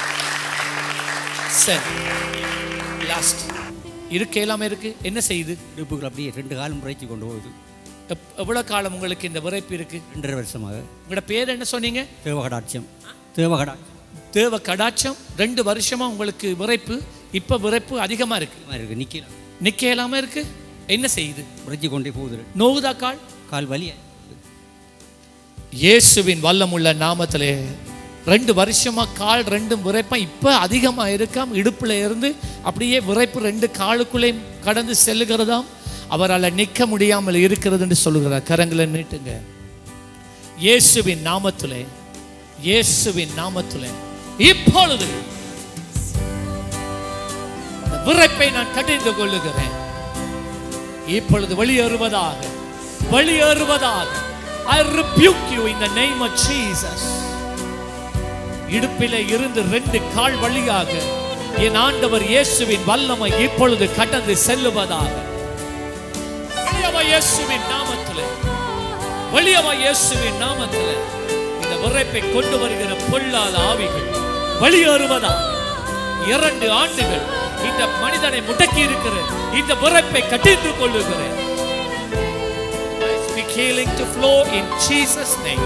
சரி லாஸ்ட் இருக்கு எல்லாமே இருக்கு என்ன செய்யுது இடுப்புகள் அப்படியே ரெண்டு காலம் முறைச்சி கொண்டு போகுது எப்- எவ்வளவு காலம் உங்களுக்கு இந்த விரைப்பு இருக்கு ரெண்டரை வருஷமாக உங்களோட பேர் என்ன சொன்னீங்க தேவகடாட்சியம் தேவகடாட்சியம் தேவ கடாட்சம் ரெண்டு வருஷமா உங்களுக்கு விரைப்பு இப்ப விரைப்பு அதிகமா இருக்கு இருக்கு நிற்கலாம் நிக்க இயலாம இருக்கு என்ன செய்யுது முறைச்சி கொண்டே போகுது நோவுதா கால் கால் வலி இயேசுவின் வல்லமுள்ள நாமத்திலே ரெண்டு வருஷமா கால் ரெண்டும் விரைப்பா இப்ப அதிகமா இருக்காம் இடுப்புல இருந்து அப்படியே விரைப்பு ரெண்டு காலுக்குள்ளே கடந்து செல்லுகிறதாம் அவரால் நிற்க முடியாமல் இருக்கிறது என்று சொல்லுகிறார் கரங்களை நீட்டுங்க இயேசுவின் நாமத்திலே இயேசுவின் நாமத்திலே இப்பொழுது இந்த விரைப்பை நான் கடிந்து கொள்ளுகிறேன் இப்பொழுது வெளியேறுவதாக வெளியேறுவதாக I rebuke you in the name of Jesus இடுப்பிலே இருந்து ரெண்டு கால் வழியாக என் ஆண்டவர் இயேசுவின் வல்லமை இப்பொழுது கடந்து செல்லுவதாக வெளியவா இயேசுவின் நாமத்திலே வெளியவா இயேசுவின் நாமத்திலே இந்த விரைப்பை கொண்டு வருகிற பொல்லாத ஆவிகள் வெளியேறுவதாக இரண்டு ஆண்டுகள் இந்த மனிதனை முடக்கி இருக்கிற இந்த விரைப்பை கட்டிந்து கொள்ளுகிறேன் I speak healing to flow in Jesus name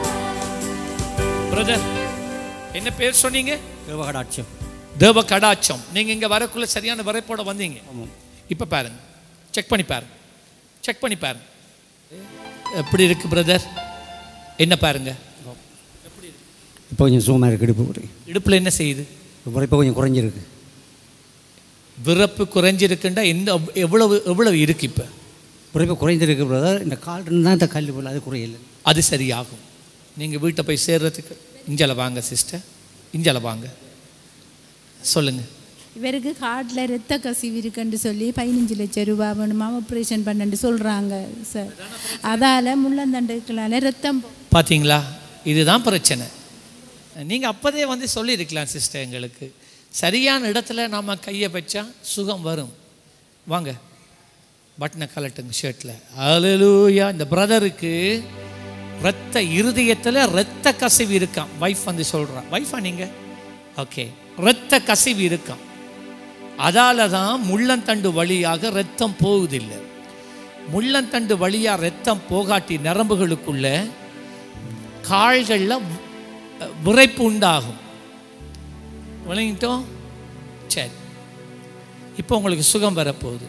brother என்ன பேர் சொன்னீங்க தேவகடாட்சியம் தேவ கடாட்சம் நீங்க இங்க வரக்குள்ள சரியான விரைப்போட வந்தீங்க ஆமாம் இப்ப பாருங்க செக் பண்ணி பாருங்க செக் பண்ணி பாருங்க எப்படி இருக்கு பிரதர் என்ன பாருங்க இப்போ கொஞ்சம் சுகமாக இருக்குது இடுப்பு இடுப்புல என்ன செய்யுது இப்போ கொஞ்சம் குறைஞ்சிருக்கு விறப்பு குறைஞ்சிருக்குண்டா எந்த எவ்வளவு எவ்வளவு இருக்கு இப்ப உரைப்பு குறைஞ்சிருக்கு பிரதர் இந்த கால் இருந்தால் இந்த கல் போல் அது குறையல அது சரியாகும் நீங்க வீட்டை போய் சேர்றதுக்கு இஞ்சல வாங்க சிஸ்டர் இஞ்சல வாங்க சொல்லுங்க இவருக்கு காட்டில் ரத்த கசிவு இருக்குன்னு சொல்லி பதினஞ்சு லட்சம் ரூபாய் வேணுமா ஆப்ரேஷன் பண்ணு சொல்கிறாங்க சார் அதால் முள்ளந்தண்டுக்களால் ரத்தம் போ- பாத்தீங்களா இதுதான் பிரச்சனை நீங்க அப்பதே வந்து சொல்லியிருக்கலாம் சிஸ்டர் எங்களுக்கு சரியான இடத்துல நாம கையை வச்சா சுகம் வரும் வாங்க பட்டனை கலட்டுங்க ஷர்ட்டில் அலலூயா இந்த பிரதருக்கு ரத்த இருதயத்துல ரத்த கசிவு இருக்காம் வைஃப் வந்து சொல்றான் வைஃபா நீங்க ஓகே ரத்த கசிவு இருக்காம் அதால தான் முள்ளந்தண்டு வழியாக ரத்தம் போகுதில்லை முள்ளந்தண்டு வழியா ரத்தம் போகாட்டி நரம்புகளுக்குள்ள கால்களில் விரைப்பு உண்டாகும் விளங்கிட்டோம் சரி இப்போ உங்களுக்கு சுகம் வரப்போகுது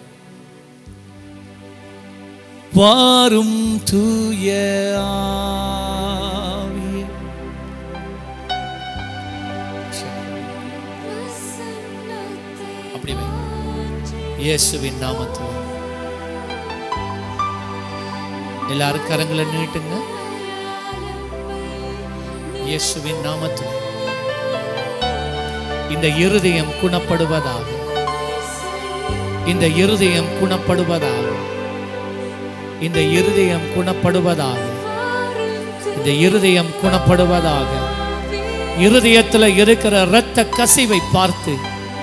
வாரும் தூய ஆவியே. சரி, அப்படி வை இயேசுவின் நாமத்தில் எல்லாரும் கரங்களை நீட்டுங்க இயேசுவின் நாமத்தில் இந்த இருதயம் குணப்படுவதாக இந்த இருதயம் குணப்படுவதாக இந்த இருதயம் குணப்படுவதாக இந்த இருதயம் குணப்படுவதாக இருதயத்தில் இருக்கிற இரத்த கசிவை பார்த்து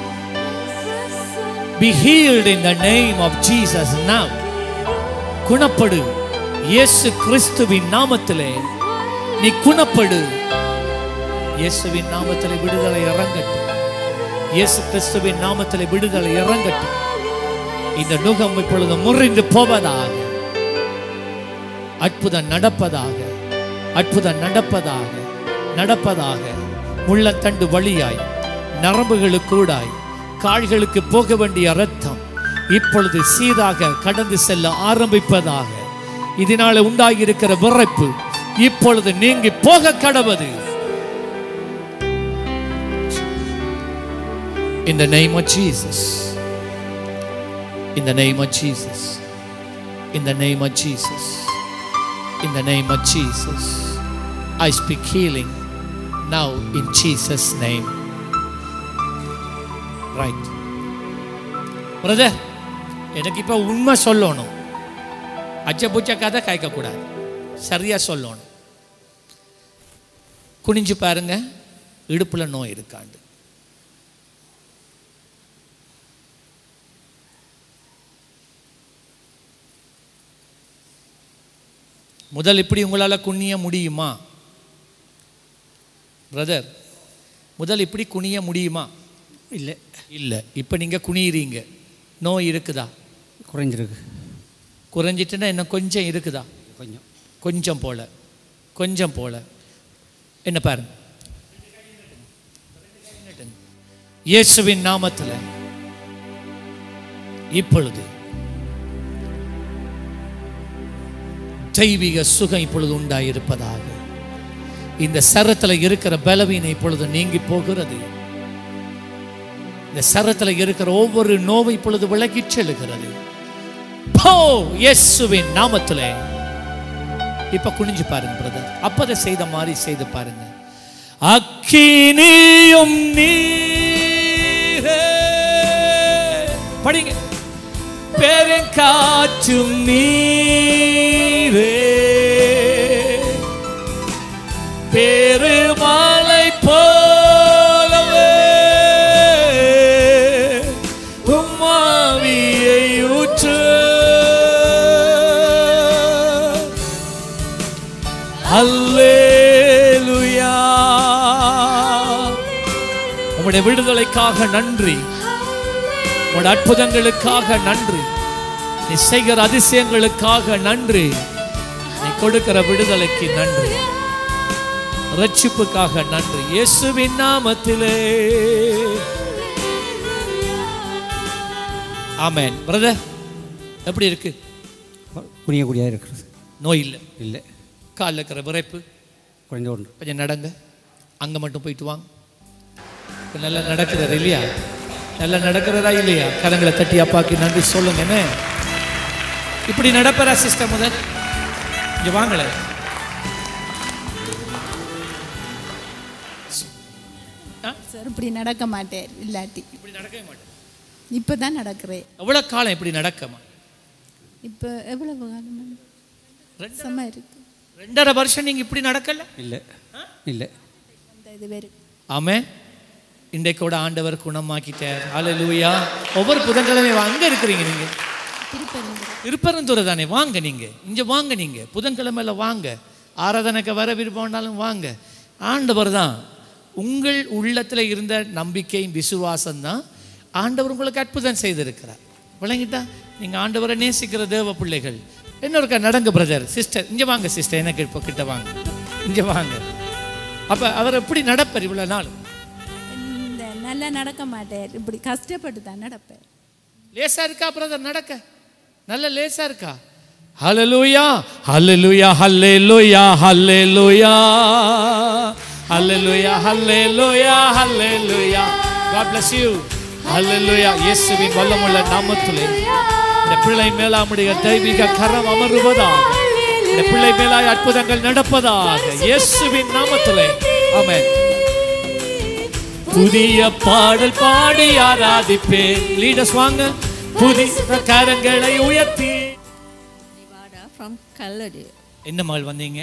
be healed in the name of Jesus now குணப்படு இயேசு கிறிஸ்துவின் நாமத்திலே நீ குணப்படு இயேசுவின் நாமத்திலே விடுதலை இறங்கட்டும் இயேசு கிறிஸ்துவின் நாமத்திலே விடுதலை இறங்கட்டும் இந்த நுகம் இப்பொழுது முறிந்து போவதாக அற்புதம் நடப்பதாக அற்புதம் நடப்பதாக நடப்பதாக முள்ளத்தண்டு வழியாய் நரம்புகளுக்கூடாய் கால்களுக்கு போக வேண்டிய ரத்தம் இப்பொழுது சீராக கடந்து செல்ல ஆரம்பிப்பதாக இதனால உண்டாகியிருக்கிற விரைப்பு இப்பொழுது நீங்கி போக கடவது In the name of Jesus. In the name of Jesus. In the name of Jesus. In the name of Jesus. I speak healing now in Jesus' name. Right. Brother எனக்கு இப்போ உண்மை சொல்லணும் அச்ச புச்ச கதை காய்க்கக்கூடாது சரியா சொல்லணும் குனிஞ்சு பாருங்க இடுப்புல நோய் இருக்காண்டு முதல் இப்படி உங்களால் குனிய முடியுமா பிரதர் முதல் இப்படி குனிய முடியுமா இல்லை இல்லை இப்போ நீங்கள் குனியிறீங்க நோய் இருக்குதா குறைஞ்சிருக்கு குறைஞ்சிட்டுன்னா இன்னும் கொஞ்சம் இருக்குதா கொஞ்சம் கொஞ்சம் போல கொஞ்சம் போல என்ன பாருங்க இயேசுவின் நாமத்தில் இப்பொழுது தெய்வீக சுகம் இப்பொழுது உண்டாயிருப்பதாக இந்த சரத்தில் இருக்கிற பலவீனம் இப்பொழுது நீங்கி போகிறது இந்த சரத்தில் இருக்கிற ஒவ்வொரு நோவை இப்பொழுது விலகிச் செல்லுகிறது போ இயேசுவின் நாமத்திலே இப்ப குனிஞ்சு பாருங்க பிரதர் அப்பதை செய்த மாதிரி செய்து பாருங்க அக்கினியும் நீரே படிங்க பெருங்காற்றும் நீரே பெருமலை போலவே உம்மாவியை ஊற்று அல்லேலுயா உம்முடைய விடுதலைக்காக நன்றி உம்முடைய அற்புதங்களுக்காக நன்றி நீ செய்கிற அதிசயங்களுக்காக நன்றி நீ கொடுக்கிற விடுதலைக்கு நன்றி ரட்சிப்புக்காக நன்றி இயேசுவின் நாமத்திலே ஆமென் பிரதர் எப்படி இருக்கு குனியக்கூடியதாக இருக்கிறது நோய் இல்லை இல்லை காலில் இருக்கிற விரைப்பு குறைஞ்ச ஒன்று கொஞ்சம் நடங்க அங்கே மட்டும் போயிட்டு வாங்க இப்ப நல்லா நடக்கிறாரு இல்லையா நல்லா நடக்கிறதா இல்லையா கரங்களை தட்டி அப்பாக்கு நன்றி சொல்லுங்க என்ன இப்படி நடப்பரா சிஸ்டர் முதல் இங்க வாங்கல சார் இப்படி நடக்க மாட்டேன் இல்லாட்டி இப்படி நடக்கவே மாட்டேன் இப்போ தான் நடக்கிறேன் எவ்வளவு காலம் இப்படி நடக்கமா இப்போ எவ்வளவு காலம் சமம் இருக்கு ரெண்டரை வருஷம் நீங்க இப்படி நடக்கல இல்லை இல்லை அந்த இது வேறு ஆமே இன்றைக்கூட ஆண்டவர் குணமாக்கிட்டார் ஹalleluya ஒவ்வொரு புதன்கிழமை அங்க இருக்கிறீங்க நீங்க திருப்பரந்துரை தானே வாங்க நீங்க இங்க வாங்க நீங்க புதன்கிழமையில வாங்க ஆராதனைக்கு வர விருப்பம்னாலும் வாங்க ஆண்டவர் தான் உங்கள் உள்ளத்துல இருந்த நம்பிக்கையும் விசுவாசம் தான் ஆண்டவர் உங்களுக்கு அற்புதம் செய்திருக்கிறார் விளங்கிட்டா நீங்க ஆண்டவரை நேசிக்கிற தேவ பிள்ளைகள் இன்னொருக்கா நடங்க பிரதர் சிஸ்டர் இங்க வாங்க சிஸ்டர் எனக்கு இப்போ கிட்ட வாங்க இங்க வாங்க அப்ப அவர் எப்படி நடப்பார் இவ்வளவு நாள் இந்த நல்லா நடக்க மாட்டேன் இப்படி கஷ்டப்பட்டு தான் நடப்பேன் லேசா இருக்கா பிரதர் நடக்க நல்ல லேசா இருக்கா ஹalleluya ஹalleluya ஹalleluya ஹalleluya ஹalleluya ஹalleluya ஹalleluya God bless you ஹalleluya இயேசுவின் வல்லமுள்ள நாமத்திலே இந்த பிள்ளை மேலாமுடைய தெய்வீக கரம் அமருவதாக இந்த பிள்ளை மேலாய் அற்புதங்கள் நடப்பதாக இயேசுவின் நாமத்திலே ஆமென் புதிய பாடல் பாடி ஆராதிப்பேன் லீடர்ஸ் வாங்க புதிய கரங்களை உயர்த்தி ஃப்ரம் கல்லடு என்ன மகள் வந்தீங்க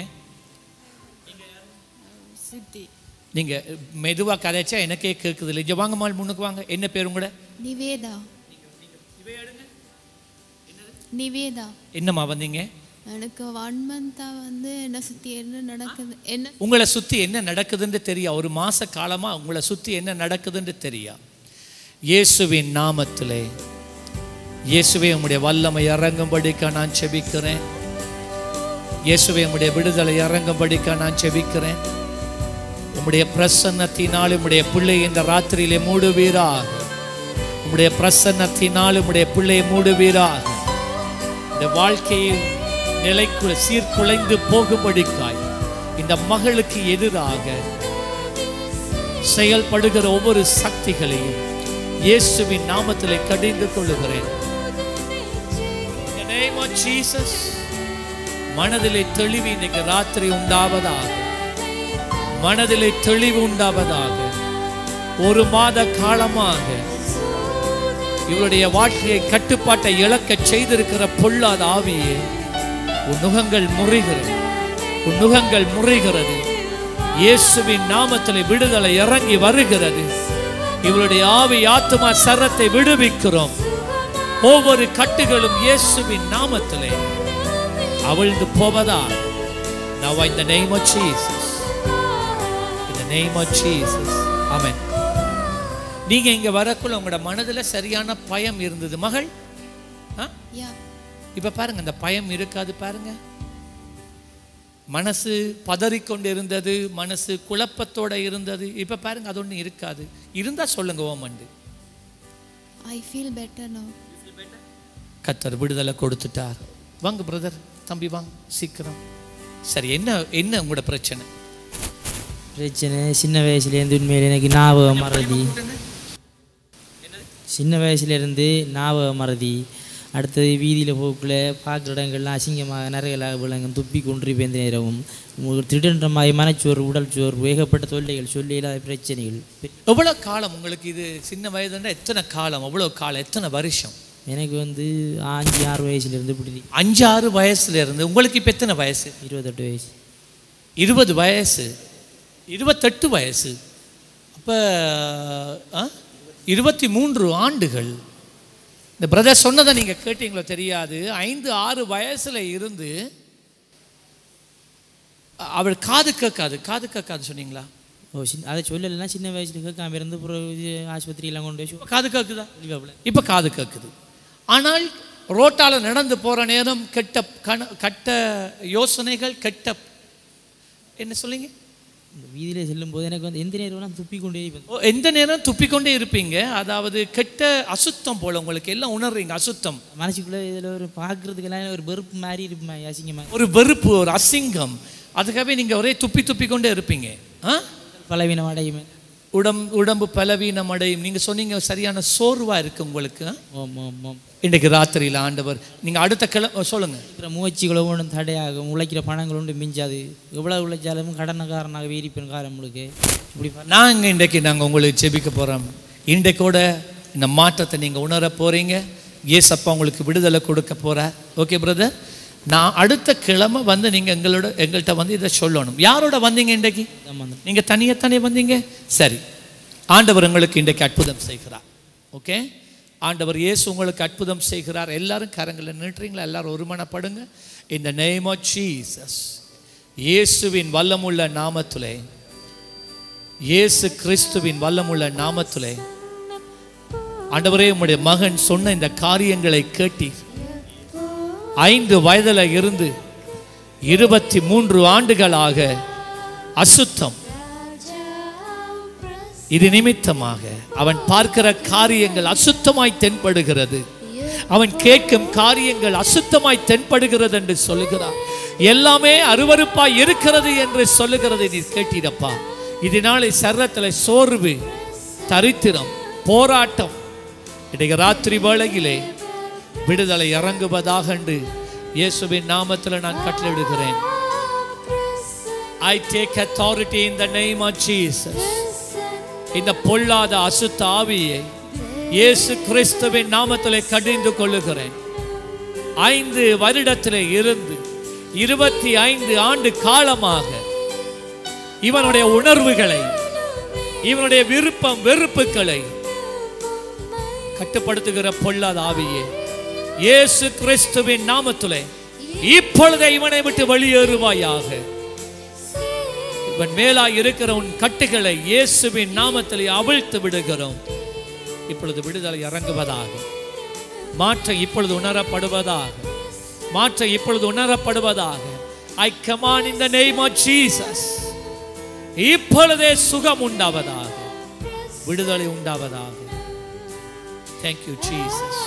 சித்தி நீங்க மெதுவா கதைச்சா எனக்கே கேட்குது இல்லை இங்க வாங்க மகள் முன்னுக்கு வாங்க என்ன பேர் உங்களோட நிவேதா நிவேதா என்னம்மா வந்தீங்க எனக்கு ஒன் மந்தா வந்து என்ன சுத்தி என்ன நடக்குது என்ன உங்களை சுத்தி என்ன நடக்குதுன்னு தெரியா ஒரு மாச காலமா உங்களை சுத்தி என்ன நடக்குதுன்னு தெரியா இயேசுவின் நாமத்திலே இயேசுவே உம்முடைய வல்லமை இறங்கும்படிக்க நான் செபிக்கிறேன் இயேசுவே உம்முடைய விடுதலை இறங்கும்படிக்க நான் செபிக்கிறேன் உம்முடைய பிரசன்னத்தினால் உம்முடைய பிள்ளை இந்த ராத்திரியிலே மூடுவீராக உம்முடைய பிரசன்னத்தினால் உம்முடைய பிள்ளையை மூடுவீராக இந்த வாழ்க்கையில் நிலைக்கு சீர்குலைந்து போகும்படிக்காய் இந்த மகளுக்கு எதிராக செயல்படுகிற ஒவ்வொரு சக்திகளையும் இயேசுவின் நாமத்திலே கடிந்து கொள்ளுகிறேன் In the name of Jesus, மனதிலே தெளிவு இன்னைக்கு ராத்திரி உண்டாவதாக மனதிலே தெளிவு உண்டாவதாக ஒரு மாத காலமாக இவருடைய வாழ்க்கையை கட்டுப்பாட்டை இழக்க செய்திருக்கிற பொல்லாத ஆவியே உன் நுகங்கள் முறிகிறது உன் நுகங்கள் முறிகிறது இயேசுவின் நாமத்திலே விடுதலை இறங்கி வருகிறது இவருடைய ஆவி ஆத்துமா சரத்தை விடுவிக்கிறோம் ஒவ்வொரு கட்டுகளும் இயேசுவின் நாமத்திலே அவிழ்ந்து போவதா Now in the name of Jesus. In the name of Jesus. Amen. நீங்க இங்க வரக்குள்ள உங்களோட மனதுல சரியான பயம் இருந்தது மகள் ஆ? யா இப்ப பாருங்க அந்த பயம் இருக்காது பாருங்க மனசு பதறிக்கொண்டு இருந்தது மனசு குழப்பத்தோட இருந்தது இப்ப பாருங்க அது ஒண்ணு இருக்காது இருந்தா சொல்லுங்க ஓமண்டு ஐ ஃபீல் பெட்டர் நோ கத்தர் விடுதலை கொடுத்துட்டார் வாங்க பிரதர் தம்பி வாங்க சீக்கிரம் சரி என்ன என்ன உங்களோட பிரச்சனை பிரச்சனை சின்ன வயசுலேருந்து உண்மையில் எனக்கு ஞாபக மறதி சின்ன வயசுலேருந்து ஞாபக மறதி அடுத்தது வீதியில் போக்குள்ள பார்க்குற இடங்கள்லாம் அசிங்கமாக நிறையலாக விளங்கும் துப்பி கொன்று பேந்த நேரமும் திடன்ற மாதிரி மனச்சோறு உடல் சோறு ஏகப்பட்ட தொல்லைகள் சொல்லி இல்லாத பிரச்சனைகள் எவ்வளவு காலம் உங்களுக்கு இது சின்ன வயதுன்னா எத்தனை காலம் அவ்வளவு காலம் எத்தனை வருஷம் எனக்கு வந்து அஞ்சு ஆறு வயசுலேருந்து இப்படி அஞ்சு ஆறு வயசுல இருந்து உங்களுக்கு இப்ப எத்தனை வயசு இருபத்தெட்டு வயசு இருபது வயசு இருபத்தெட்டு வயசு அப்போ இருபத்தி மூன்று ஆண்டுகள் இந்த பிரதர் சொன்னதை நீங்கள் கேட்டீங்களோ தெரியாது ஐந்து ஆறு வயசுல இருந்து அ- அவள் காது கேட்காது காது கேட்காது சொன்னீங்களா ஓ சின்ன அதை சொல்லலைன்னா சின்ன வயசுல கேட்காம இருந்து அப்புறம் இது ஆஸ்பத்திரியெல்லாம் கொண்டு போய் இப்ப காது கேட்குதா சொல்லிவாப்புல. இப்போ காது கேட்குது ஆனால் ரோட்டால நடந்து போற நேரம் கெட்ட கண கெட்ட யோசனைகள் கெட்ட என்ன சொல்லுங்க இந்த வீதியில செல்லும்போது எனக்கு வந்து எந்த நேரம்லாம் துப்பி கொண்டே இருப்பேன். ஓ, எந்த நேரம் துப்பிக்கொண்டே இருப்பீங்க அதாவது கெட்ட அசுத்தம் போல உங்களுக்கு எல்லாம் உணர்றீங்க அசுத்தம் மனசுக்குள்ள இதில் ஒரு பார்க்கறதுக்கெல்லாம் ஒரு வெறுப்பு மாதிரி இருப்பேன் அசிங்கமாக ஒரு வெறுப்பு ஒரு அசிங்கம் அதுக்காகவே நீங்க ஒரே துப்பி துப்பி கொண்டே இருப்பீங்க ஆ? பலவீனம் அடையுமே உடம் உடம்பு பலவீனம் அடையும் நீங்க சொன்னீங்க சரியான சோர்வா இருக்கு உங்களுக்கு ஆ? ஓம் ஓம் ஓம் இன்றைக்கு ராத்திரியில் ஆண்டவர் நீங்க அடுத்த கிள சொல்லுங்க இருக்கிற முயற்சிகளோ ஒன்றும் தடையாகும் உழைக்கிற பணங்கள் ஒன்றும் மிஞ்சாது எவ்வளோ உழைச்சாலும் கடனக்காரனாக வீரிப்பேன் காரம் முழுக்க இப்படி பா- நாங்க இன்றைக்கு நாங்க உங்களுக்கு ஜெபிக்க போறோம் இன்றைக்கூட இந்த மாற்றத்தை நீங்க உணர போறீங்க ஏசப்பா உங்களுக்கு விடுதலை கொடுக்க போறார் ஓகே பிரதர் நான் அடுத்த கிழமை வந்து நீங்க எங்களோட எங்கள்கிட்ட வந்து இதை சொல்லணும் யாரோட வந்தீங்க இன்றைக்கு தான் வந்தேன். நீங்க தனியத்தானே வந்தீங்க சரி ஆண்டவர் உங்களுக்கு இன்றைக்கு அற்புதம் செய்கிறார் ஓகே ஆண்டவர் இயேசு உங்களுக்கு அற்புதம் செய்கிறார் எல்லாரும் கரங்களை நின்றுறீங்களா எல்லாரும் ஒருமனப்படுங்க இந்த நேம் ஆஃப் ஜீசஸ் இயேசுவின் வல்லமுள்ள நாமத்திலே இயேசு கிறிஸ்துவின் வல்லமுள்ள நாமத்திலே ஆண்டவரே உம்முடைய மகன் சொன்ன இந்த காரியங்களை கேட்டீர் ஐந்து வயதுல இருந்து இருபத்தி மூன்று ஆண்டுகளாக அசுத்தம் இது நிமித்தமாக அவன் பார்க்கிற காரியங்கள் அசுத்தமாய் தென்படுகிறது அவன் கேட்கும் காரியங்கள் அசுத்தமாய் தென்படுகிறது என்று சொல்லுகிறார் எல்லாமே அருவருப்பாய் இருக்கிறது என்று சொல்லுகிறது நீ கேட்டீரப்பா இதனாலே சர்ரத்தில் சோர்வு தரித்திரம் போராட்டம் இன்றைக்கு ராத்திரி வேளையிலே விடுதலை இறங்குவதாக என்று இயேசுவின் நாமத்தில் நான் கட்டளையிடுகிறேன் I take authority in the name of Jesus இந்த பொல்லாத அசுத்த ஆவியை இயேசு கிறிஸ்துவின் நாமத்திலே கடிந்து கொள்ளுகிறேன் ஐந்து வருடத்திலே இருந்து இருபத்தி ஐந்து ஆண்டு காலமாக இவனுடைய உணர்வுகளை இவனுடைய விருப்பம் வெறுப்புகளை கட்டுப்படுத்துகிற பொல்லாத ஆவியே இயேசு கிறிஸ்துவின் நாமத்திலே இப்பொழுதே இவனை விட்டு வெளியேறுவாயாக இவன் மேலாய் இருக்கிற உன் கட்டுகளை இயேசுவின் நாமத்திலே அவிழ்த்து விடுகிறோம் இப்பொழுது விடுதலை இறங்குவதாக மாற்ற இப்பொழுது உணரப்படுவதாக மாற்ற இப்பொழுது உணரப்படுவதாக ஐ கமான் இந்த நெய்ம் ஆஃப் ஜீசஸ் இப்பொழுதே சுகம் உண்டாவதாக விடுதலை உண்டாவதாக தேங்க்யூ ஜீசஸ்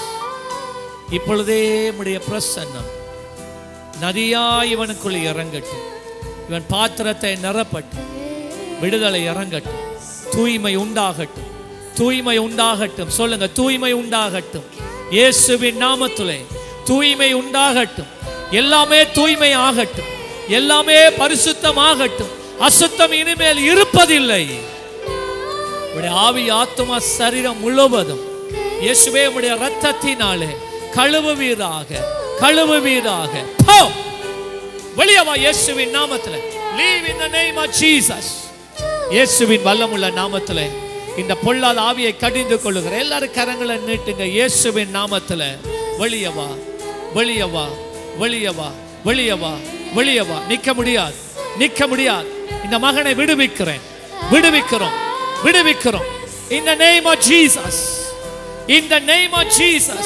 இப்பொழுதே உடைய பிரசன்னம் நதியா இவனுக்குள் இறங்கட்டும் இவன் பாத்திரத்தை நிரப்பட்டும் விடுதலை இறங்கட்டும் தூய்மை உண்டாகட்டும் தூய்மை உண்டாகட்டும் சொல்லுங்க தூய்மை உண்டாகட்டும் இயேசுவின் நாமத்திலே தூய்மை உண்டாகட்டும் எல்லாமே தூய்மை ஆகட்டும் எல்லாமே பரிசுத்தமாகட்டும் அசுத்தம் இனிமேல் இருப்பதில்லை உடைய ஆவி ஆத்துமா சரீரம் முழுவதும் இயேசுவே உடைய ரத்தத்தினாலே கழுவுவீராக கழுவுவீராக போ வெளியே வா இயேசுவின் நாமத்துல leave in the name of Jesus இயேசுவின் வல்லமுள்ள நாமத்துல இந்த பொல்லாத ஆவியை கடிந்து கொள்ளுகிற எல்லாரும் கரங்களை நீட்டுங்க இயேசுவின் நாமத்துல வெளியே வா வெளியே வா வெளியே வா வெளியே வா வெளியே வா நிக்க முடியாது நிக்க முடியாது இந்த மகனை விடுவிக்கிறேன் விடுவிக்கிறோம் விடுவிக்கிறோம் in the name of Jesus in the name of Jesus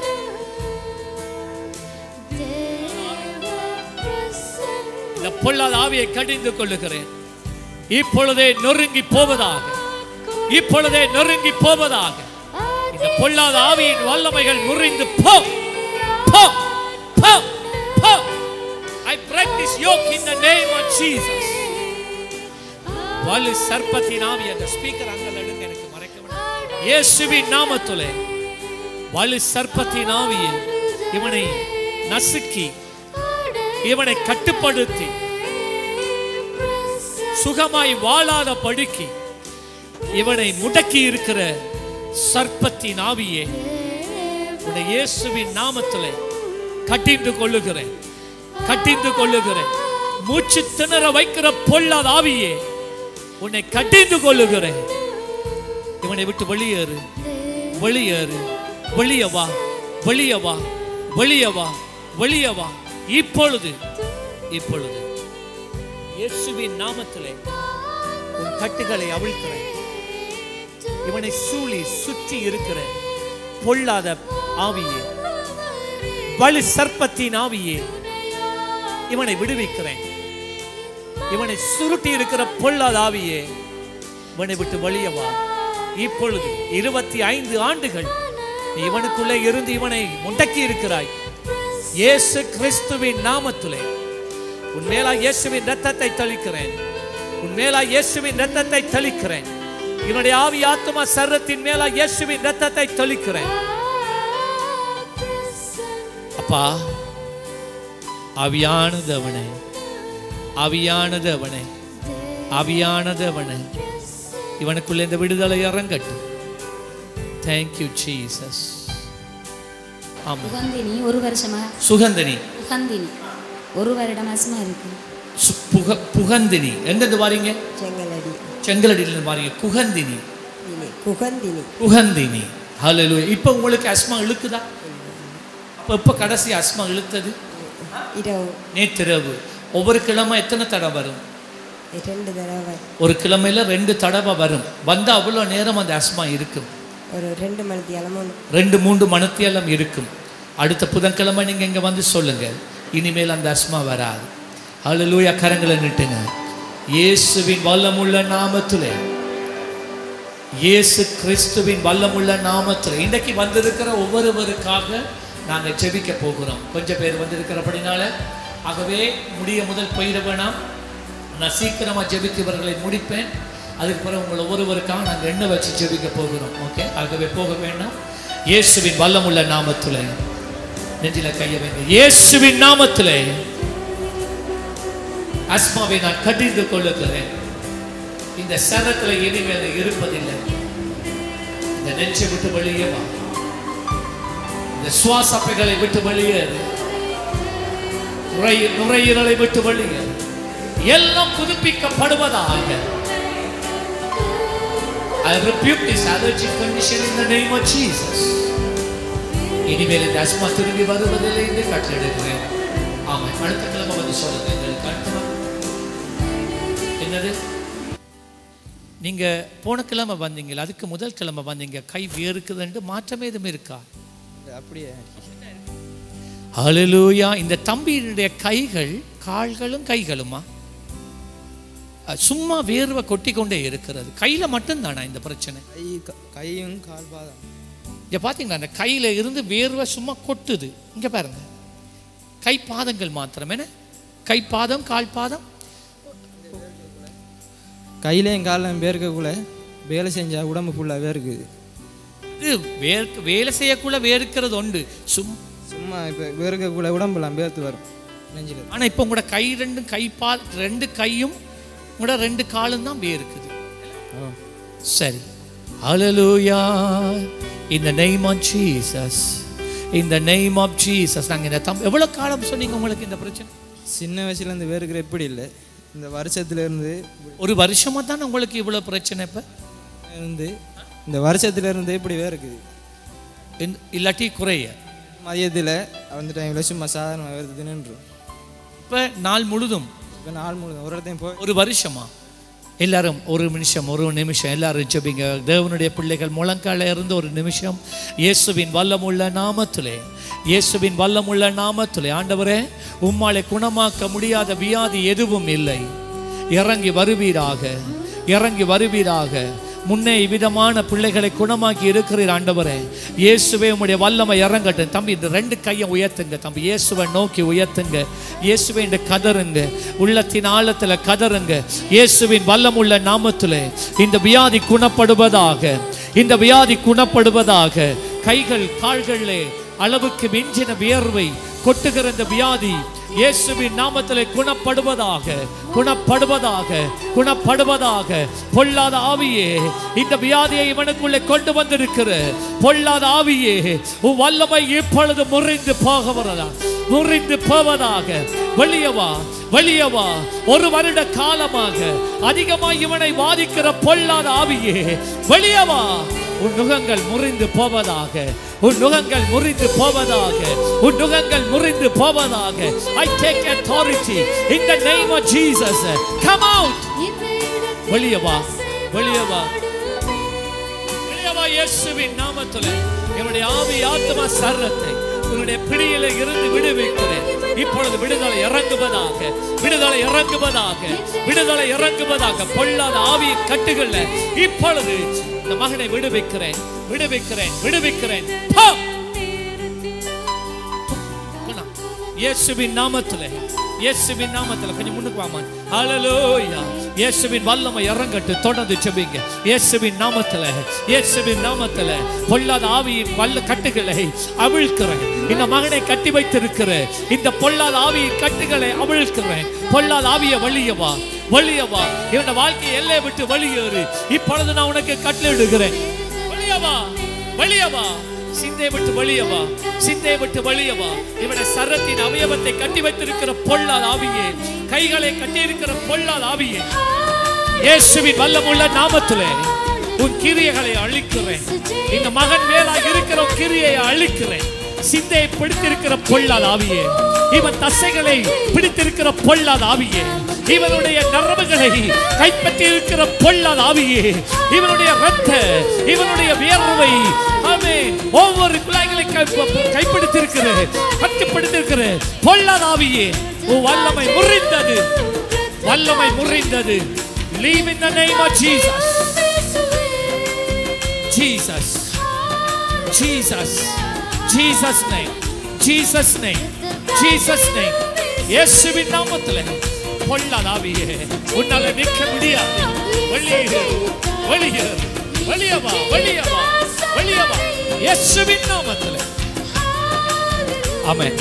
இந்த பொல்லாத ஆவியை கடிந்து கொள்ளுகிறேன் இப்பொழுதே நொறுங்கி போவதாக இப்பொழுதே நொறுங்கி போவதாக இந்த பொல்லாத ஆவியின் வல்லமைகள் முறிந்து போ போ போ போ I break this yoke in the name of Jesus வலு சர்ப்பத்தின் ஆவி அந்த ஸ்பீக்கர் அங்க நடுங்க எனக்கு மறைக்க வேண்டாம். இயேசுவின் நாமத்திலே வலு சர்ப்பத்தின் ஆவியை இவனை நசுக்கி இவனை கட்டுப்படுத்தி சுகமாய் வாழாத படுக்கி இவனை முடக்கி இருக்கிற சர்ப்பத்தின் ஆவியே உடைய இயேசுவின் நாமத்திலே கட்டிந்து கொள்ளுகிறேன் கட்டிந்து கொள்ளுகிறேன் மூச்சு திணற வைக்கிற பொல்லாத ஆவியே உன்னை கட்டிந்து கொள்ளுகிறேன் இவனை விட்டு வெளியேறு வெளியேறு வெளியே வா வெளியே வா வெளியே வா வெளியே வா இப்பொழுது இப்பொழுது இயேசுவின் நாமத்திலே உன் கட்டுகளை அவிழ்க்கிறேன் இவனை சூழி சுற்றி இருக்கிற பொல்லாத ஆவியே வலு சர்ப்பத்தின் ஆவியே இவனை விடுவிக்கிறேன் இவனை சுருட்டி இருக்கிற பொல்லாத ஆவியே இவனை விட்டு வெளியே வா இப்பொழுது இருபத்தி ஐந்து ஆண்டுகள் நீ இவனுக்குள்ளே இருந்து இவனை முண்டக்கி இருக்கிறாய் இயேசு கிறிஸ்துவின் நாமத்திலே உன் மேலா இயேசுவின் ரத்தத்தை தெளிக்கிறேன் உன் மேலா இயேசுவின் ரத்தத்தை தெளிக்கிறேன் இவனுடைய ஆவி ஆத்மா சர்ரத்தின் மேலா இயேசுவின் ரத்தத்தை தெளிக்கிறேன் அப்பா ஆவியானது அவனை ஆவியானது அவனை ஆவியானது அவனை இவனுக்குள்ள இந்த விடுதலை இறங்கட்டும் தேங்க்யூ ஜீசஸ் ஆமா புகந்தினி ஒரு வருஷமா சுகந்தினி புகந்தினி ஒரு வருடம் மாசமா இருக்கு சு- புக புகந்தினி எங்கிருந்து வாரீங்க செங்கலடி செங்கலடியிலிருந்து வாரீங்க குகந்தினி இனி குகந்தினி குகந்தினி ஹalleluya இப்போ உங்களுக்கு அஸ்மா இழுக்குதா அப்போ இப்போ கடைசி அஸ்மா இழுத்தது இரவு நேற்றிரவு ஒவ்வொரு கிழமை எத்தனை தடவை வரும் ரெண்டு தடவை ஒரு கிழமையில ரெண்டு தடவை வரும் வந்தா அவ்வளோ நேரம் அந்த அஸ்மா இருக்கும் ஒரு ரெண்டு மணி அளமோன்னு ரெண்டு மூன்று மணத்தியெல்லாம் இருக்கும் அடுத்த புதன்கிழமை நீங்க இங்க வந்து சொல்லுங்க இனிமேல் அந்த அஸ்மா வராது ஹalleluya கரங்களை நீட்டுங்க இயேசுவின் வல்லமுள்ள நாமத்திலே இயேசு கிறிஸ்துவின் வல்லமுள்ள நாமத்தில் இன்றைக்கு வந்திருக்கிற ஒவ்வொருவருக்காக நாங்கள் ஜெபிக்க போகிறோம் கொஞ்சம் பேர் வந்திருக்கிறபடினால ஆகவே முடிய முதல் போயிட வேணாம் நான் சீக்கிரமாக ஜெபித்து இவர்களை முடிப்பேன் அதுக்கு பிறகு உங்களை ஒவ்வொருவருக்காக நாங்கள் எண்ணெய் வச்சு ஜெபிக்க போகிறோம் ஓகே ஆகவே போக வேண்டாம் இயேசுவின் வல்லமுள்ள நாமத்தில் நெஞ்சில கைய வைங்க இயேசுவின் நாமத்திலே அஸ்மாவை நான் கடிந்து கொள்ளுகிறேன் இந்த சரத்துல இனிமேல் இருப்பதில்லை இந்த நெஞ்சை விட்டு வெளியே வா இந்த சுவாசப்பைகளை விட்டு வெளியேறு நுரை- நுரையீரலை விட்டு வெளியேறு எல்லாம் புதுப்பிக்கப்படுவதாக I rebuke this allergic condition in the name of Jesus. இனிமேல் இந்த அஸ்மா திரும்பி வருவதில்லை என்று கட்டளிடுகிறேன் ஆமா அடுத்த கிழமை வந்து சொல்லுங்க எங்களுக்கு அடுத்த வாரம். என்னது நீங்க போன கிழமை வந்தீங்க அதுக்கு முதல் கிழமை வந்தீங்க கை வேறுக்குதுன்ட்டு மாற்றமே எதுவும் இருக்கா அப்படியே ஹalleluya இந்த தம்பியினுடைய கைகள் கால்களும் கைகளுமா அஹ், சும்மா வேர்வை கொட்டி கொண்டே இருக்கிறது கையில மட்டும் தானா இந்த பிரச்சனை கை கையும் கால் பாதம் இங்க பாத்தீங்களா அந்த கையில இருந்து வேர்வை சும்மா கொட்டுது இங்க பாருங்க கை பாதங்கள் மாத்திரம் என்ன கை பாதம் கால் பாதம் கையிலையும் காலையும் வேர்க்கக்குள்ள வேலை செஞ்சால் உடம்பு ஃபுல்லாக வேர்க்குது இது வேர்க்க வேலை செய்யக்குள்ள வேர்க்கிறது உண்டு சும் சும்மா இப்போ வேர்க்கக்குள்ள உடம்புலாம் வேர்த்து வரும் நெஞ்சில் ஆனா இப்போ உங்களோட கை ரெண்டும் கை பா ரெண்டு கையும் உங்களோட ரெண்டு காலும் தான் வேர்க்குது சரி ஹalleluya in the name of jesus in the name of jesus நாங்க இந்த தம் எவ்வளவு காலம் சொன்னீங்க உங்களுக்கு இந்த பிரச்சனை சின்ன வயசுலேருந்து வேர்க்கிற எப்படி இல்லை இந்த வருஷத்துலேருந்து ஒரு வருஷமா தான் உங்களுக்கு இவ்வளவு பிரச்சனை இப்ப இருந்து இந்த வருஷத்துலேருந்து இப்படி வேர்க்குது இந்த- இல்லாட்டி குறைய மதியத்தில் அந்த டைமில் சும்மா சாதாரணமாக வேர்த்து நின்று இப்ப நாள் முழுதும் இப்போ நாள் முழுதும் ஒரு இடத்தையும் போய் ஒரு வருஷமா எல்லாரும் ஒரு நிமிஷம் ஒரு நிமிஷம் எல்லாரும் ஜெபிங்க தேவனுடைய பிள்ளைகள் முழங்கால இருந்து ஒரு நிமிஷம் இயேசுவின் வல்லமுள்ள நாமத்திலே இயேசுவின் வல்லமுள்ள நாமத்திலே ஆண்டவரே உம்மாலை குணமாக்க முடியாத வியாதி எதுவும் இல்லை இறங்கி வருவீராக இறங்கி வருவீராக முன்னே இவ்விதமான பிள்ளைகளை குணமாக்கி இருக்கிறீர் ஆண்டவரே இயேசுவே உம்முடைய வல்லமை இறங்கட்டும் தம்பி இந்த ரெண்டு கையை உயர்த்துங்க தம்பி இயேசுவை நோக்கி உயர்த்துங்க இயேசுவை இந்த கதறுங்க உள்ளத்தின் ஆழத்துல கதறுங்க இயேசுவின் வல்லமுள்ள நாமத்திலே இந்த வியாதி குணப்படுவதாக இந்த வியாதி குணப்படுவதாக கைகள் கால்களிலே அளவுக்கு மிஞ்சின வியர்வை கொட்டுகிற இந்த வியாதி இயேசுவின் நாமத்திலே குணப்படுவதாக குணப்படுவதாக குணப்படுவதாக பொல்லாத ஆவியே இந்த வியாதியை இவனுக்குள்ளே கொண்டு வந்திருக்கிற பொல்லாத ஆவியே உன் வல்லமை இப்பொழுது முறிந்து போகவரதா முறிந்து போவதாக வெளியே வா வெளியே வா ஒரு வருட காலமாக அதிகமாக இவனை வாதிக்கிற பொல்லாத ஆவியே வெளியே வா உன் நுகங்கள் முறிந்து போவதாக உன் நுகங்கள் முறிந்து போவதாக உன் நுகங்கள் முறிந்து போவதாக I take authority in the name of Jesus come out வெளியே வா வெளியே வா வெளியே வா இயேசுவின் நாமத்திலே என்னுடைய ஆவி ஆத்மா சரத்தை உன்னுடைய பிடியில இருந்து விடுவிக்கிறேன் இப்பொழுது விடுதலை இறங்குவதாக விடுதலை இறங்குவதாக விடுதலை இறங்குவதாக பொல்லாத ஆவியின் கட்டுகள்ல இப்பொழுது இந்த மகனை விடுவிக்கிறேன் விடுவிக்கிறேன் விடுவிக்கிறேன் போ! குணம். இயேசுவின் நாமத்திலே இயேசுவின் நாமத்துல கொஞ்சம் முன்னுக்கு வாமா ஹalleluya இயேசுவின் வல்லமை இறங்கட்டு தொடர்ந்து ஜெபிங்க இயேசுவின் நாமத்துல இயேசுவின் நாமத்துல பொல்லாத ஆவியின் வல்ல கட்டுகளை அவிழ்க்கிறேன் இந்த மகனை கட்டி வைத்திருக்கிற இந்த பொல்லாத ஆவியின் கட்டுகளை அவிழ்க்கிறேன் பொல்லாத ஆவிய வெளியே வா வெளியே வா இவன வாழ்க்கை எல்லை விட்டு வெளியேறு இப்பொழுது நான் உனக்கு கட்டளையிடுகிறேன் வெளியே வா வெளியே வா சிந்தை விட்டு வெளியே வா சிந்தை விட்டு வெளியே வா இவனை சரத்தின் அவயவத்தை கட்டி வைத்திருக்கிற பொல்லாத ஆவியே கைகளை கட்டி இருக்கிற பொல்லாத ஆவியே இயேசுவின் வல்லமுள்ள நாமத்திலே உன் கிரியைகளை அழிக்கிறேன் இந்த மகன் மேலாக இருக்கிற உன் கிரியை அழிக்கிறேன் சிந்தையை பிடித்திருக்கிற பொல்லாத ஆவியே இவன் தசைகளை பிடித்திருக்கிற பொல்லாத ஆவியே இவனுடைய நரம்புகளை கைப்பற்றி இருக்கிற பொல்லாத ஆவியே இவனுடைய ரத்த இவனுடைய வியர்வை ஆமென் ஒவ்வொரு குழாய்களை கை- கைப்பிடித்திருக்கிற கட்டுப்படுத்திருக்கிற பொல்லாத ஆவியே உன் வல்லமை முறிந்தது வல்லமை முறிந்தது leave in the name of Jesus Jesus Jesus Jesus name Jesus name Jesus name இயேசுவின் நாமத்தில் பொல்லாத ஆவியே உன்னால நிற்க முடியாது வெளியேறு வெளியேறு வெளியே வா வெளியே வா வெளியே வா இயேசுவின் நாமத்தில் ஆமென்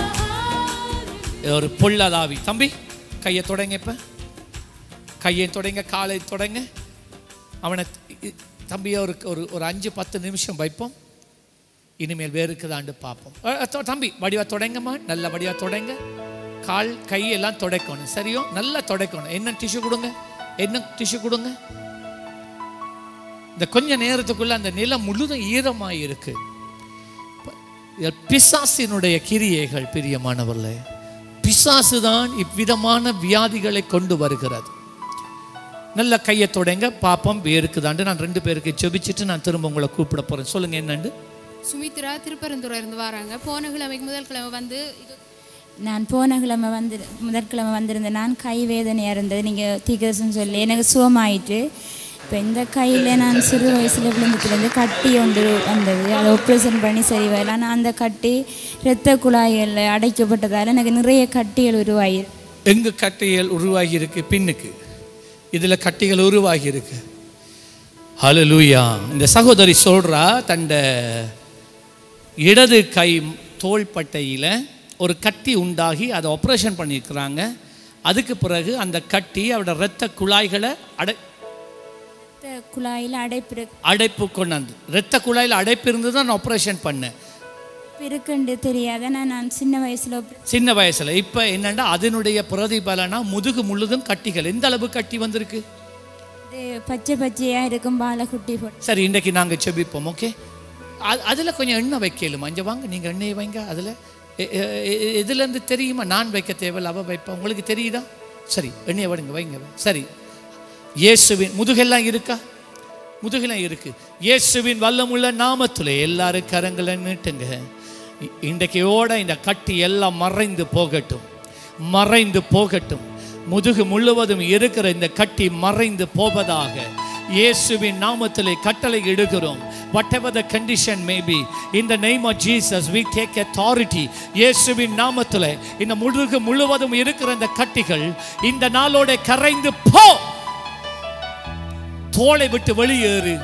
ஒரு பொல்லாத ஆவி தம்பி கையை தொடங்க இப்ப கையை தொடங்க காலை தொடங்க அவனை இ- தம்பியை ஒரு ஒரு ஒரு அஞ்சு பத்து நிமிஷம் வைப்போம் இனிமேல் வேறுக்குதாண்டு பார்ப்போம் அ, அ, தொ- தம்பி வடிவா தொடங்கம்மா நல்ல வடிவா தொடங்க கால் கை எல்லாம் துடைக்கணும் சரியோ நல்லா துடைக்கணும் என்ன டிஷ்யூ கொடுங்க என்ன டிஷ்யூ கொடுங்க இந்த கொஞ்ச நேரத்துக்குள்ள அந்த நிலம் முழுதும் ஈரமாய் இருக்கு ப- பிசாசினுடைய கிரியைகள் பிரியமானவர்களே பிசாசு தான் இவ்விதமான வியாதிகளை கொண்டு வருகிறது நல்ல கையை தொடங்க பாப்போம் வேறுக்குதாண்டு நான் ரெண்டு பேருக்கு செபிச்சிட்டு நான் திரும்ப உங்களை கூப்பிட போறேன் சொல்லுங்க என்னண்டு சுமித்ரா திருப்பரந்துரை இருந்து வராங்க போன கிழமைக்கு முதல் கிழமை வந்து இது நான் போன கிழமை வந்து முதற்கிழமை வந்திருந்தேன் நான் கை வேதனையாக இருந்தது நீங்கள் தீக்கதர்சன் சொல்லி எனக்கு சுகமாயிட்டு இப்போ இந்த கையில் நான் சிறு வயசில் விழுந்ததுலேருந்து கட்டி ஒன்று வந்தது அதை ஆப்ரேஷன் பண்ணி சரி வரல ஆனால் அந்த கட்டி இரத்த குழாய்களில் அடைக்கப்பட்டதால் எனக்கு நிறைய கட்டிகள் உருவாகி எங்கு கட்டையல் உருவாகி இருக்கு பின்னுக்கு இதுல கட்டிகள் உருவாகி இருக்கு ஹalleluya இந்த சகோதரி சொல்றா தண்ட இடது கை தோள்பட்டையில ஒரு கட்டி உண்டாகி அதை ஆப்ரேஷன் பண்ணியிருக்கிறாங்க அதுக்கு பிறகு அந்த கட்டி அவரோட இரத்த குழாய்களை அடை ரத்த குழாயில் அடைப்பு இருக்கு- அடைப்பு கொண்டாந்து இரத்த குழாயில் அடைப்பு இருந்து தான் நான் ஆப்ரேஷன் பண்ணேன் இருக்குன்னு தெரியாத நான் நான் சின்ன வயசுல சின்ன வயசுல இப்போ என்னன்னா அதனுடைய பிரதிபலனா முதுகு முழுதும் கட்டிகள் எந்த அளவு கட்டி வந்திருக்கு இது பச்சை பச்சையா இருக்கும் பாலகுட்டி போட்டு சரி இன்றைக்கு நாங்கள் செபிப்போம் ஓகே அதில் கொஞ்சம் எண்ணெய் வைக்கலுமா இங்கே வாங்க நீங்கள் எண்ணெயை வைங்க அதில் இதுலேருந்து தெரியுமா நான் வைக்க தேவையில்ல அவ வைப்பேன் உங்களுக்கு தெரியுதா சரி எண்ணெயை விடுங்க வைங்க சரி இயேசுவின் முதுகெல்லாம் இருக்கா முதுகெல்லாம் இருக்கு இயேசுவின் வல்லமுள்ள நாமத்தில் எல்லாரும் கரங்களை நீட்டுங்க இ- இன்றைக்கையோட இந்த கட்டி எல்லாம் மறைந்து போகட்டும் மறைந்து போகட்டும் முதுகு முழுவதும் இருக்கிற இந்த கட்டி மறைந்து போவதாக இயேசுவின் நாமத்திலே கட்டளை இடுகிறோம் whatever the condition may be in the name of jesus we take authority இயேசுவின் நாமத்திலே இந்த முதுகு முழுவதும் இருக்கிற இந்த கட்டிகள் இந்த நாளோட கரைந்து போ தோலை விட்டு வெளியேறு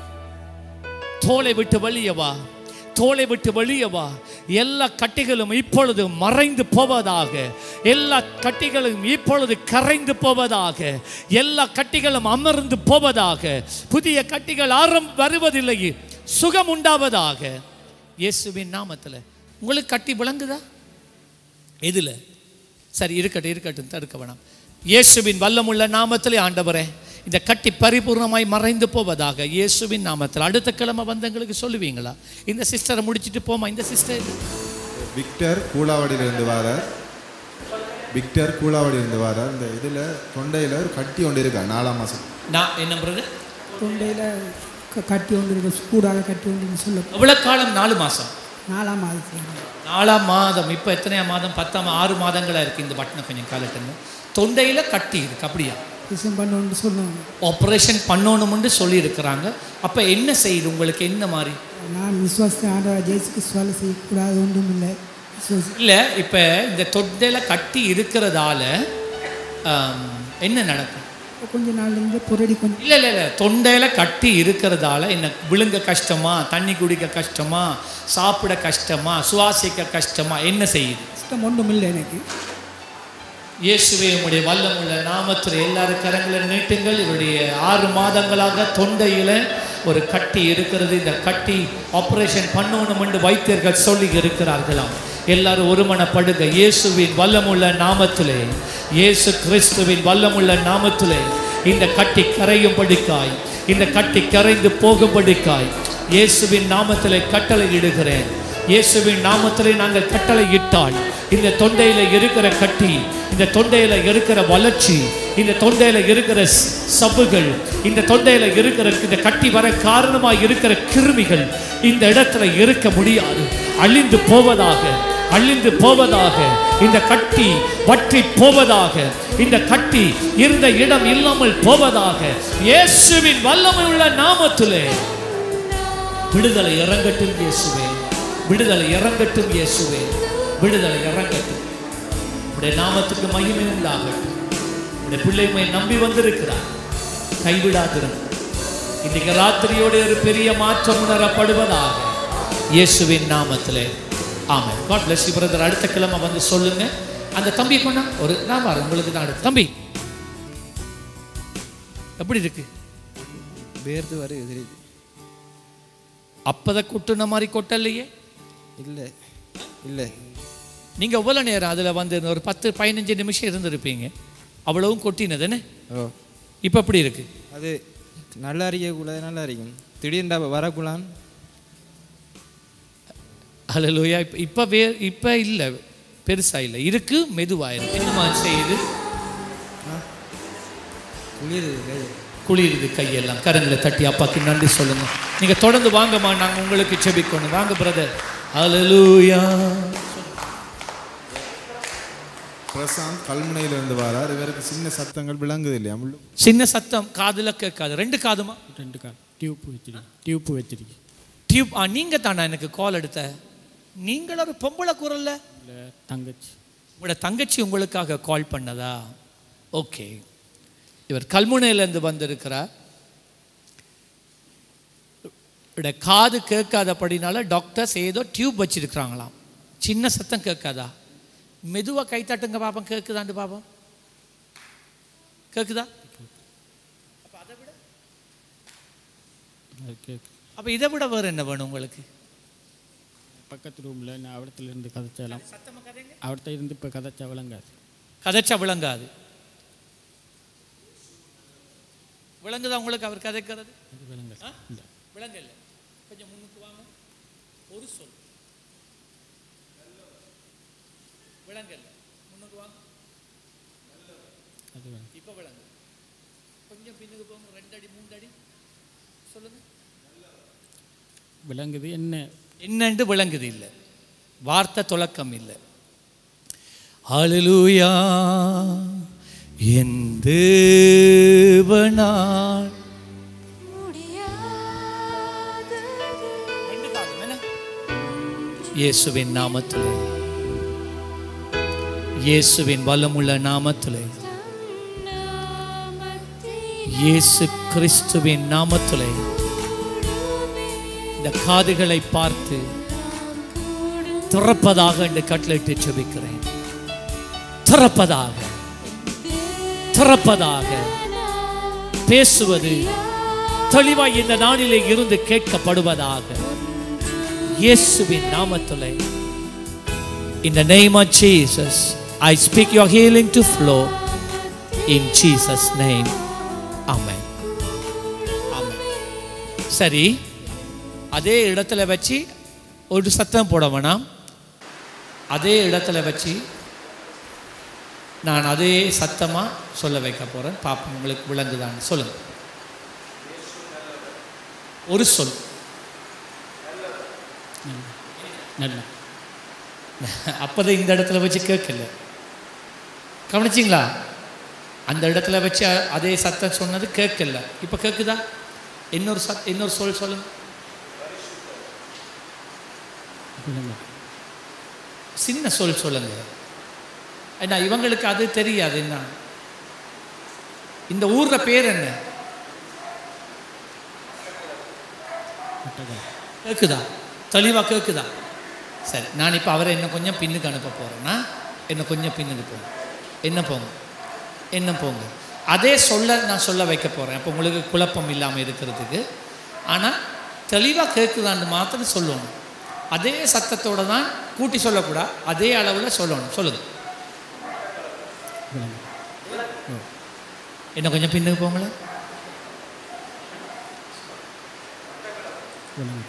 தோலை விட்டு வெளியே வா தோலை விட்டு வெளியே வா எல்லா கட்டிகளும் இப்பொழுது மறைந்து போவதாக எல்லா கட்டிகளும் இப்பொழுது கரைந்து போவதாக எல்லா கட்டிகளும் அமர்ந்து போவதாக புதிய கட்டிகள் ஆரம் வருவதில்லை சுகம் உண்டாவதாக இயேசுவின் நாமத்தில் உங்களுக்கு கட்டி விளங்குதா எதுல சரி இருக்கட்டும் இருக்கட்டும் தடுக்க வேணாம் இயேசுவின் வல்லமுள்ள நாமத்திலே ஆண்டவரே இந்த கட்டி பரிபூர்ணமாய் மறைந்து போவதாக இயேசுவின் நாமத்தில் அடுத்த கிழமை வந்து எங்களுக்கு சொல்லுவீங்களா இந்த சிஸ்டரை முடிச்சிட்டு போமா இந்த சிஸ்டர் விக்டர் கூலாவடியிலிருந்து வாரார் விக்டர் கூலாவடியிலிருந்து வாரார் இந்த இதில் தொண்டையில் ஒரு கட்டி ஒன்று இருக்கா நாலாம் மாதம் நான் என்ன பிரதர் தொண்டையில் க- கட்டி ஒன்று இருக்கு சூடாக கட்டி ஒன்று சொல்ல எவ்வளவு காலம் நாலு மாசம் நாலாம் மாதத்தில் நாலாம் மாதம் இப்போ எத்தனையாம் மாதம் பத்தாம் ஆறு மாதங்களா இருக்கு இந்த பட்டனை கொஞ்சம் காலட்டுங்க தொண்டையில கட்டி இருக்கு அப்படியா டிசைன் பண்ணணும்னு சொல்லுவாங்க ஆப்ரேஷன் பண்ணணும்னு சொல்லி இருக்கிறாங்க அப்ப என்ன செய்யுது உங்களுக்கு என்ன மாதிரி நான் விசுவாசத்தை ஆண்டவர் ஜெயிச்சுக்கு வேலை செய்யக்கூடாது ஒன்றும் இல்லை விசுவாசி இல்லை இப்போ இந்த தொண்டையில கட்டி இருக்கிறதால ஆம், என்ன நடக்கும் கொஞ்ச நாள்லேருந்து புரடி கொஞ்சம் இல்லை இல்லை இல்லை தொண்டையில கட்டி இருக்கிறதால என்ன விழுங்க கஷ்டமா தண்ணி குடிக்க கஷ்டமா சாப்பிட கஷ்டமா சுவாசிக்க கஷ்டமா என்ன செய்யுது இஷ்டம் ஒன்றும் இல்லை எனக்கு இயேசுவே உம்முடைய வல்லமுள்ள நாமத்தில் எல்லாரும் கரங்களை நீட்டுங்கள் இவருடைய ஆறு மாதங்களாக தொண்டையில ஒரு கட்டி இருக்கிறது இந்த கட்டி ஆபரேஷன் பண்ணணும் என்று வைத்தியர்கள் சொல்லி இருக்கிறார்களாம் எல்லாரும் ஒருமனப்படுங்க இயேசுவின் வல்லமுள்ள நாமத்திலே இயேசு கிறிஸ்துவின் வல்லமுள்ள நாமத்திலே இந்த கட்டி கரையும்படிக்காய் இந்த கட்டி கரைந்து போகும்படிக்காய் இயேசுவின் நாமத்திலே கட்டளை இடுகிறேன் இயேசுவின் நாமத்திலே நாங்கள் கட்டளை இட்டால் இந்த தொண்டையில இருக்கிற கட்டி இந்த தொண்டையில இருக்கிற வளர்ச்சி இந்த தொண்டையில இருக்கிற ஸ்- சவ்வுகள் இந்த தொண்டையில இருக்கிற இந்த கட்டி வர காரணமாக இருக்கிற கிருமிகள் இந்த இடத்துல இருக்க முடியாது அழிந்து போவதாக அழிந்து போவதாக இந்த கட்டி வற்றி போவதாக இந்த கட்டி இருந்த இடம் இல்லாமல் போவதாக இயேசுவின் வல்லமை உள்ள நாமத்திலே விடுதலை இறங்கட்டும் இயேசுவே விடுதலை இறங்கட்டும் இயேசுவே விடுதலை இறங்கட்டும் உடைய நாமத்துக்கு மகிமை உண்டாகட்டும் உடைய பிள்ளைமை நம்பி வந்திருக்கிறார் கைவிடாதிரும் இன்னைக்கு ராத்திரியோடு ஒரு பெரிய மாற்றம் உணரப்படுவதாக இயேசுவின் நாமத்திலே ஆமென் காட் bless you பிரதர் அடுத்த கிழமை வந்து சொல்லுங்க அந்த தம்பி கொண்டா ஒரு நான் வரேன் உங்களுக்கு தான் அடுத்து தம்பி எப்படி இருக்கு வேர்த்து வருது தெரியுது அப்பதை கொட்டுன மாதிரி கொட்டலையே இல்லை இல்லை நீங்க எவ்வளவு நேரம் அதுல வந்து ஒரு பத்து பதினஞ்சு நிமிஷம் இருந்திருப்பீங்க அவ்வளவும் கொட்டினது என்ன ஓ இப்போ எப்படி இருக்கு அது நல்லா இருக்கக்கூடாது நல்லா இருக்கும் திடீர்னு வரக்குலான் ஹலோயா இப்போ இப்போ வே இப்போ இல்லை பெருசா இல்லை இருக்கு மெதுவா இருக்கு என்னமா செய்யுது குளிருது குளிருது கையெல்லாம் கரங்களை தட்டி அப்பாக்கு நன்றி சொல்லுங்க நீங்க தொடர்ந்து வாங்கம்மா நாங்க உங்களுக்கு செபிக்கணும் வாங்க பிரதர் ஹalleluya பிரசாந்த் கல்முனையிலிருந்து வாரார் இவருக்கு சின்ன சத்தங்கள் விளங்குது இல்லையா முள்ளு சின்ன சத்தம் காதுல கேட்காது ரெண்டு காதுமா ரெண்டு கால் டியூப் வச்சிருக்கு டியூப் வச்சிருக்கு டியூப் ஆ நீங்க தானா எனக்கு கால் எடுத்த நீங்கள் ஒரு பொம்பளை குரல்ல தங்கச்சி உங்களோட தங்கச்சி உங்களுக்காக கால் பண்ணதா ஓகே இவர் கல்முனையிலேருந்து வந்திருக்கிறார் இவருடைய காது கேட்காதபடினால டாக்டர்ஸ் ஏதோ டியூப் வச்சிருக்கிறாங்களாம் சின்ன சத்தம் கேட்காதா மெதுவாக கை தட்டுங்க பாப்போம் கேட்குதாண்டு பாப்போம் கேட்குதா அப்போ இதை விட வேறு என்ன வேணும் உங்களுக்கு பக்கத்து ரூமில் நான் அவடத்துல இருந்து கதைச்சாலாம் அவடத்த இருந்து இப்போ கதைச்சா விளங்காது கதைச்சா விளங்காது விளங்குதா உங்களுக்கு அவர் கதைக்கிறது அது விளங்காது ஆ? இல்லை விளங்கல கொஞ்சம் முன்னுக்கு வாங்க ஒரு சொல் விளங்கல முன்னுக்கு வாங்க அது விளங்கு இப்போ விளங்கு கொஞ்சம் பின்னுக்கு போங்க ரெண்டு அடி மூணு அடி சொல்லுங்க விளங்குது என்ன என்னண்டு விளங்குது இல்லை வார்த்தை துலக்கம் இல்லை ஹalleluya என் தேவனாய் ரெண்டு காதும் என்ன? இயேசுவின் நாமத்திலே இயேசுவின் வல்லமுள்ள நாமத்திலே இயேசு கிறிஸ்துவின் நாமத்திலே இந்த காதுகளை பார்த்து திறப்பதாக என்று கட்டளையிட்டு ஜெபிக்கிறேன் திறப்பதாக திறப்பதாக பேசுவது தெளிவாய் இந்த நாளிலே இருந்து கேட்கப்படுவதாக இயேசுவின் நாமத்திலே In the name of Jesus, I speak your healing to flow. In Jesus' name, Amen. Amen. சரி அதே இடத்துல வச்சு ஒரு சத்தம் போட வேணாம் அதே இடத்துல வச்சு நான் அதே சத்தமாக சொல்ல வைக்க போகிறேன் பாப்போம் உங்களுக்கு விளங்குதான்னு சொல்லுங்க ஒரு சொல் நல்ல அப்போதான் இந்த இடத்துல வச்சு கேட்கல கவனிச்சிங்களா அந்த இடத்துல வச்சு அ- அதே சத்தம் சொன்னது கேட்கல இப்போ கேட்குதா இன்னொரு சத் இன்னொரு சொல் சொல்லுங்க விளங்கு சின்ன சொல் சொல்லுங்க ஏன்னா இவங்களுக்கு அது தெரியாது என்ன இந்த ஊர்ல பேர் என்ன கேட்குதா தெளிவா கேட்குதா சரி நான் இப்போ அவரை இன்னும் கொஞ்சம் பின்னுக்கு அனுப்ப போகிறேன்னா இன்னும் கொஞ்சம் பின்னுக்கு போங்க என்ன போங்க என்ன போங்க அதே சொல்ல நான் சொல்ல வைக்க போகிறேன் அப்போ உங்களுக்கு குழப்பம் இல்லாமல் இருக்கிறதுக்கு ஆனால் தெளிவாக கேட்குதான்னு மாத்திரம் சொல்லணும் அதே சத்தத்தோட தான் கூட்டி சொல்லக்கூடாது அதே அளவில் சொல்லணும் சொல்லுங்க விளங்கு என்ன கொஞ்சம் பின்னுக்கு போங்களேன் விளங்கு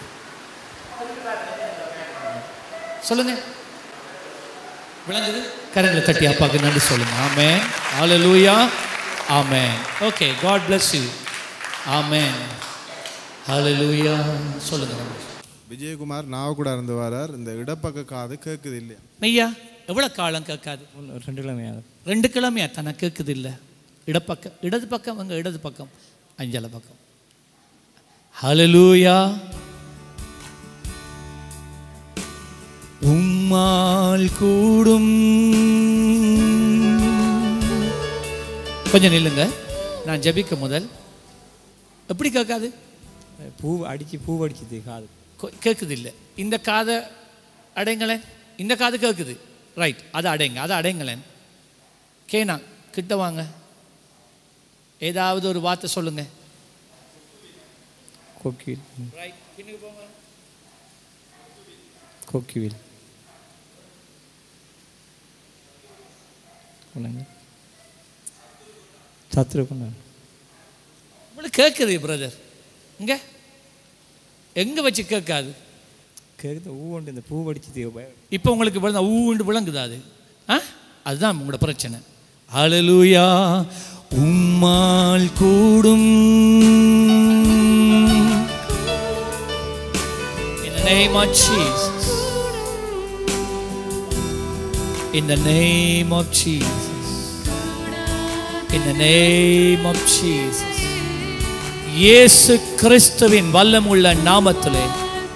சொல்லுங்க விளங்குது கரங்களை தட்டி அப்பாவுக்கு நன்றி சொல்லுங்க ஆமென் ஹalleluya ஆமென் ஓகே காட் bless you ஆமென் ஹalleluya சொல்லுங்க விஜயகுமார் நாவக்கூட இருந்து வரார் இந்த இடப்பக்க காது கேட்குது இல்லையா மெய்யா எவ்வளோ காலம் கேட்காது ரெண்டு கிழமையாக ரெண்டு கிழமையா தானே கேட்குது இல்லை இடப்பக்கம் இடது பக்கம் அங்கே இடது பக்கம் அஞ்சல பக்கம் ஹalleluya உம்மால் கூடும் கொஞ்சம் நில்லுங்க நான் ஜெபிக்க முதல் எப்படி கேட்காது பூ அடித்து பூ அடிச்சுது காது கொ- கேட்குது இல்லை இந்த காதை அடைங்களேன் இந்த காது கேட்குது ரைட் அதை அடைங்க அதை அடைங்களேன் கேனா கிட்ட வாங்க ஏதாவது ஒரு வார்த்தை சொல்லுங்க கொக்கிவில் ரைட் பின்னுக்கு போங்க கொக்கிவில் கொண்டாங்க சத்துரு கொண்டாங்க உங்களுக்கு கேட்குது பிரதர் இங்க எங்க வச்சு கேட்காது கேட்குது ஊண்டு இந்த பூ அடிச்சுது இப்போ உங்களுக்கு விழுந்தா ஊண்டு விளங்குதா அது ஆ அதுதான் உங்களோட பிரச்சனை ஹalleluya உம்மால் கூடும் In the name of Jesus. In the name of Jesus. In the name of Jesus. இயேசு கிறிஸ்துவின் வல்லமுள்ள நாமத்திலே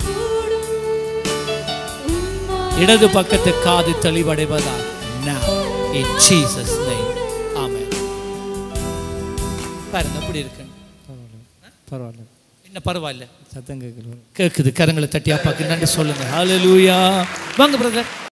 இடது பக்கத்து காது தெளிவடைவதா now in Jesus name amen பாருங்க எப்படி இருக்குன்னு பரவாயில்ல என்ன பரவாயில்ல சத்தம் கேட்குறோம் கேட்குது கரங்களை தட்டி அப்பாக்கு நன்றி சொல்லுங்க ஹalleluya வாங்க பிரதர்